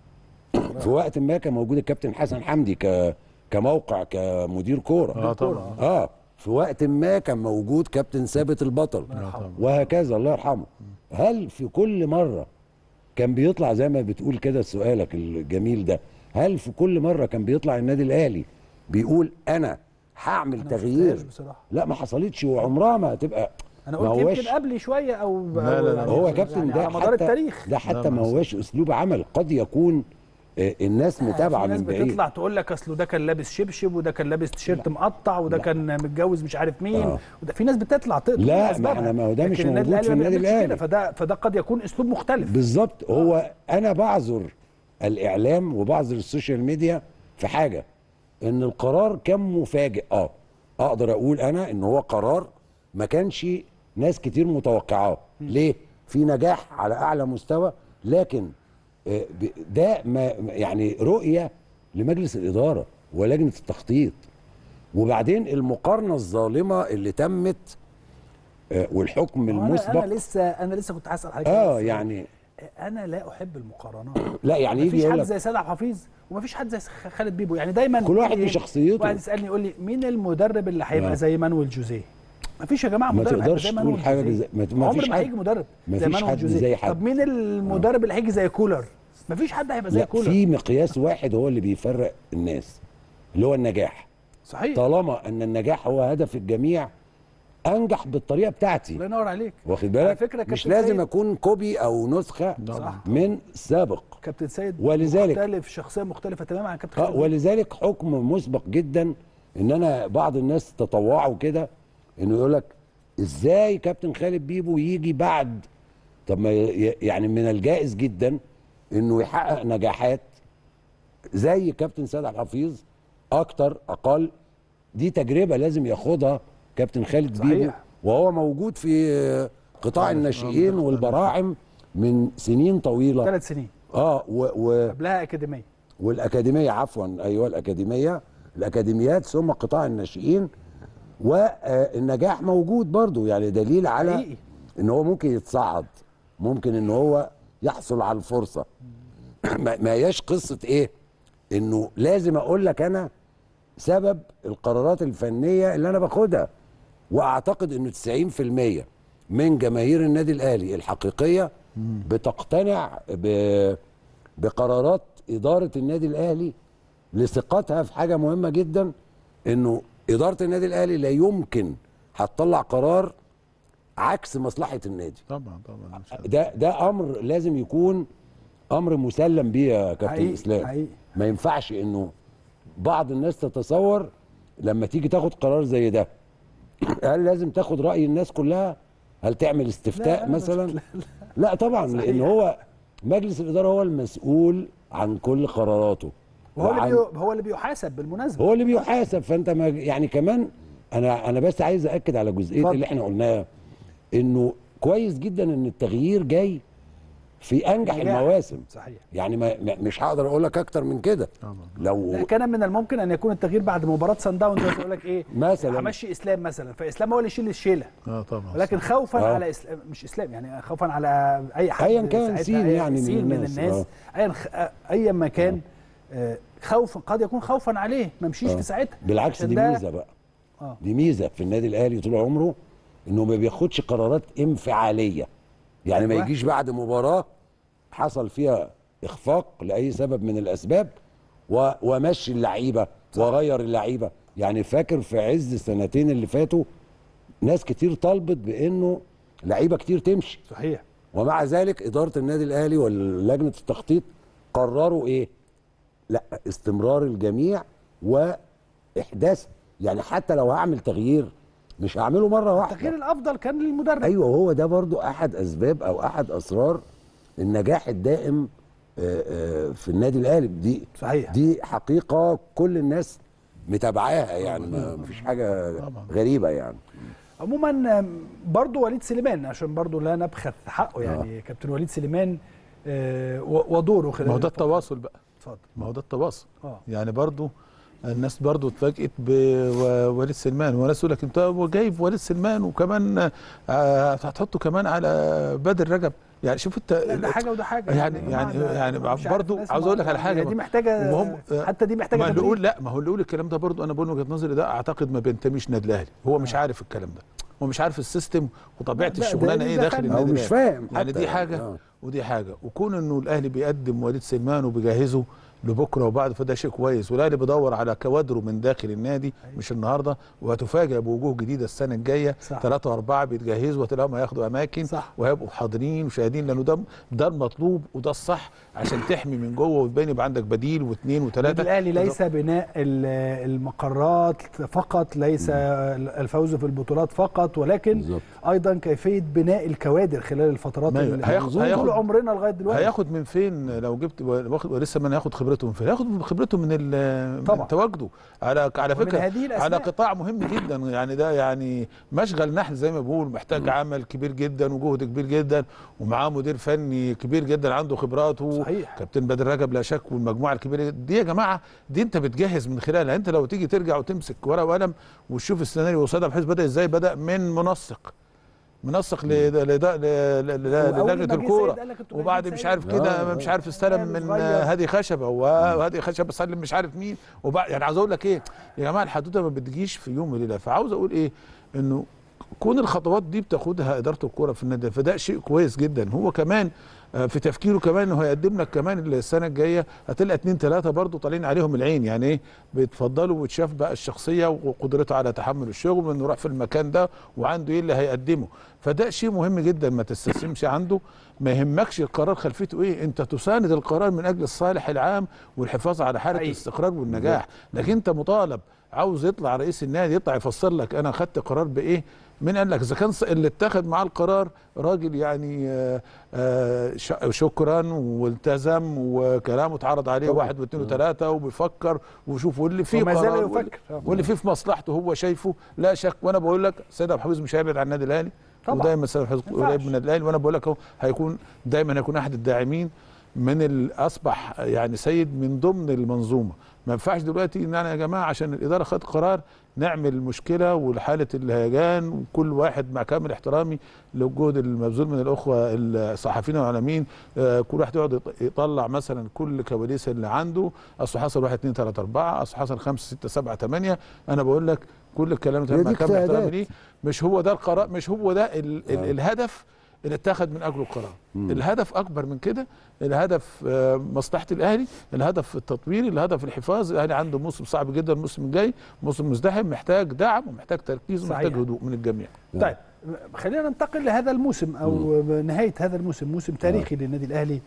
في وقت ما كان موجود الكابتن حسن حمدي ك كموقع كمدير كوره اه طبعا اه في وقت ما كان موجود كابتن ثابت البطل وهكذا الله يرحمه هل في كل مره كان بيطلع زي ما بتقول كده سؤالك الجميل ده هل في كل مره كان بيطلع النادي الاهلي بيقول انا هعمل أنا ما تغيير شفتهاش بصراحه لا ما حصلتش وعمرها ما هتبقى انا ما قلت هوش- يمكن قبلي شويه او لا، لا، لا. يعني هو يا كابتن يعني ده على مدار حتى التاريخ ده حتى لا، ما ما هوش اسلوب عمل قد يكون آه، الناس متابعه في ناس من بعيد بتطلع تقول لك اصله ده كان لابس شبشب وده كان لابس تيشيرت مقطع وده لا. كان متجوز مش عارف مين آه. وده في ناس بتطلع تقول لا، ما أسبابها. احنا- ما هو ده مش لكن النادي موجود في الأهلي ما النادي بيعملش كده، الأهلي. فده فده قد يكون اسلوب مختلف بالظبط هو انا بعذر الاعلام وبعذر السوشيال ميديا في حاجه ان القرار كان مفاجئ اه اقدر اقول انا ان هو قرار ما كانش ناس كتير متوقعاه ليه في نجاح على اعلى مستوى لكن آه، ب- ده ما يعني رؤيه لمجلس الاداره ولجنه التخطيط وبعدين المقارنه الظالمه اللي تمت آه، والحكم أنا, المسبق انا لسه انا لسه كنت هسال حضرتك اه بس يعني انا لا احب المقارنات لا يعني يجي مفيش يقول حد لك زي سيد عبد الحفيظ ومفيش حد زي خالد بيبو يعني دايما كل واحد إيه، بشخصيته. واحد يسالني يقول لي مين المدرب اللي هيبقى آه. زي مانويل جوزيه مفيش يا جماعه ما مدرب هيبقى تقدرش زي تقول مانويل حاجة جوزيه. زي- ما- ما عمر فيش ما حد- هيجي مدرب ما زي فيش مانويل حد جوزيه زي حد. طب مين المدرب اللي هيجي زي كولر مفيش حد هيبقى زي لا كولر في مقياس واحد هو اللي بيفرق الناس اللي هو النجاح صحيح طالما ان النجاح هو هدف الجميع انجح بالطريقه بتاعتي الله ينور عليك واخد على بالك فكرة مش كابتن لازم سيد- اكون كوبي او نسخه صح. من سابق كابتن سيد ولذلك- مختلف شخصيه مختلفه تماما عن كابتن آه خالد ولذلك حكم مسبق جدا ان انا بعض الناس تطوعوا كده انه يقول لك ازاي كابتن خالد بيبو يجي بعد طب ما ي- يعني من الجائز جدا انه يحقق نجاحات زي كابتن سيد عبد الحفيظ اكتر اقل دي تجربه لازم ياخدها كابتن خالد صحيح. بيبو وهو موجود في قطاع الناشئين والبراعم من سنين طويله ثلاث سنين اه و, و قبلها اكاديميه والاكاديميه عفوا ايوه الاكاديميه الاكاديميات ثم قطاع الناشئين والنجاح موجود برضو يعني دليل على حقيقي. ان هو ممكن يتصعد ممكن ان هو يحصل على الفرصه ما ما هياش قصه ايه انه لازم اقول لك انا سبب القرارات الفنيه اللي انا باخدها واعتقد انه 90% من جماهير النادي الاهلي الحقيقيه بتقتنع ب... بقرارات اداره النادي الاهلي لثقتها في حاجه مهمه جدا انه اداره النادي الاهلي لا يمكن هتطلع قرار عكس مصلحه النادي طبعا طبعا إن شاء الله. ده ده امر لازم يكون امر مسلم بيه يا كابتن حقيقي، اسلام حقيقي. ما ينفعش انه بعض الناس تتصور لما تيجي تاخد قرار زي ده هل لازم تاخد راي الناس كلها هل تعمل استفتاء لا، مثلا لا، لا طبعا صحيح. لان هو مجلس الاداره هو المسؤول عن كل قراراته وهو اللي وعن- بي... هو اللي بيحاسب بالمناسبه هو اللي بيحاسب فانت ما يعني كمان انا انا بس عايز اكد على جزئيه اتفضل. اللي احنا قلناها انه كويس جدا ان التغيير جاي في انجح نجاح. المواسم صحيح يعني ما ما- مش هقدر اقول لك اكتر من كده طبعا. لو لا كان من الممكن ان يكون التغيير بعد مباراه سان داونز بس يقول لك ايه مثلاً. همشي اسلام مثلا فاسلام هو اللي يشيل الشيله اه طبعا ولكن خوفا آه. على اسلام مش اسلام يعني خوفا على اي حد أياً كان ساعتها، سين أي يعني من سين من الناس، الناس آه. ايا خ- ايا ما كان آه، خوفا قد يكون خوفا عليه ما مشيش آه. في ساعتها بالعكس عشان دي ده- ميزه بقى آه. دي ميزه في النادي الاهلي طول عمره انه ما بياخدش قرارات انفعاليه يعني ما أيوة. يجيش بعد مباراه حصل فيها اخفاق لاي سبب من الاسباب و- ومشي اللعيبه وغير اللعيبه يعني فاكر في عز السنتين اللي فاتوا ناس كتير طالبت بانه لعيبه كتير تمشي صحيح ومع ذلك اداره النادي الاهلي ولجنه التخطيط قرروا ايه لا استمرار الجميع واحداث يعني حتى لو هعمل تغيير مش هعمله مره واحده التغيير الافضل كان للمدرب ايوه هو ده برضو احد اسباب او احد اسرار النجاح الدائم آه، آه، في النادي الاهلي دي صحيح. دي حقيقه كل الناس متابعاها يعني ما فيش حاجه طبعا. غريبه يعني عموما آم، برضو وليد سليمان عشان برضو لا نبخس حقه يعني كابتن وليد سليمان آه، و- ودوره خلال ما هو ده الفترة. التواصل بقى اتفضل ما هو ده التواصل اه يعني برضو الناس برضو اتفاجئت بوليد سلمان وناس يقول لك انت هو جايب وليد سلمان وكمان آه، هتحطه كمان على بدر رجب يعني شوف انت لا ده حاجه وده حاجه يعني يا يعني جماعة ده يعني مش عارف برضو الناس عاوز ما- اقول لك على يعني حاجه دي محتاجه وهم حتى دي محتاجه ما اللي تدريب. يقول لا ما هو اللي يقول الكلام ده برضو انا بقول من وجهه نظري ده اعتقد ما بينتميش نادي الاهلي هو مش عارف الكلام ده هو مش عارف السيستم وطبيعه لا، ده- الشغلانه ده- ايه ده داخل فن. النادي او مش الأهلي. فاهم يعني حتى دي حاجه آه. ودي حاجه وكون انه الاهلي بيقدم وليد سلمان وبيجهزه لبكره وبعد فده شيء كويس والاهلي بيدور على كوادره من داخل النادي مش النهارده وهتفاجئ بوجوه جديده السنه الجايه صح. ثلاثه واربعه بيتجهزوا وتلاقيهم هياخدوا اماكن صح. وهيبقوا حاضرين وشاهدين لانه ده ده المطلوب وده الصح عشان تحمي من جوه وتبين يبقى عندك بديل واثنين النادي وثلاثه الاهلي ليس بناء ال- المقرات فقط ليس الفوز في البطولات فقط ولكن بالظبط. ايضا كيفيه بناء الكوادر خلال الفترات ما اللي هياخد- طول هياخد- عمرنا لغايه دلوقتي هياخد من فين لو جبت واخد ولسه ما هياخد خبرته من فين هياخد خبرته من ال- طبعا. من تواجده على على ومن فكره هذه الأسماء. على قطاع مهم جدا يعني ده يعني مشغل نحل زي ما بقول محتاج عمل كبير جدا وجهد كبير جدا ومعاه مدير فني كبير جدا عنده خبرات و- صحيح. كابتن بدر رجب لا شك والمجموعه الكبيره دي يا جماعه دي انت بتجهز من خلالها انت لو تيجي ترجع وتمسك ورقه وقلم وتشوف السيناريو قصادها بحيث بدا ازاي بدا من منسق منسق ل- ل- ل- ل- ل- وأول ما للجنه جه الكوره سيد قال لك انتوا وبعد جايبين مش سيد. عارف كده آه، مش عارف استلم من صغير. هادي خشبه وهادي خشبه سلم مش عارف مين وبعد يعني عاوز اقول لك ايه يا جماعه الحدوته ما بتجيش في يوم وليله فعاوز اقول ايه انه كون الخطوات دي بتاخدها اداره الكوره في النادي فده شيء كويس جدا هو كمان آه، في تفكيره كمان انه هيقدم لك كمان السنه الجايه هتلاقي اتنين تلاته برضه طالعين عليهم العين يعني ايه بيتفضلوا وتشاف بقى الشخصيه وقدرته على تحمل الشغل وانه يروح في المكان ده وعنده ايه اللي هيقدمه فده شيء مهم جدا ما تستسلمش عنده ما يهمكش القرار خلفيته ايه انت تساند القرار من اجل الصالح العام والحفاظ على حاله حقيقي. الاستقرار والنجاح لكن انت مطالب عاوز يطلع رئيس النادي يطلع يفسر لك انا خدت قرار بايه من قال لك اذا كان اللي اتخذ معاه القرار راجل يعني آه، آه، ش- شكرا والتزم وكلامه اتعرض عليه طبعا. واحد واثنين وثلاثه وبيفكر وشوف واللي فيه وما زال قرار واللي- يفكر. واللي فيه في مصلحته هو شايفه لا شك وانا بقول لك سيد ابو حفيظ مش هيبعد عن النادي الاهلي طبعا. ودايما سيد ابو حفيظ ما قريب ينفعش. من النادي الاهلي وانا بقول لك اهو هيكون دايما هيكون احد الداعمين من ال- اصبح يعني سيد من ضمن المنظومه ما ينفعش دلوقتي ان انا يا جماعه عشان الاداره خدت قرار نعمل مشكله وحاله الهيجان وكل واحد مع كامل احترامي للجهد المبذول من الاخوه الصحفيين والعالمين آه، كل واحد يقعد يط- يطلع مثلا كل كواليس اللي عنده اصل حصل واحد اثنين ثلاثه اربعه اصل حصل خمسه سته سبعه ثمانيه انا بقول لك كل الكلام ده هي مع دي كامل احترامي اجتهادات. ليه مش هو ده القرار مش هو ده ال ال الهدف اللي اتخذ من اجله القرار الهدف اكبر من كده الهدف آه، مصلحه الاهلي الهدف التطوير الهدف الحفاظ الاهلي عنده موسم صعب جدا الموسم الجاي موسم مزدحم محتاج دعم ومحتاج تركيز ومحتاج صحيح. هدوء من الجميع طيب خلينا ننتقل لهذا الموسم او نهايه هذا الموسم موسم تاريخي للنادي الاهلي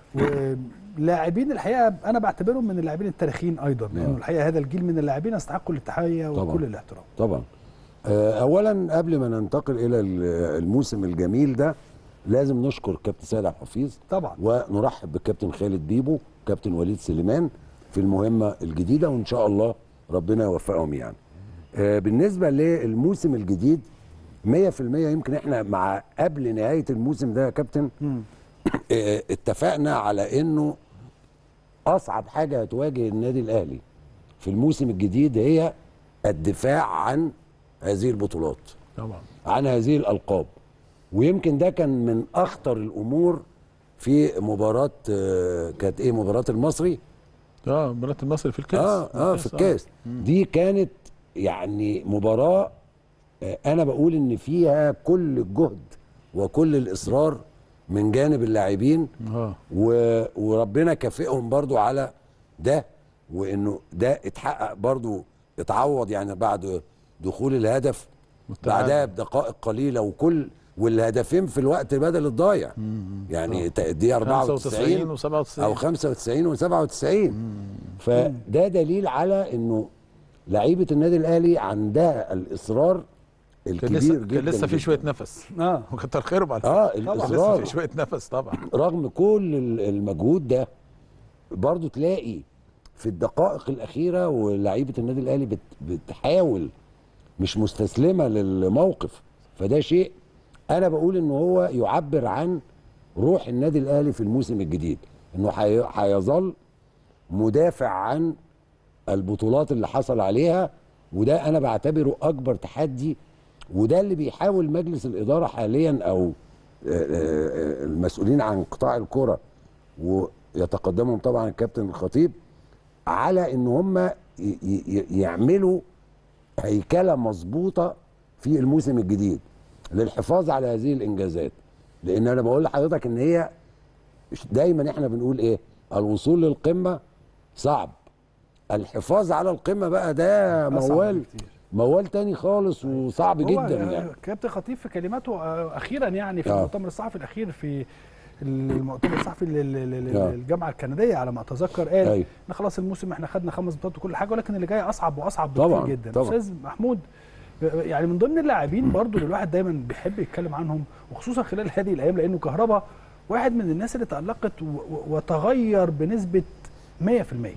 ولاعبين الحقيقه انا بعتبرهم من اللاعبين التاريخيين ايضا لانه الحقيقه هذا الجيل من اللاعبين يستحقوا التحيه طبعاً. وكل الاحترام طبعا آه، اولا قبل ما ننتقل الى ال- الموسم الجميل ده لازم نشكر كابتن سيد عبد الحفيظ طبعا ونرحب بكابتن خالد بيبو كابتن وليد سليمان في المهمه الجديده وان شاء الله ربنا يوفقهم يعني آه، بالنسبه للموسم الجديد 100% يمكن احنا مع قبل نهايه الموسم ده يا كابتن آه، اتفقنا على انه اصعب حاجه هتواجه النادي الاهلي في الموسم الجديد هي الدفاع عن هذه البطولات طبعا عن هذه الالقاب ويمكن ده كان من اخطر الامور في مباراه آه، كانت ايه مباراه المصري اه مباراه المصري في الكاس اه اه في الكاس دي كانت يعني مباراه آه انا بقول ان فيها كل الجهد وكل الاصرار من جانب اللاعبين اه و... وربنا كافئهم برضو على ده وانه ده اتحقق برضو اتعوض يعني بعد دخول الهدف والتعادل. بعدها بدقائق قليله وكل والهدفين في الوقت بدل الضايع يعني ت- دي 94 95 و97 او 95 و97 فده دليل على انه لعيبه النادي الاهلي عندها الاصرار كان الكبير لسه جدا كان لسه في جداً. شويه نفس اه وكتر خيرهم على فكره اه كان لسه الاصرار في شويه نفس طبعا رغم كل ال- المجهود ده برضو تلاقي في الدقائق الاخيره ولاعيبه النادي الاهلي بت بتحاول مش مستسلمه للموقف فده شيء انا بقول ان هو يعبر عن روح النادي الاهلي في الموسم الجديد انه هي- هيظل مدافع عن البطولات اللي حصل عليها وده انا بعتبره اكبر تحدي وده اللي بيحاول مجلس الاداره حاليا او آه، آه، المسؤولين عن قطاع الكره ويتقدمهم طبعا الكابتن الخطيب على ان هم ي- ي- يعملوا هيكله مظبوطه في الموسم الجديد للحفاظ على هذه الانجازات لان انا بقول لحضرتك ان هي دايما احنا بنقول ايه الوصول للقمه صعب الحفاظ على القمه بقى ده أصعب موال بكتير. موال تاني خالص وصعب هو جدا يعني كابتن خطيب في كلماته آه، اخيرا يعني في آه. المؤتمر الصحفي الاخير في المؤتمر الصحفي لل- لل- آه. للجامعه الكنديه على ما اتذكر قال أيوة. ان خلاص الموسم احنا خدنا خمس بطولات وكل حاجه ولكن اللي جاي اصعب واصعب طبعاً، بكتير جدا طبعاً. استاذ محمود يعني من ضمن اللاعبين برضو اللي الواحد دايما بيحب يتكلم عنهم وخصوصا خلال هذه الايام لانه كهربا واحد من الناس اللي تالقت و- و- وتغير بنسبه 100%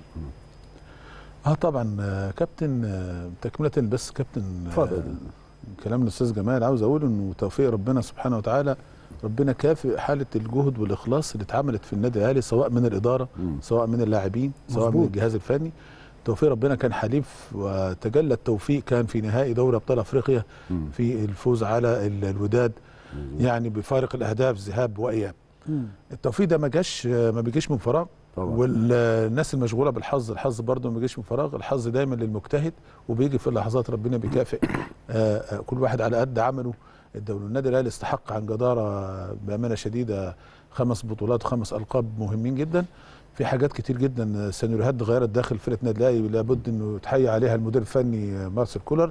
اه طبعا آه، كابتن آه، تكمله بس كابتن آه، اتفضل. كلام الاستاذ جمال عاوز اقول انه توفيق ربنا سبحانه وتعالى ربنا كافئ حاله الجهد والاخلاص اللي اتعملت في النادي الاهلي سواء من الاداره مم. سواء من اللاعبين سواء من مظبوط. الجهاز الفني توفيق ربنا كان حليف وتجلى التوفيق كان في نهائي دوري ابطال افريقيا مم. في الفوز على ال- الوداد يعني بفارق الاهداف ذهاب واياب التوفيق ده ما جاش ما بيجيش من فراغ طبعا. والناس المشغوله بالحظ الحظ برضه ما بيجيش من فراغ الحظ دايما للمجتهد وبيجي في اللحظات ربنا بيكافئ آه، آه، كل واحد على قد عمله الدوري النادي الاهلي استحق عن جداره بامانه شديده خمس بطولات وخمس القاب مهمين جدا في حاجات كتير جدا سيناريوهات اتغيرت داخل فرقه النادي الاهلي لابد انه يتحيى عليها المدير الفني آه، مارسيل كولر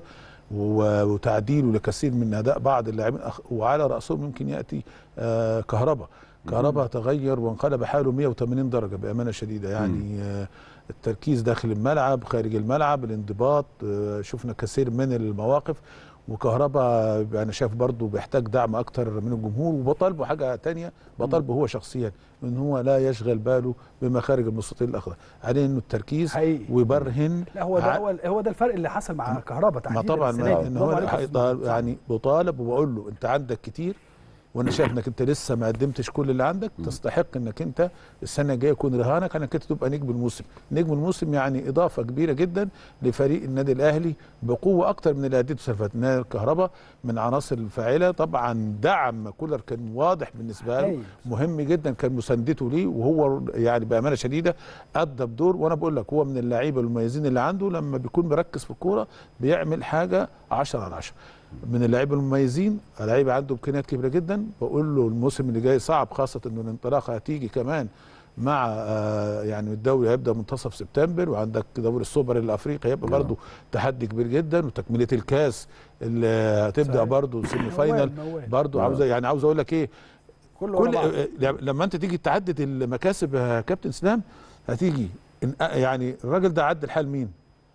و- وتعديله لكثير من اداء بعض اللاعبين أخ- وعلى راسهم يمكن ياتي آه، كهربا كهربا تغير وانقلب حاله 180 درجه بامانه شديده يعني آه، التركيز داخل الملعب خارج الملعب الانضباط آه، شفنا كثير من المواقف وكهربا انا شايف برضه بيحتاج دعم اكتر من الجمهور وبطالبه حاجه تانية بطالبه هو شخصيا ان هو لا يشغل باله بما خارج المستطيل الاخضر عليه انه التركيز حقيقي. ويبرهن لا هو ده ع- هو, هو ده الفرق اللي حصل مع كهربا ما تحديدا طبعا السنة ما دي. ان برافو هو عليك يا أستاذ هيطال- محمود. يعني بطالب وبقول له انت عندك كتير وانا شايف انك انت لسه ما قدمتش كل اللي عندك تستحق انك انت السنه الجايه يكون رهانك انك انت تبقى نجم الموسم نجم الموسم يعني اضافه كبيره جدا لفريق النادي الاهلي بقوه اكتر من اللي اديته السنه اللي فاتت نادي الكهرباء من عناصر الفاعله طبعا دعم كولر كان واضح بالنسبه له هايل. مهم جدا كان مساندته ليه وهو يعني بامانه شديده ادى بدور وانا بقول لك هو من اللعيبه المميزين اللي عنده لما بيكون مركز في الكوره بيعمل حاجه 10 على 10 من اللعيبه المميزين لعيبه عنده امكانيات كبيره جدا بقول له الموسم اللي جاي صعب خاصه انه الانطلاقه هتيجي كمان مع آه يعني الدوري هيبدا منتصف سبتمبر وعندك دوري السوبر الافريقي هيبقى برضه تحدي كبير جدا وتكمله الكاس اللي هتبدا صحيح. برضه سيمي موال- فاينل موال. برضه عاوز يعني عاوز اقول لك ايه كله كل ورا بعض. آه، لما انت تيجي تعدد المكاسب يا كابتن اسلام هتيجي إن- آه، يعني الراجل ده عدل حال مين؟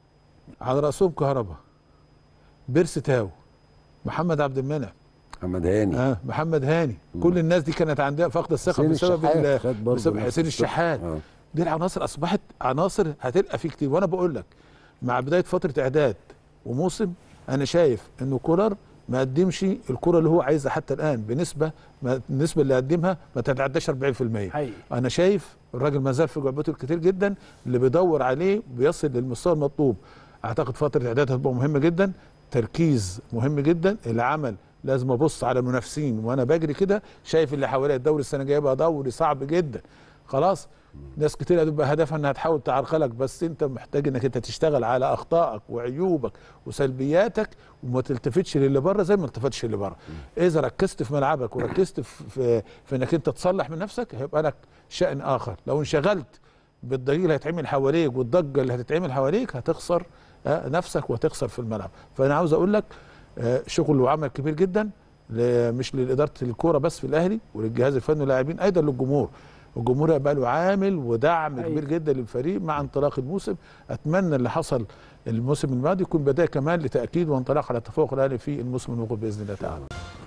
على راسهم كهربا بيرسي تاو محمد عبد المنعم محمد هاني آه محمد هاني كل الناس دي كانت عندها فقد الثقه حسين بسبب الشحات ال- خد برضه بسبب نفس حسين الثقة. الشحات آه. دي العناصر اصبحت عناصر هتلقى فيه كتير وانا بقول لك مع بدايه فتره اعداد وموسم انا شايف انه كولر ما قدمش الكره اللي هو عايزها حتى الان بنسبه ما النسبه اللي قدمها ما تتعداش 40% حقيقي انا شايف الراجل ما زال في جعبته الكتير جدا اللي بيدور عليه بيصل للمستوى المطلوب اعتقد فتره اعداد هتبقى مهمه جدا تركيز مهم جدا العمل لازم ابص على المنافسين وانا بجري كده شايف اللي حواليا الدوري السنه الجايه بقى دوري صعب جدا خلاص ناس كتير هتبقى هدفها انها تحاول تعرقلك بس انت محتاج انك انت تشتغل على اخطائك وعيوبك وسلبياتك وما تلتفتش للي بره زي ما التفتش للي بره اذا ركزت في ملعبك وركزت في, في, في انك انت تصلح من نفسك هيبقى لك شأن اخر لو انشغلت بالضجيج اللي هيتعمل حواليك والضجه اللي هتتعمل حواليك هتخسر آه، نفسك وهتخسر في الملعب فانا عاوز اقول لك آه، شغل وعمل كبير جدا ل- مش لاداره الكوره بس في الاهلي وللجهاز الفني واللاعبين ايضا للجمهور الجمهور يبقى له عامل ودعم أيوة. كبير جدا للفريق مع انطلاق الموسم اتمنى اللي حصل الموسم الماضي يكون بدايه كمان لتاكيد وانطلاق على التفوق الاهلي في الموسم المقبل باذن الله تعالى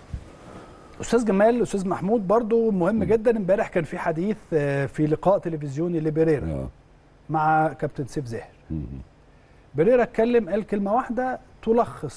استاذ جمال استاذ محمود برضو مهم جدا امبارح كان في حديث آه، في لقاء تلفزيوني لبيريرا آه. مع كابتن سيف زاهر مم. بيريرا اتكلم قال كلمه واحده تلخص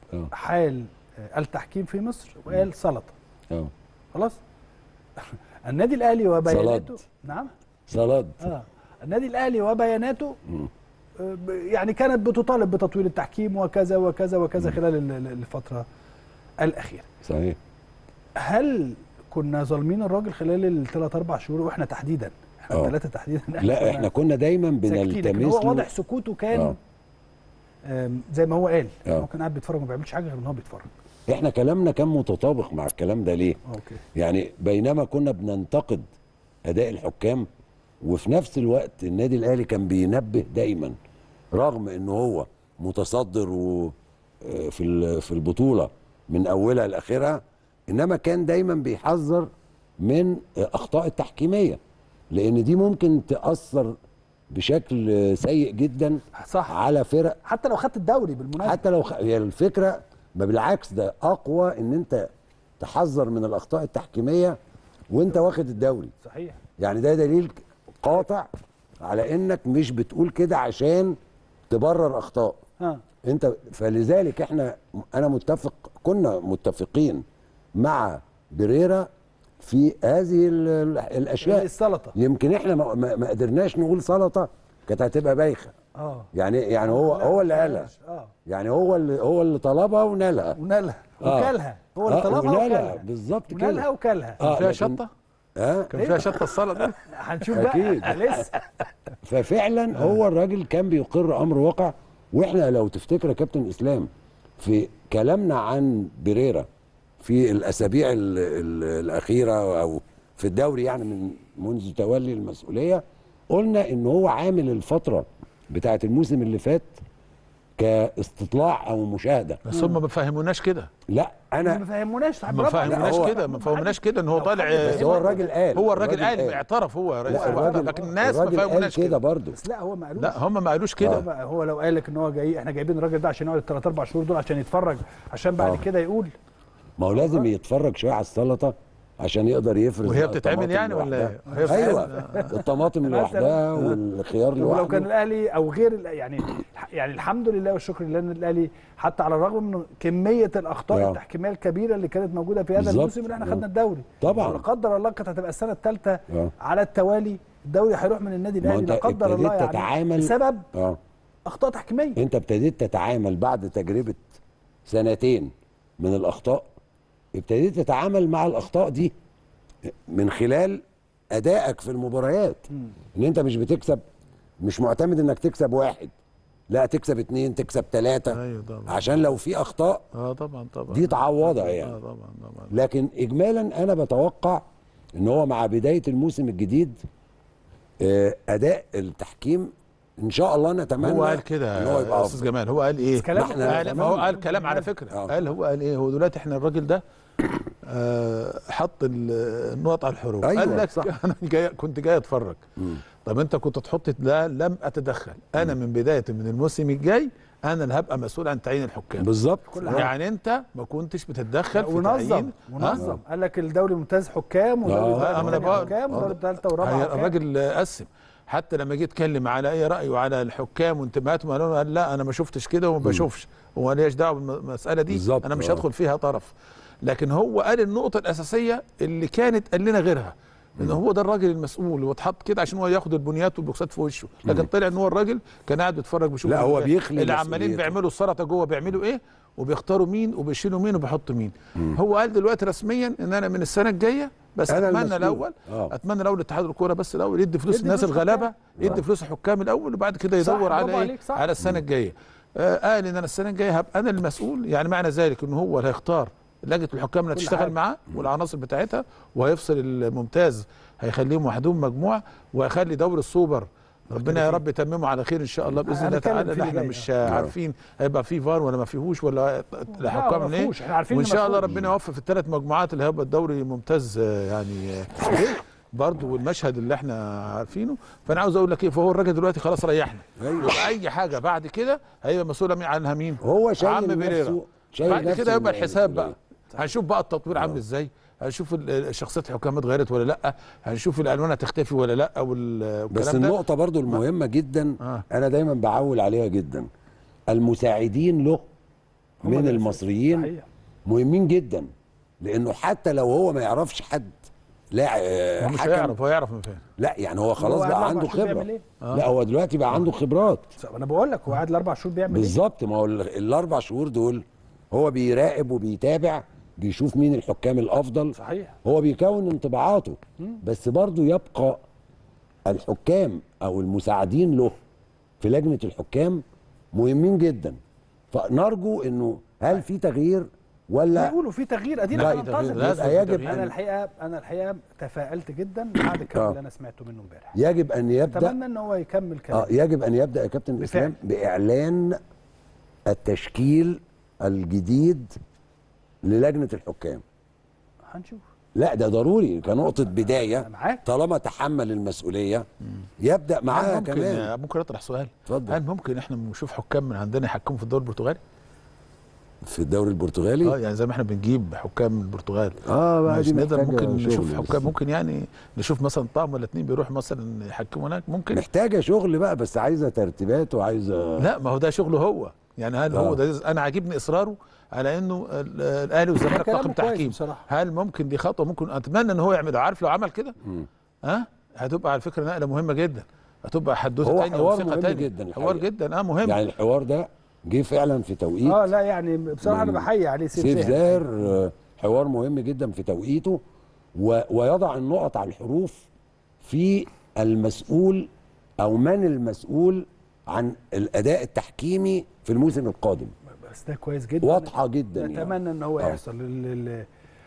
اه حال آه، التحكيم في مصر وقال سلطه اه خلاص النادي الاهلي وبياناته صلاد. نعم صلاد اه النادي الاهلي وبياناته مم. آه، ب- يعني كانت بتطالب بتطويل التحكيم وكذا وكذا وكذا خلال ال- ال- الفتره الاخيره صحيح هل كنا ظالمين الراجل خلال الثلاث اربع شهور واحنا تحديدا احنا آه. الثلاثه تحديدا لا احنا كنا دايما ساكتين لكن بنلتمس هو له واضح سكوته كان آه. آم، زي ما هو قال آه. هو كان قاعد بيتفرج ما بيعملش حاجه غير ان هو بيتفرج احنا كلامنا كان متطابق مع الكلام ده ليه اوكي يعني بينما كنا بننتقد اداء الحكام وفي نفس الوقت النادي الاهلي كان بينبه دايما رغم ان هو متصدر و آه، في ال- في البطوله من اولها لاخرها انما كان دايما بيحذر من آه، اخطاء التحكيميه لان دي ممكن تاثر بشكل آه، سيء جدا صح على فرق حتى لو خدت الدوري بالمناسبه حتى لو خ... هي الفكره ما بالعكس ده اقوى ان انت تحذر من الاخطاء التحكيميه وانت واخد الدوري صحيح يعني ده دليل قاطع على انك مش بتقول كده عشان تبرر اخطاء ها انت فلذلك احنا انا متفق كنا متفقين مع بريرا في هذه ال- ال- الاشياء السلطه يمكن احنا ما, ما ما قدرناش نقول سلطه كانت هتبقى بايخه اه يعني يعني هو لا، هو اللي لا، قالها اه يعني هو اللي هو اللي طلبها ونالها ونالها آه. وكلها هو اللي آه، طلبها ونالها وكلها بالظبط ونالها كده وكلها آه، فيها لكن- شطه اه كان فيها شطه السلطه دي هنشوف أكيد. بقى لسه ففعلا هو الراجل كان بيقر امر واقع واحنا لو تفتكر يا كابتن اسلام في كلامنا عن بريرا في الاسابيع ال ال الاخيره او في الدوري يعني من منذ تولي المسؤوليه قلنا ان هو عامل الفتره بتاعه الموسم اللي فات كاستطلاع او مشاهده بس هم ما فهموناش كده لا ما انا فهموناش ما برافو عليك. فهموناش هو- كده ما فهموناش كده ان هو طالع بس هو الراجل قال هو الراجل قال اعترف هو رئيس لا الوزراء الراجل لكن الناس ما الراجل قال فهموناش كده كده برضه بس لا هو ما قالوش لا هم ما قالوش هو, كده ما- هو لو قال لك ان هو جاي احنا جايبين الراجل ده عشان يقعد الثلاث اربع شهور دول عشان يتفرج عشان بعد آه. كده يقول ما هو لازم يتفرج شويه على السلطه عشان يقدر يفرز وهي بقى بتتعمل الطماطم يعني ولا لوحدها. إيه؟ وهي ايوه بتتعمل؟ الطماطم مثلاً. لوحدها آه. والخيار طب لو كان لوحده الاهلي او غير الأ- يعني يعني الحمد لله والشكر لله ان الاهلي حتى على الرغم من كميه الاخطاء آه. التحكيميه الكبيره اللي كانت موجوده في هذا بالظبط. الموسم اللي احنا آه. خدنا الدوري طبعاً. لا قدر الله كانت هتبقى السنه الثالثه آه. على التوالي الدوري هيروح من النادي ما هو الاهلي أنت لا قدر الله ابتديت يعني تتعامل- بسبب اه اخطاء تحكيميه انت ابتديت تتعامل بعد تجربه سنتين من الاخطاء ابتديت تتعامل مع الاخطاء دي من خلال ادائك في المباريات ان انت مش بتكسب مش معتمد انك تكسب واحد لا تكسب اتنين تكسب تلاتة ايوه طبعا عشان لو في اخطاء اه طبعا طبعا دي تعوضها يعني اه طبعا طبعا لكن اجمالا انا بتوقع ان هو مع بدايه الموسم الجديد آه، اداء التحكيم ان شاء الله نتمنى هو قال كده ان هو يبقى يا استاذ افضل جمال هو قال ايه؟ بس كلامه ما إحنا- قال ما هو قال كلام على فكره آه. قال هو قال ايه؟ هو دلوقتي احنا الراجل ده آه حط ال- النقط على الحروف أيوة، قال لك صح. انا جاي كنت جاي اتفرج طب انت كنت تحط لا لم اتدخل انا من بدايه من الموسم الجاي انا اللي هبقى مسؤول عن تعيين الحكام بالظبط يعني انت ما كنتش بتتدخل في ونظم تعيين ونظم قال لك الدوري ممتاز حكام ودوري آه، ثالث أما أنا تاني بقول- حكام آه. ودوري ثالثه هي ورابعه حكام. الراجل قسم حتى لما جه يتكلم على اي رايه على الحكام وانتماءاتهم قال قال لا انا ما شفتش كده وما بشوفش وما ليش دعوه بالمساله دي بالظبط، انا مش آه. هدخل فيها طرف لكن هو قال النقطه الاساسيه اللي كانت قال لنا غيرها ان هو ده الراجل المسؤول واتحط كده عشان هو ياخد البنيات والبوكسات في وشه لكن طلع ان هو الراجل كان قاعد بيتفرج بيشوف لا، هو ال- بيخلي اللي عمالين مسؤوليته. بيعملوا السلطه جوه بيعملوا ايه وبيختاروا مين وبيشيلوا مين وبيحطوا مين هو قال دلوقتي رسميا ان انا من السنه الجايه بس أنا اتمنى المسؤول. الاول آه. اتمنى الاول اتحاد الكوره بس الاول يدي فلوس يدي الناس فلوس الغلابه حكام. يدي فلوس الحكام الاول وبعد كده صح، يدور برافو على ايه عليك، صح. على السنه الجايه آه قال ان انا السنه الجايه هبقى انا المسؤول يعني معنى ذلك ان هو اللي هيختار لجنه الحكام اللي كل هتشتغل حاجة. معاه والعناصر بتاعتها وهيفصل الممتاز هيخليهم وحدهم مجموعه وهيخلي دوري السوبر ربنا يا رب يتممه على خير ان شاء الله باذن الله هنتكلم تعالى فيه لا احنا جاي. مش عارفين هيبقى فيه فار ولا ما فيهوش ولا الحكام ما من ايه فيهوش، احنا عارفين وان إنه شاء الله مفهوش. ربنا يوفق في الثلاث مجموعات اللي هيبقى الدوري ممتاز آه، يعني آه، إيه؟ برضه والمشهد اللي احنا عارفينه فانا عاوز اقول لك ايه فهو الراجل دلوقتي خلاص ريحنا أيوة. يبقى اي حاجه بعد كده هيبقى مسؤول مين عنها مين هو شايل عم بيريرا نفسه شايل بعد نفسه كده يبقى من الحساب بقى المسؤولية. هنشوف بقى التطوير عامل ازاي هنشوف ال- شخصيات الحكام اتغيرت ولا لا هنشوف الالوان هتختفي ولا لا وال- بس والكلام ده النقطة برضو المهمة جدا آه. أنا دايما بعول عليها جدا المساعدين له هم من الأساس. المصريين صحيح. مهمين جدا لانه حتى لو هو ما يعرفش حد لاعب هو مش هيعرف هو يعرف من فين لا يعني هو خلاص هو قاعد بقى أربع عنده شهور خبره بيعمل إيه؟ لا هو دلوقتي بقى عنده خبرات انا بقول لك هو قاعد الاربع شهور بيعمل ايه بالظبط ما هو ال- الاربع شهور دول هو بيراقب وبيتابع بيشوف مين الحكام الافضل صحيح هو بيكون انطباعاته بس برضه يبقى الحكام او المساعدين له في لجنه الحكام مهمين جدا فنرجو انه هل في تغيير ولا يقولوا في تغيير ادينا لا، احنا في تغيير. ننتظر لازم في يجب تغيير. انا أن الحقيقه انا الحقيقه تفائلت جدا بعد الكلام آه. اللي انا سمعته منه امبارح يجب ان يبدا اتمنى ان هو يكمل اه كلام يجب ان يبدا يا كابتن الاسلام باعلان التشكيل الجديد للجنه الحكام هنشوف لا ده ضروري كنقطه أنا بدايه معاك طالما تحمل المسؤوليه يبدا هل معاها ممكن كمان ممكن اطرح سؤال اتفضل هل ممكن احنا نشوف حكام من عندنا يحكموا في الدوري البرتغالي؟ في الدوري البرتغالي اه يعني زي ما احنا بنجيب حكام من البرتغال اه بقى مش دي نقدر محتاجة ممكن شغل نشوف بس. حكام ممكن يعني نشوف مثلا طقم ولا اتنين بيروحوا مثلا يحكموا هناك ممكن محتاجه شغل بقى بس عايزه ترتيبات وعايزه لا ما هو ده شغله هو يعني هل آه. هو ده انا عاجبني اصراره على انه ال- الاهلي والزمالك كلامه طاقم كويس تحكيم بصراحة. هل ممكن دي خطوه ممكن اتمنى ان هو يعملها عارف لو عمل كده مم. ها هتبقى على فكره نقله مهمه جدا هتبقى حدوته هو تانية حوار وثقه مهم تانية جدا حوار الحقيقة. جدا اه مهم يعني الحوار ده جه فعلا في توقيت اه لا يعني بصراحه انا من بحيي عليه سيف, سيف زاهر. زاهر آه، حوار مهم جدا في توقيته و... ويضع النقط على الحروف في المسؤول او من المسؤول عن الاداء التحكيمي في الموسم القادم بس ده كويس جدا واضحه جدا يعني. اتمنى ان هو آه. يحصل ال- ال-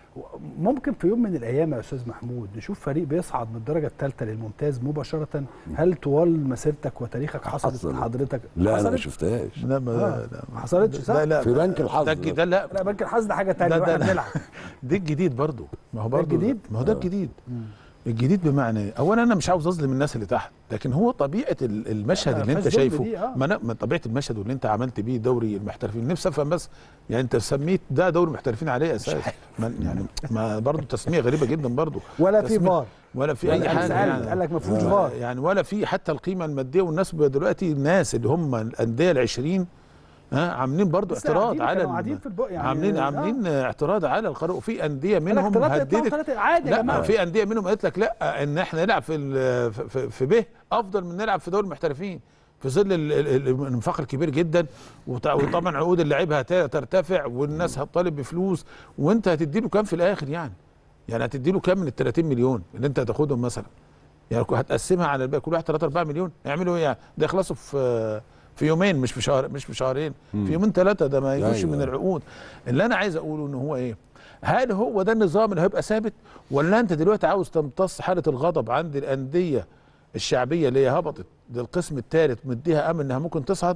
ممكن في يوم من الايام يا استاذ محمود نشوف فريق بيصعد من الدرجه الثالثه للممتاز مباشره هل طوال مسيرتك وتاريخك حصلت حصل. لحضرتك لا انا ما حصلت شفتهاش لا ما آه. لا ما حصلتش صح؟ لا لا في بنك الحظ ده الج- ده لا لا بنك الحظ ده حاجه ثانيه ده- ده- واحنا ده. بنلعب ده الجديد برضو ما هو ده برضو الجديد؟ ما هو ده آه. الجديد الجديد بمعنى ايه؟ اولا انا مش عاوز اظلم الناس اللي تحت لكن هو طبيعه ال- المشهد لا، اللي انت فيهاش ظلم شايفه دي، آه. ما انا من طبيعه المشهد واللي انت عملت بيه دوري المحترفين نفسي افهم بس يعني انت سميت ده دوري محترفين عليه اساس ما يعني ما برضه تسميه غريبه جدا برضه ولا في تسمية- فار ولا في ولا اي أنا حاجه سألت، يعني قال لك ما فيهوش آه، فار يعني ولا في حتى القيمه الماديه والناس دلوقتي الناس اللي هم الانديه ال 20 ها عاملين برضو بس اعتراض قاعدين- على كانوا ال- قاعدين في البق يعني عاملين آه. عاملين اعتراض على القرار وفي انديه قال لك منهم ثلاثة يطلعوا هددت ثلاثة عادي يا لا جماعه في انديه منهم قالت لك لا ان احنا نلعب في ال- في- في, في ب افضل من نلعب في دوري المحترفين في ظل ال- ال- ال- الانفاق الكبير جدا وط- وطبعا عقود اللعيبه هت- هترتفع والناس هتطالب بفلوس وانت هتدي له كام في الاخر يعني يعني هتدي له كام من ال 30 مليون اللي انت هتاخدهم مثلا يعني هتقسمها على الباقي كل واحد 3 4 مليون يعملوا ايه يعني ده يخلصوا في في يومين مش في شهر مش في شهرين مم. في يومين ثلاثه ده ما يجوش أيوة. من العقود اللي انا عايز اقوله ان هو ايه هل هو ده النظام اللي هيبقى ثابت ولا انت دلوقتي عاوز تمتص حاله الغضب عند الانديه الشعبيه اللي هي هبطت للقسم الثالث مديها امل انها ممكن تصعد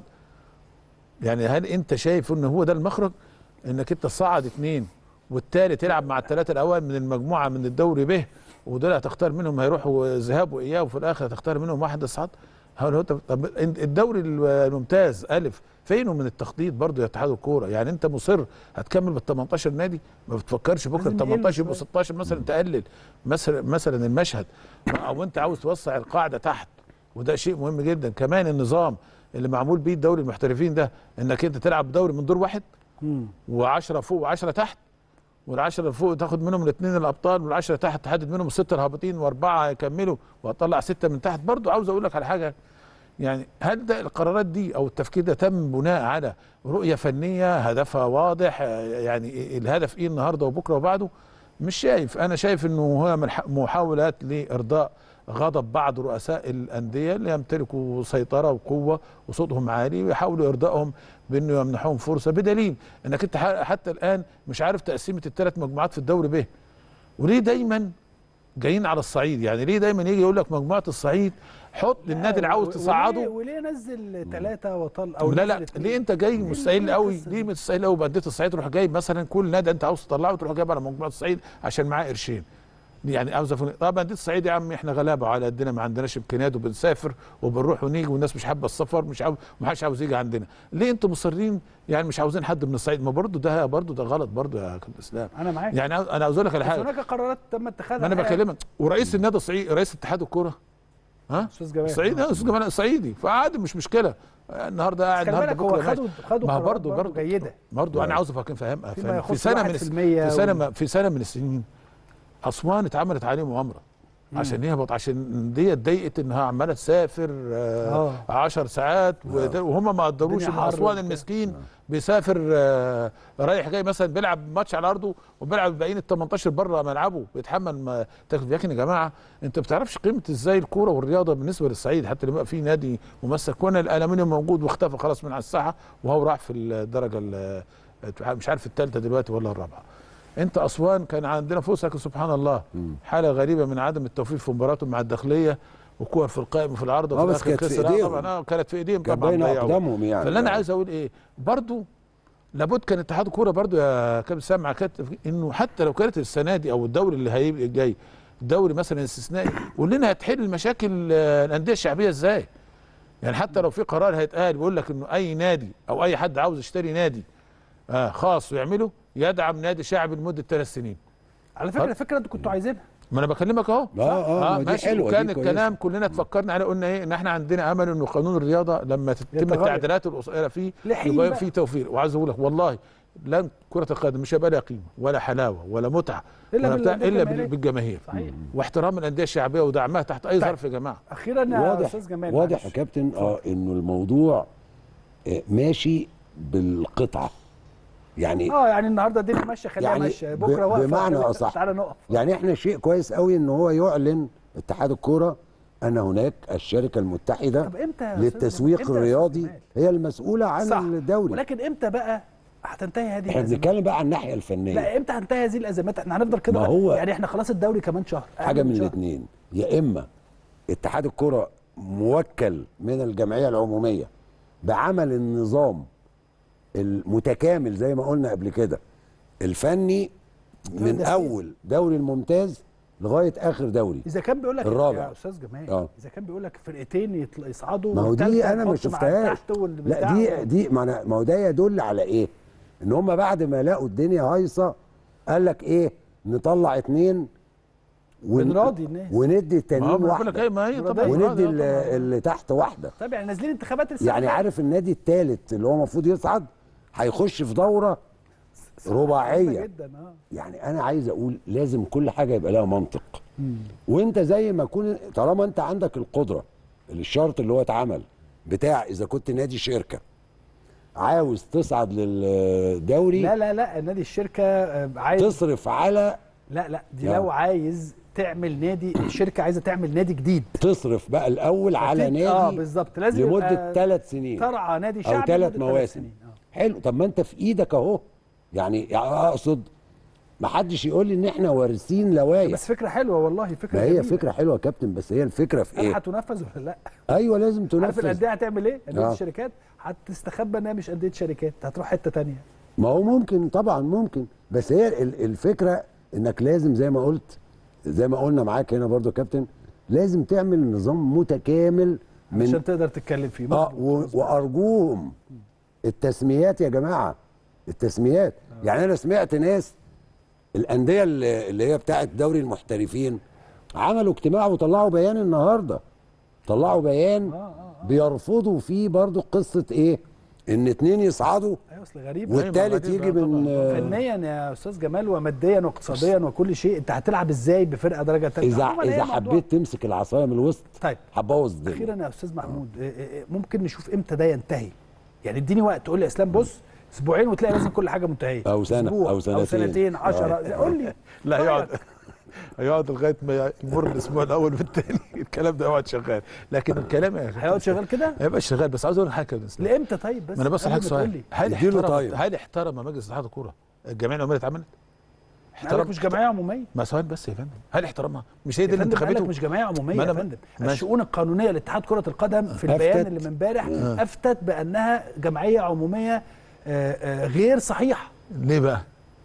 يعني هل انت شايف ان هو ده المخرج انك انت تصعد اثنين والثالث يلعب مع الثلاثه الاوائل من المجموعه من الدوري به ودول هتختار منهم هيروحوا ذهاب واياب وفي الاخر هتختار منهم واحد يصعد هل هو طب طب الدوري الممتاز الف فينه من التخطيط برضه يا اتحاد الكوره يعني انت مصر هتكمل بال 18 نادي ما بتفكرش بكره ال لازم يقل 18 يبقوا شوية. 16 مثلا تقلل مثلا مثلا المشهد او انت عاوز توسع القاعده تحت وده شيء مهم جدا كمان النظام اللي معمول بيه الدوري المحترفين ده انك انت تلعب دوري من دور واحد مم. و10 فوق و10 تحت والعشرة اللي فوق تاخد منهم الاثنين الابطال والعشرة تحت تحدد منهم الستة الهابطين واربعة يكملوا وهتطلع ستة من تحت برضو عاوز اقول لك على حاجة يعني هل ده القرارات دي او التفكير ده تم بناء على رؤية فنية هدفها واضح آه، يعني الهدف ايه النهارده وبكره وبعده مش شايف انا شايف انه هو من ح- محاولات لارضاء غضب بعض رؤساء الانديه اللي يمتلكوا سيطره وقوه وصوتهم عالي ويحاولوا ارضائهم بانه يمنحوهم فرصه بدليل انك انت ح- حتى الان مش عارف تقسيمه الثلاث مجموعات في الدوري به وليه دايما جايين على الصعيد يعني ليه دايما يجي يقول لك مجموعه الصعيد حط للنادي اللي عاوز وليه- تصعده وليه نزل ثلاثة وطل او لا نزل لا اتنين؟ ليه انت جاي ليه- مستحيل ليه قوي القصة ليه دي؟ مستحيل قوي بانديه الصعيد تروح جايب مثلا كل نادي انت عاوز تطلعه تروح جايب على مجموعه الصعيد عشان معاه قرشين يعني عاوز افهم طب بانديه الصعيد يا عم احنا غلابه على قدنا ما عندناش امكانيات وبنسافر وبنروح ونيجي والناس مش حابه السفر مش عاوز ما حدش عاوز يجي عندنا ليه انتوا مصرين يعني مش عاوزين حد من الصعيد ما برضه ده برضه ده غلط برضه يا كابتن اسلام انا معاك يعني عاوز- انا عاوز اقول لك على بس حاجه هناك قرارات تم اتخاذها ما انا الحقيقة. بكلمك ورئيس النادي الصعيدي رئيس اتحاد الكوره ها استاذ جمال الصعيدي اه استاذ جمال الصعيدي فعادي مش مشكله النهارده قاعد خلي النهارده بالك هو بكره خدوا ماشي. خدوا ما هو قرارات برضه برضه جيده برضه انا عاوز افهم فاهم فيما فاهم في يخص سنه من 1% الس- في سنه و- ما- في سنه من السنين اسوان اتعملت عليه مؤامره عشان يهبط عشان دي اتضايقت انها عماله تسافر آه. 10 ساعات وت- وهم ما قدروش الدنيا ان حر اسوان وبتاع. المسكين بيسافر آه، رايح جاي مثلا بيلعب ماتش على ارضه وبيلعب باقيين ال 18 بره ملعبه بيتحمل ما- تكلفة لكن يا جماعه انت ما بتعرفش قيمه ازاي الكوره والرياضه بالنسبه للصعيد حتى لما يبقى في نادي ممثل كون الالومنيوم موجود واختفى خلاص من على الساحه وهو راح في الدرجه ال- مش عارف الثالثه دلوقتي ولا الرابعه انت اسوان كان عندنا فرصه لكن سبحان الله حاله غريبه من عدم التوفيق في مباراته مع الداخليه وكور في القائم وفي العارضه آه، وفي بس الاخر كانت في خسر آه إيديهم. طبعا اه كانت في ايديهم كان طبعا باين ضيعوا. اقدامهم يعني فاللي انا آه. عايز اقول ايه برضو لابد كان اتحاد الكوره برضو يا كابتن سامع كابتن انه حتى لو كانت السنه دي او الدوري اللي هيبقى جاي دوري مثلا استثنائي قول لنا هتحل المشاكل آه، الانديه الشعبيه ازاي يعني حتى لو في قرار هيتقال بيقول لك انه اي نادي او اي حد عاوز يشتري نادي آه خاص ويعمله يدعم نادي شعبي لمده ثلاث سنين على فكره الفكره انتوا كنتوا عايزينها ما انا بكلمك اهو اه اه ما دي ماشي حلوه وكان دي كويسة. الكلام كلنا تفكرنا عليه قلنا ايه ان احنا عندنا امل انه قانون الرياضه لما تتم يتغير. التعديلات القصيره فيه لحين يبقى بقى. فيه توفير وعايز اقول لك والله لن كره القدم مش هيبقى لها قيمه ولا حلاوه ولا متعه إلا ولا بال- بتاع الا بالجماهير. بال- بالجماهير صحيح واحترام الانديه الشعبيه ودعمها تحت اي ظرف يا جماعه اخيرا يا واضح استاذ جمال واضح معلش. يا كابتن اه انه الموضوع آه، ماشي بالقطعه يعني اه يعني النهارده الدنيا ماشيه خليها يعني ماشيه ب- بكره واقفه بمعنى تعالى- أصح. تعالى نقف يعني احنا شيء كويس قوي ان هو يعلن اتحاد الكوره ان هناك الشركه المتحده طب امتى يا أستاذ للتسويق جمال؟ إمتى يا الرياضي أستاذ هي المسؤوله عن صح الدوري ولكن امتى بقى هتنتهي هذه احنا الازمات بنتكلم بقى عن الناحيه الفنيه لا امتى هتنتهي هذه الازمات احنا هنفضل كده ما هو- يعني احنا خلاص الدوري كمان شهر أقل حاجه من شهر. الاثنين يا اما اتحاد الكره موكل من الجمعيه العموميه بعمل النظام المتكامل زي ما قلنا قبل كده الفني من ده اول دوري الممتاز لغايه اخر دوري اذا كان بيقول لك الرابع. يا استاذ جمال آه. اذا كان بيقول لك فرقتين يطل- يصعدوا ما هو دي والتالتة انا ما تحط مع شفتهاش تحت والبتاع لا دي دي ما أنا- ما هو ده يدل على ايه ان هم بعد ما لقوا الدنيا هايصه قال لك ايه نطلع اتنين ون- بنراضي الناس. وندي ما هو التانيين بقول لك واحده ايه ما هي طبعا وندي مراد، آه ال- طبعاً. اللي تحت واحده طب يعني نازلين انتخابات السنه يعني الجاية. عارف النادي الثالث اللي هو المفروض يصعد هيخش في دوره غريبة رباعيه جدا اه يعني انا عايز اقول لازم كل حاجه يبقى لها منطق وانت زي ما كون طالما انت عندك القدره الشرط اللي هو اتعمل بتاع اذا كنت نادي شركه عاوز تصعد للدوري لا لا لا نادي الشركه آه، عايز تصرف على لا لا دي لا. لو عايز تعمل نادي الشركه عايزه تعمل نادي جديد تصرف بقى الاول على فتبقى- نادي اه بالظبط لازم لمده يبقى ثلاث سنين ترعى نادي شعبي او ثلاث لمدة مواسم سنين. آه. حلو طب ما انت في ايدك اهو يعني يعني اقصد ما حدش يقول لي ان احنا وارثين لوايح بس فكره حلوه والله فكره ما هي جميلة. فكره حلوه يا كابتن بس هي الفكره في هل ايه هتنفذ ولا لا ايوه لازم عارف تنفذ الانديه هتعمل ايه انديه آه. الشركات هتستخبى انها مش انديه شركات هتروح حته تانية ما هو ممكن طبعا ممكن بس هي ال- الفكره انك لازم زي ما قلت زي ما قلنا معاك هنا برضو يا كابتن لازم تعمل نظام متكامل من عشان تقدر تتكلم فيه اه مظبوط، و- مظبوط. وارجوهم التسميات يا جماعه التسميات يعني انا سمعت ناس الانديه اللي اللي هي بتاعه دوري المحترفين عملوا اجتماع وطلعوا بيان النهارده طلعوا بيان بيرفضوا فيه برضو قصه ايه ان اتنين يصعدوا ايوه اصل غريب والتالت غريب، يجي آه، من طبعاً. فنيا يا استاذ جمال وماديا واقتصاديا وكل شيء انت هتلعب ازاي بفرقه درجه ثالثه اذا عموماً هي اذا موضوع. حبيت تمسك العصايه من الوسط طيب هتبوظ الدنيا اخيرا يا استاذ محمود إيه إيه إيه ممكن نشوف امتى ده ينتهي يعني اديني وقت تقول لي يا اسلام بص اسبوعين وتلاقي لازم كل حاجه منتهيه أو سنة، أسبوع أو سنتين. او سنتين 10 قول لي لا رأيك. يقعد هيقعد لغايه ما يمر الاسبوع الاول والثاني الكلام ده يقعد شغال لكن الكلام يا هيقعد شغال كده هيبقى شغال بس عاوز اقول لك حاجه يا أستاذ. لامتى طيب بس ما انا بس قبل حضرتك ما تقول سؤال لي. هل اديله احترم طيب. هل احترم مجلس اتحاد الكوره الجمعيه العموميه اتعملت؟ قال لك مش جمعيه عموميه ما سؤال بس يا فندم هل احترمها؟ مش هي يا دي اللي فندم قال لك انتخابته؟ مش جمعيه عموميه ما يا أنا- فندم ماشي. الشؤون القانونيه لاتحاد كره القدم في البيان أفتت. اللي من امبارح افتت بانها جمعيه عموميه آه، آه، غير صحيحه ليه بقى؟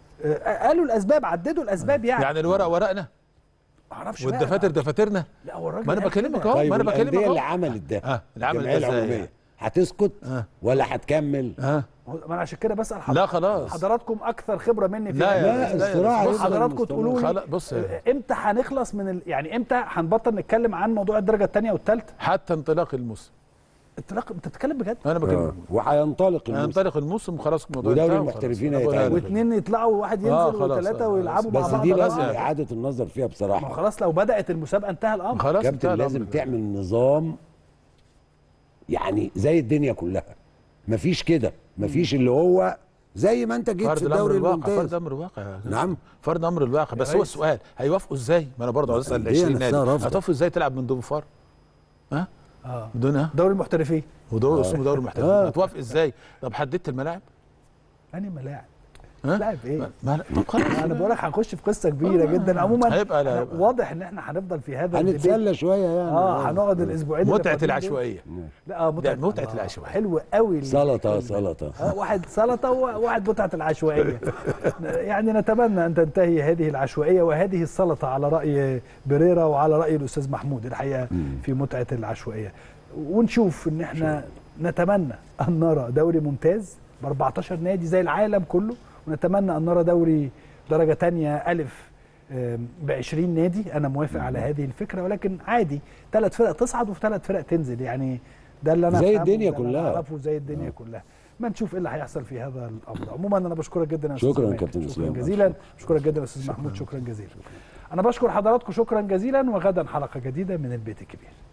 آه، قالوا الاسباب عددوا الاسباب يعني يعني الورق ورقنا ما اعرفش بقى. والدفاتر دفاترنا لا هو الراجل ما انا قال بكلمك كده. اهو طيب ما انا بكلمك الانديه اهو اللي عملت ده اه اللي عملت الجمعيه ده ازاي العموميه يعني؟ هتسكت آه. ولا هتكمل اه ما انا عشان كده بسال لا حضرتك خلاص حضراتكم اكثر خبره مني في لا هذا. يا لا، لا يا الصراع بص هيفضل حضراتكم مستمر. تقولوا لي خلاص بص يا- امتى هنخلص من ال... يعني امتى هنبطل نتكلم عن موضوع الدرجه الثانيه والثالثه حتى انطلاق الموسم انت انت بتتكلم بجد انا آه. بكلم وهينطلق الموسم هنطلق الموسم وخلاص الموضوع ودوري انتهى المحترفين وخلاص. هيتعمل. واثنين يطلعوا وواحد آه، ينزل خلاص، وثلاثه آه، ويلعبوا مع بس بعض دي خلاص لازم يعني. اعاده النظر فيها ما هو بصراحه خلاص لو بدات المسابقه انتهى الامر خلاص انتهى كابتن الأمر لازم ده. تعمل نظام يعني زي الدنيا كلها مفيش كده مفيش اللي هو زي ما انت جيت فرض في الامر الدوري الواقع فرض الممتاز امر الواقع يا جماعة. نعم. فرض امر الواقع بس هو السؤال هيوافقوا ازاي؟ ما انا برضه عاوز اسال ال الأندية 20 نادي نفسها رافضة. هتوافقوا ازاي تلعب من دون فار؟ ها؟ اه بدون ها؟ دوري المحترفين ودور اسمه دوري محترفين آه. هتوافق ازاي؟ طب حددت الملاعب؟ انهي ملاعب ها؟ لاعب ايه ما- ما طب خلاص انا بقول لك هنخش في قصه كبيره جدا عموما هيبقى لا- أنا واضح ان احنا هنفضل في هذا الديبيت. هنتسلى شويه يعني اه هنقعد الاسبوعين اللي متعه فاضلين دول. العشوائيه لا اه متعه ده متعة آه، العشوائية. حلو قوي ال- سلطه سلطه آه، واحد سلطه وواحد متعه العشوائيه يعني نتمنى ان تنتهي هذه العشوائيه وهذه السلطه على راي بريرا وعلى راي الاستاذ محمود الحقيقه في متعه العشوائيه ونشوف ان احنا نتمنى ان نرى دوري ممتاز ب 14 نادي زي العالم كله ونتمنى ان نرى دوري درجه تانية الف ب 20 نادي انا موافق على هذه الفكره ولكن عادي ثلاث فرق تصعد وفي ثلاث فرق تنزل يعني ده اللي انا زي أفهمه، الدنيا ده اللي أنا كلها. أعرفه زي الدنيا كلها ما نشوف ايه اللي هيحصل في هذا الامر عموما انا بشكرك جدا يا استاذ شكراً سليمان. كابتن شكرا اسلام. جزيلا بشكرك جدا يا استاذ محمود شكرا جزيلا انا بشكر حضراتكم شكرا جزيلا وغدا حلقه جديده من البيت الكبير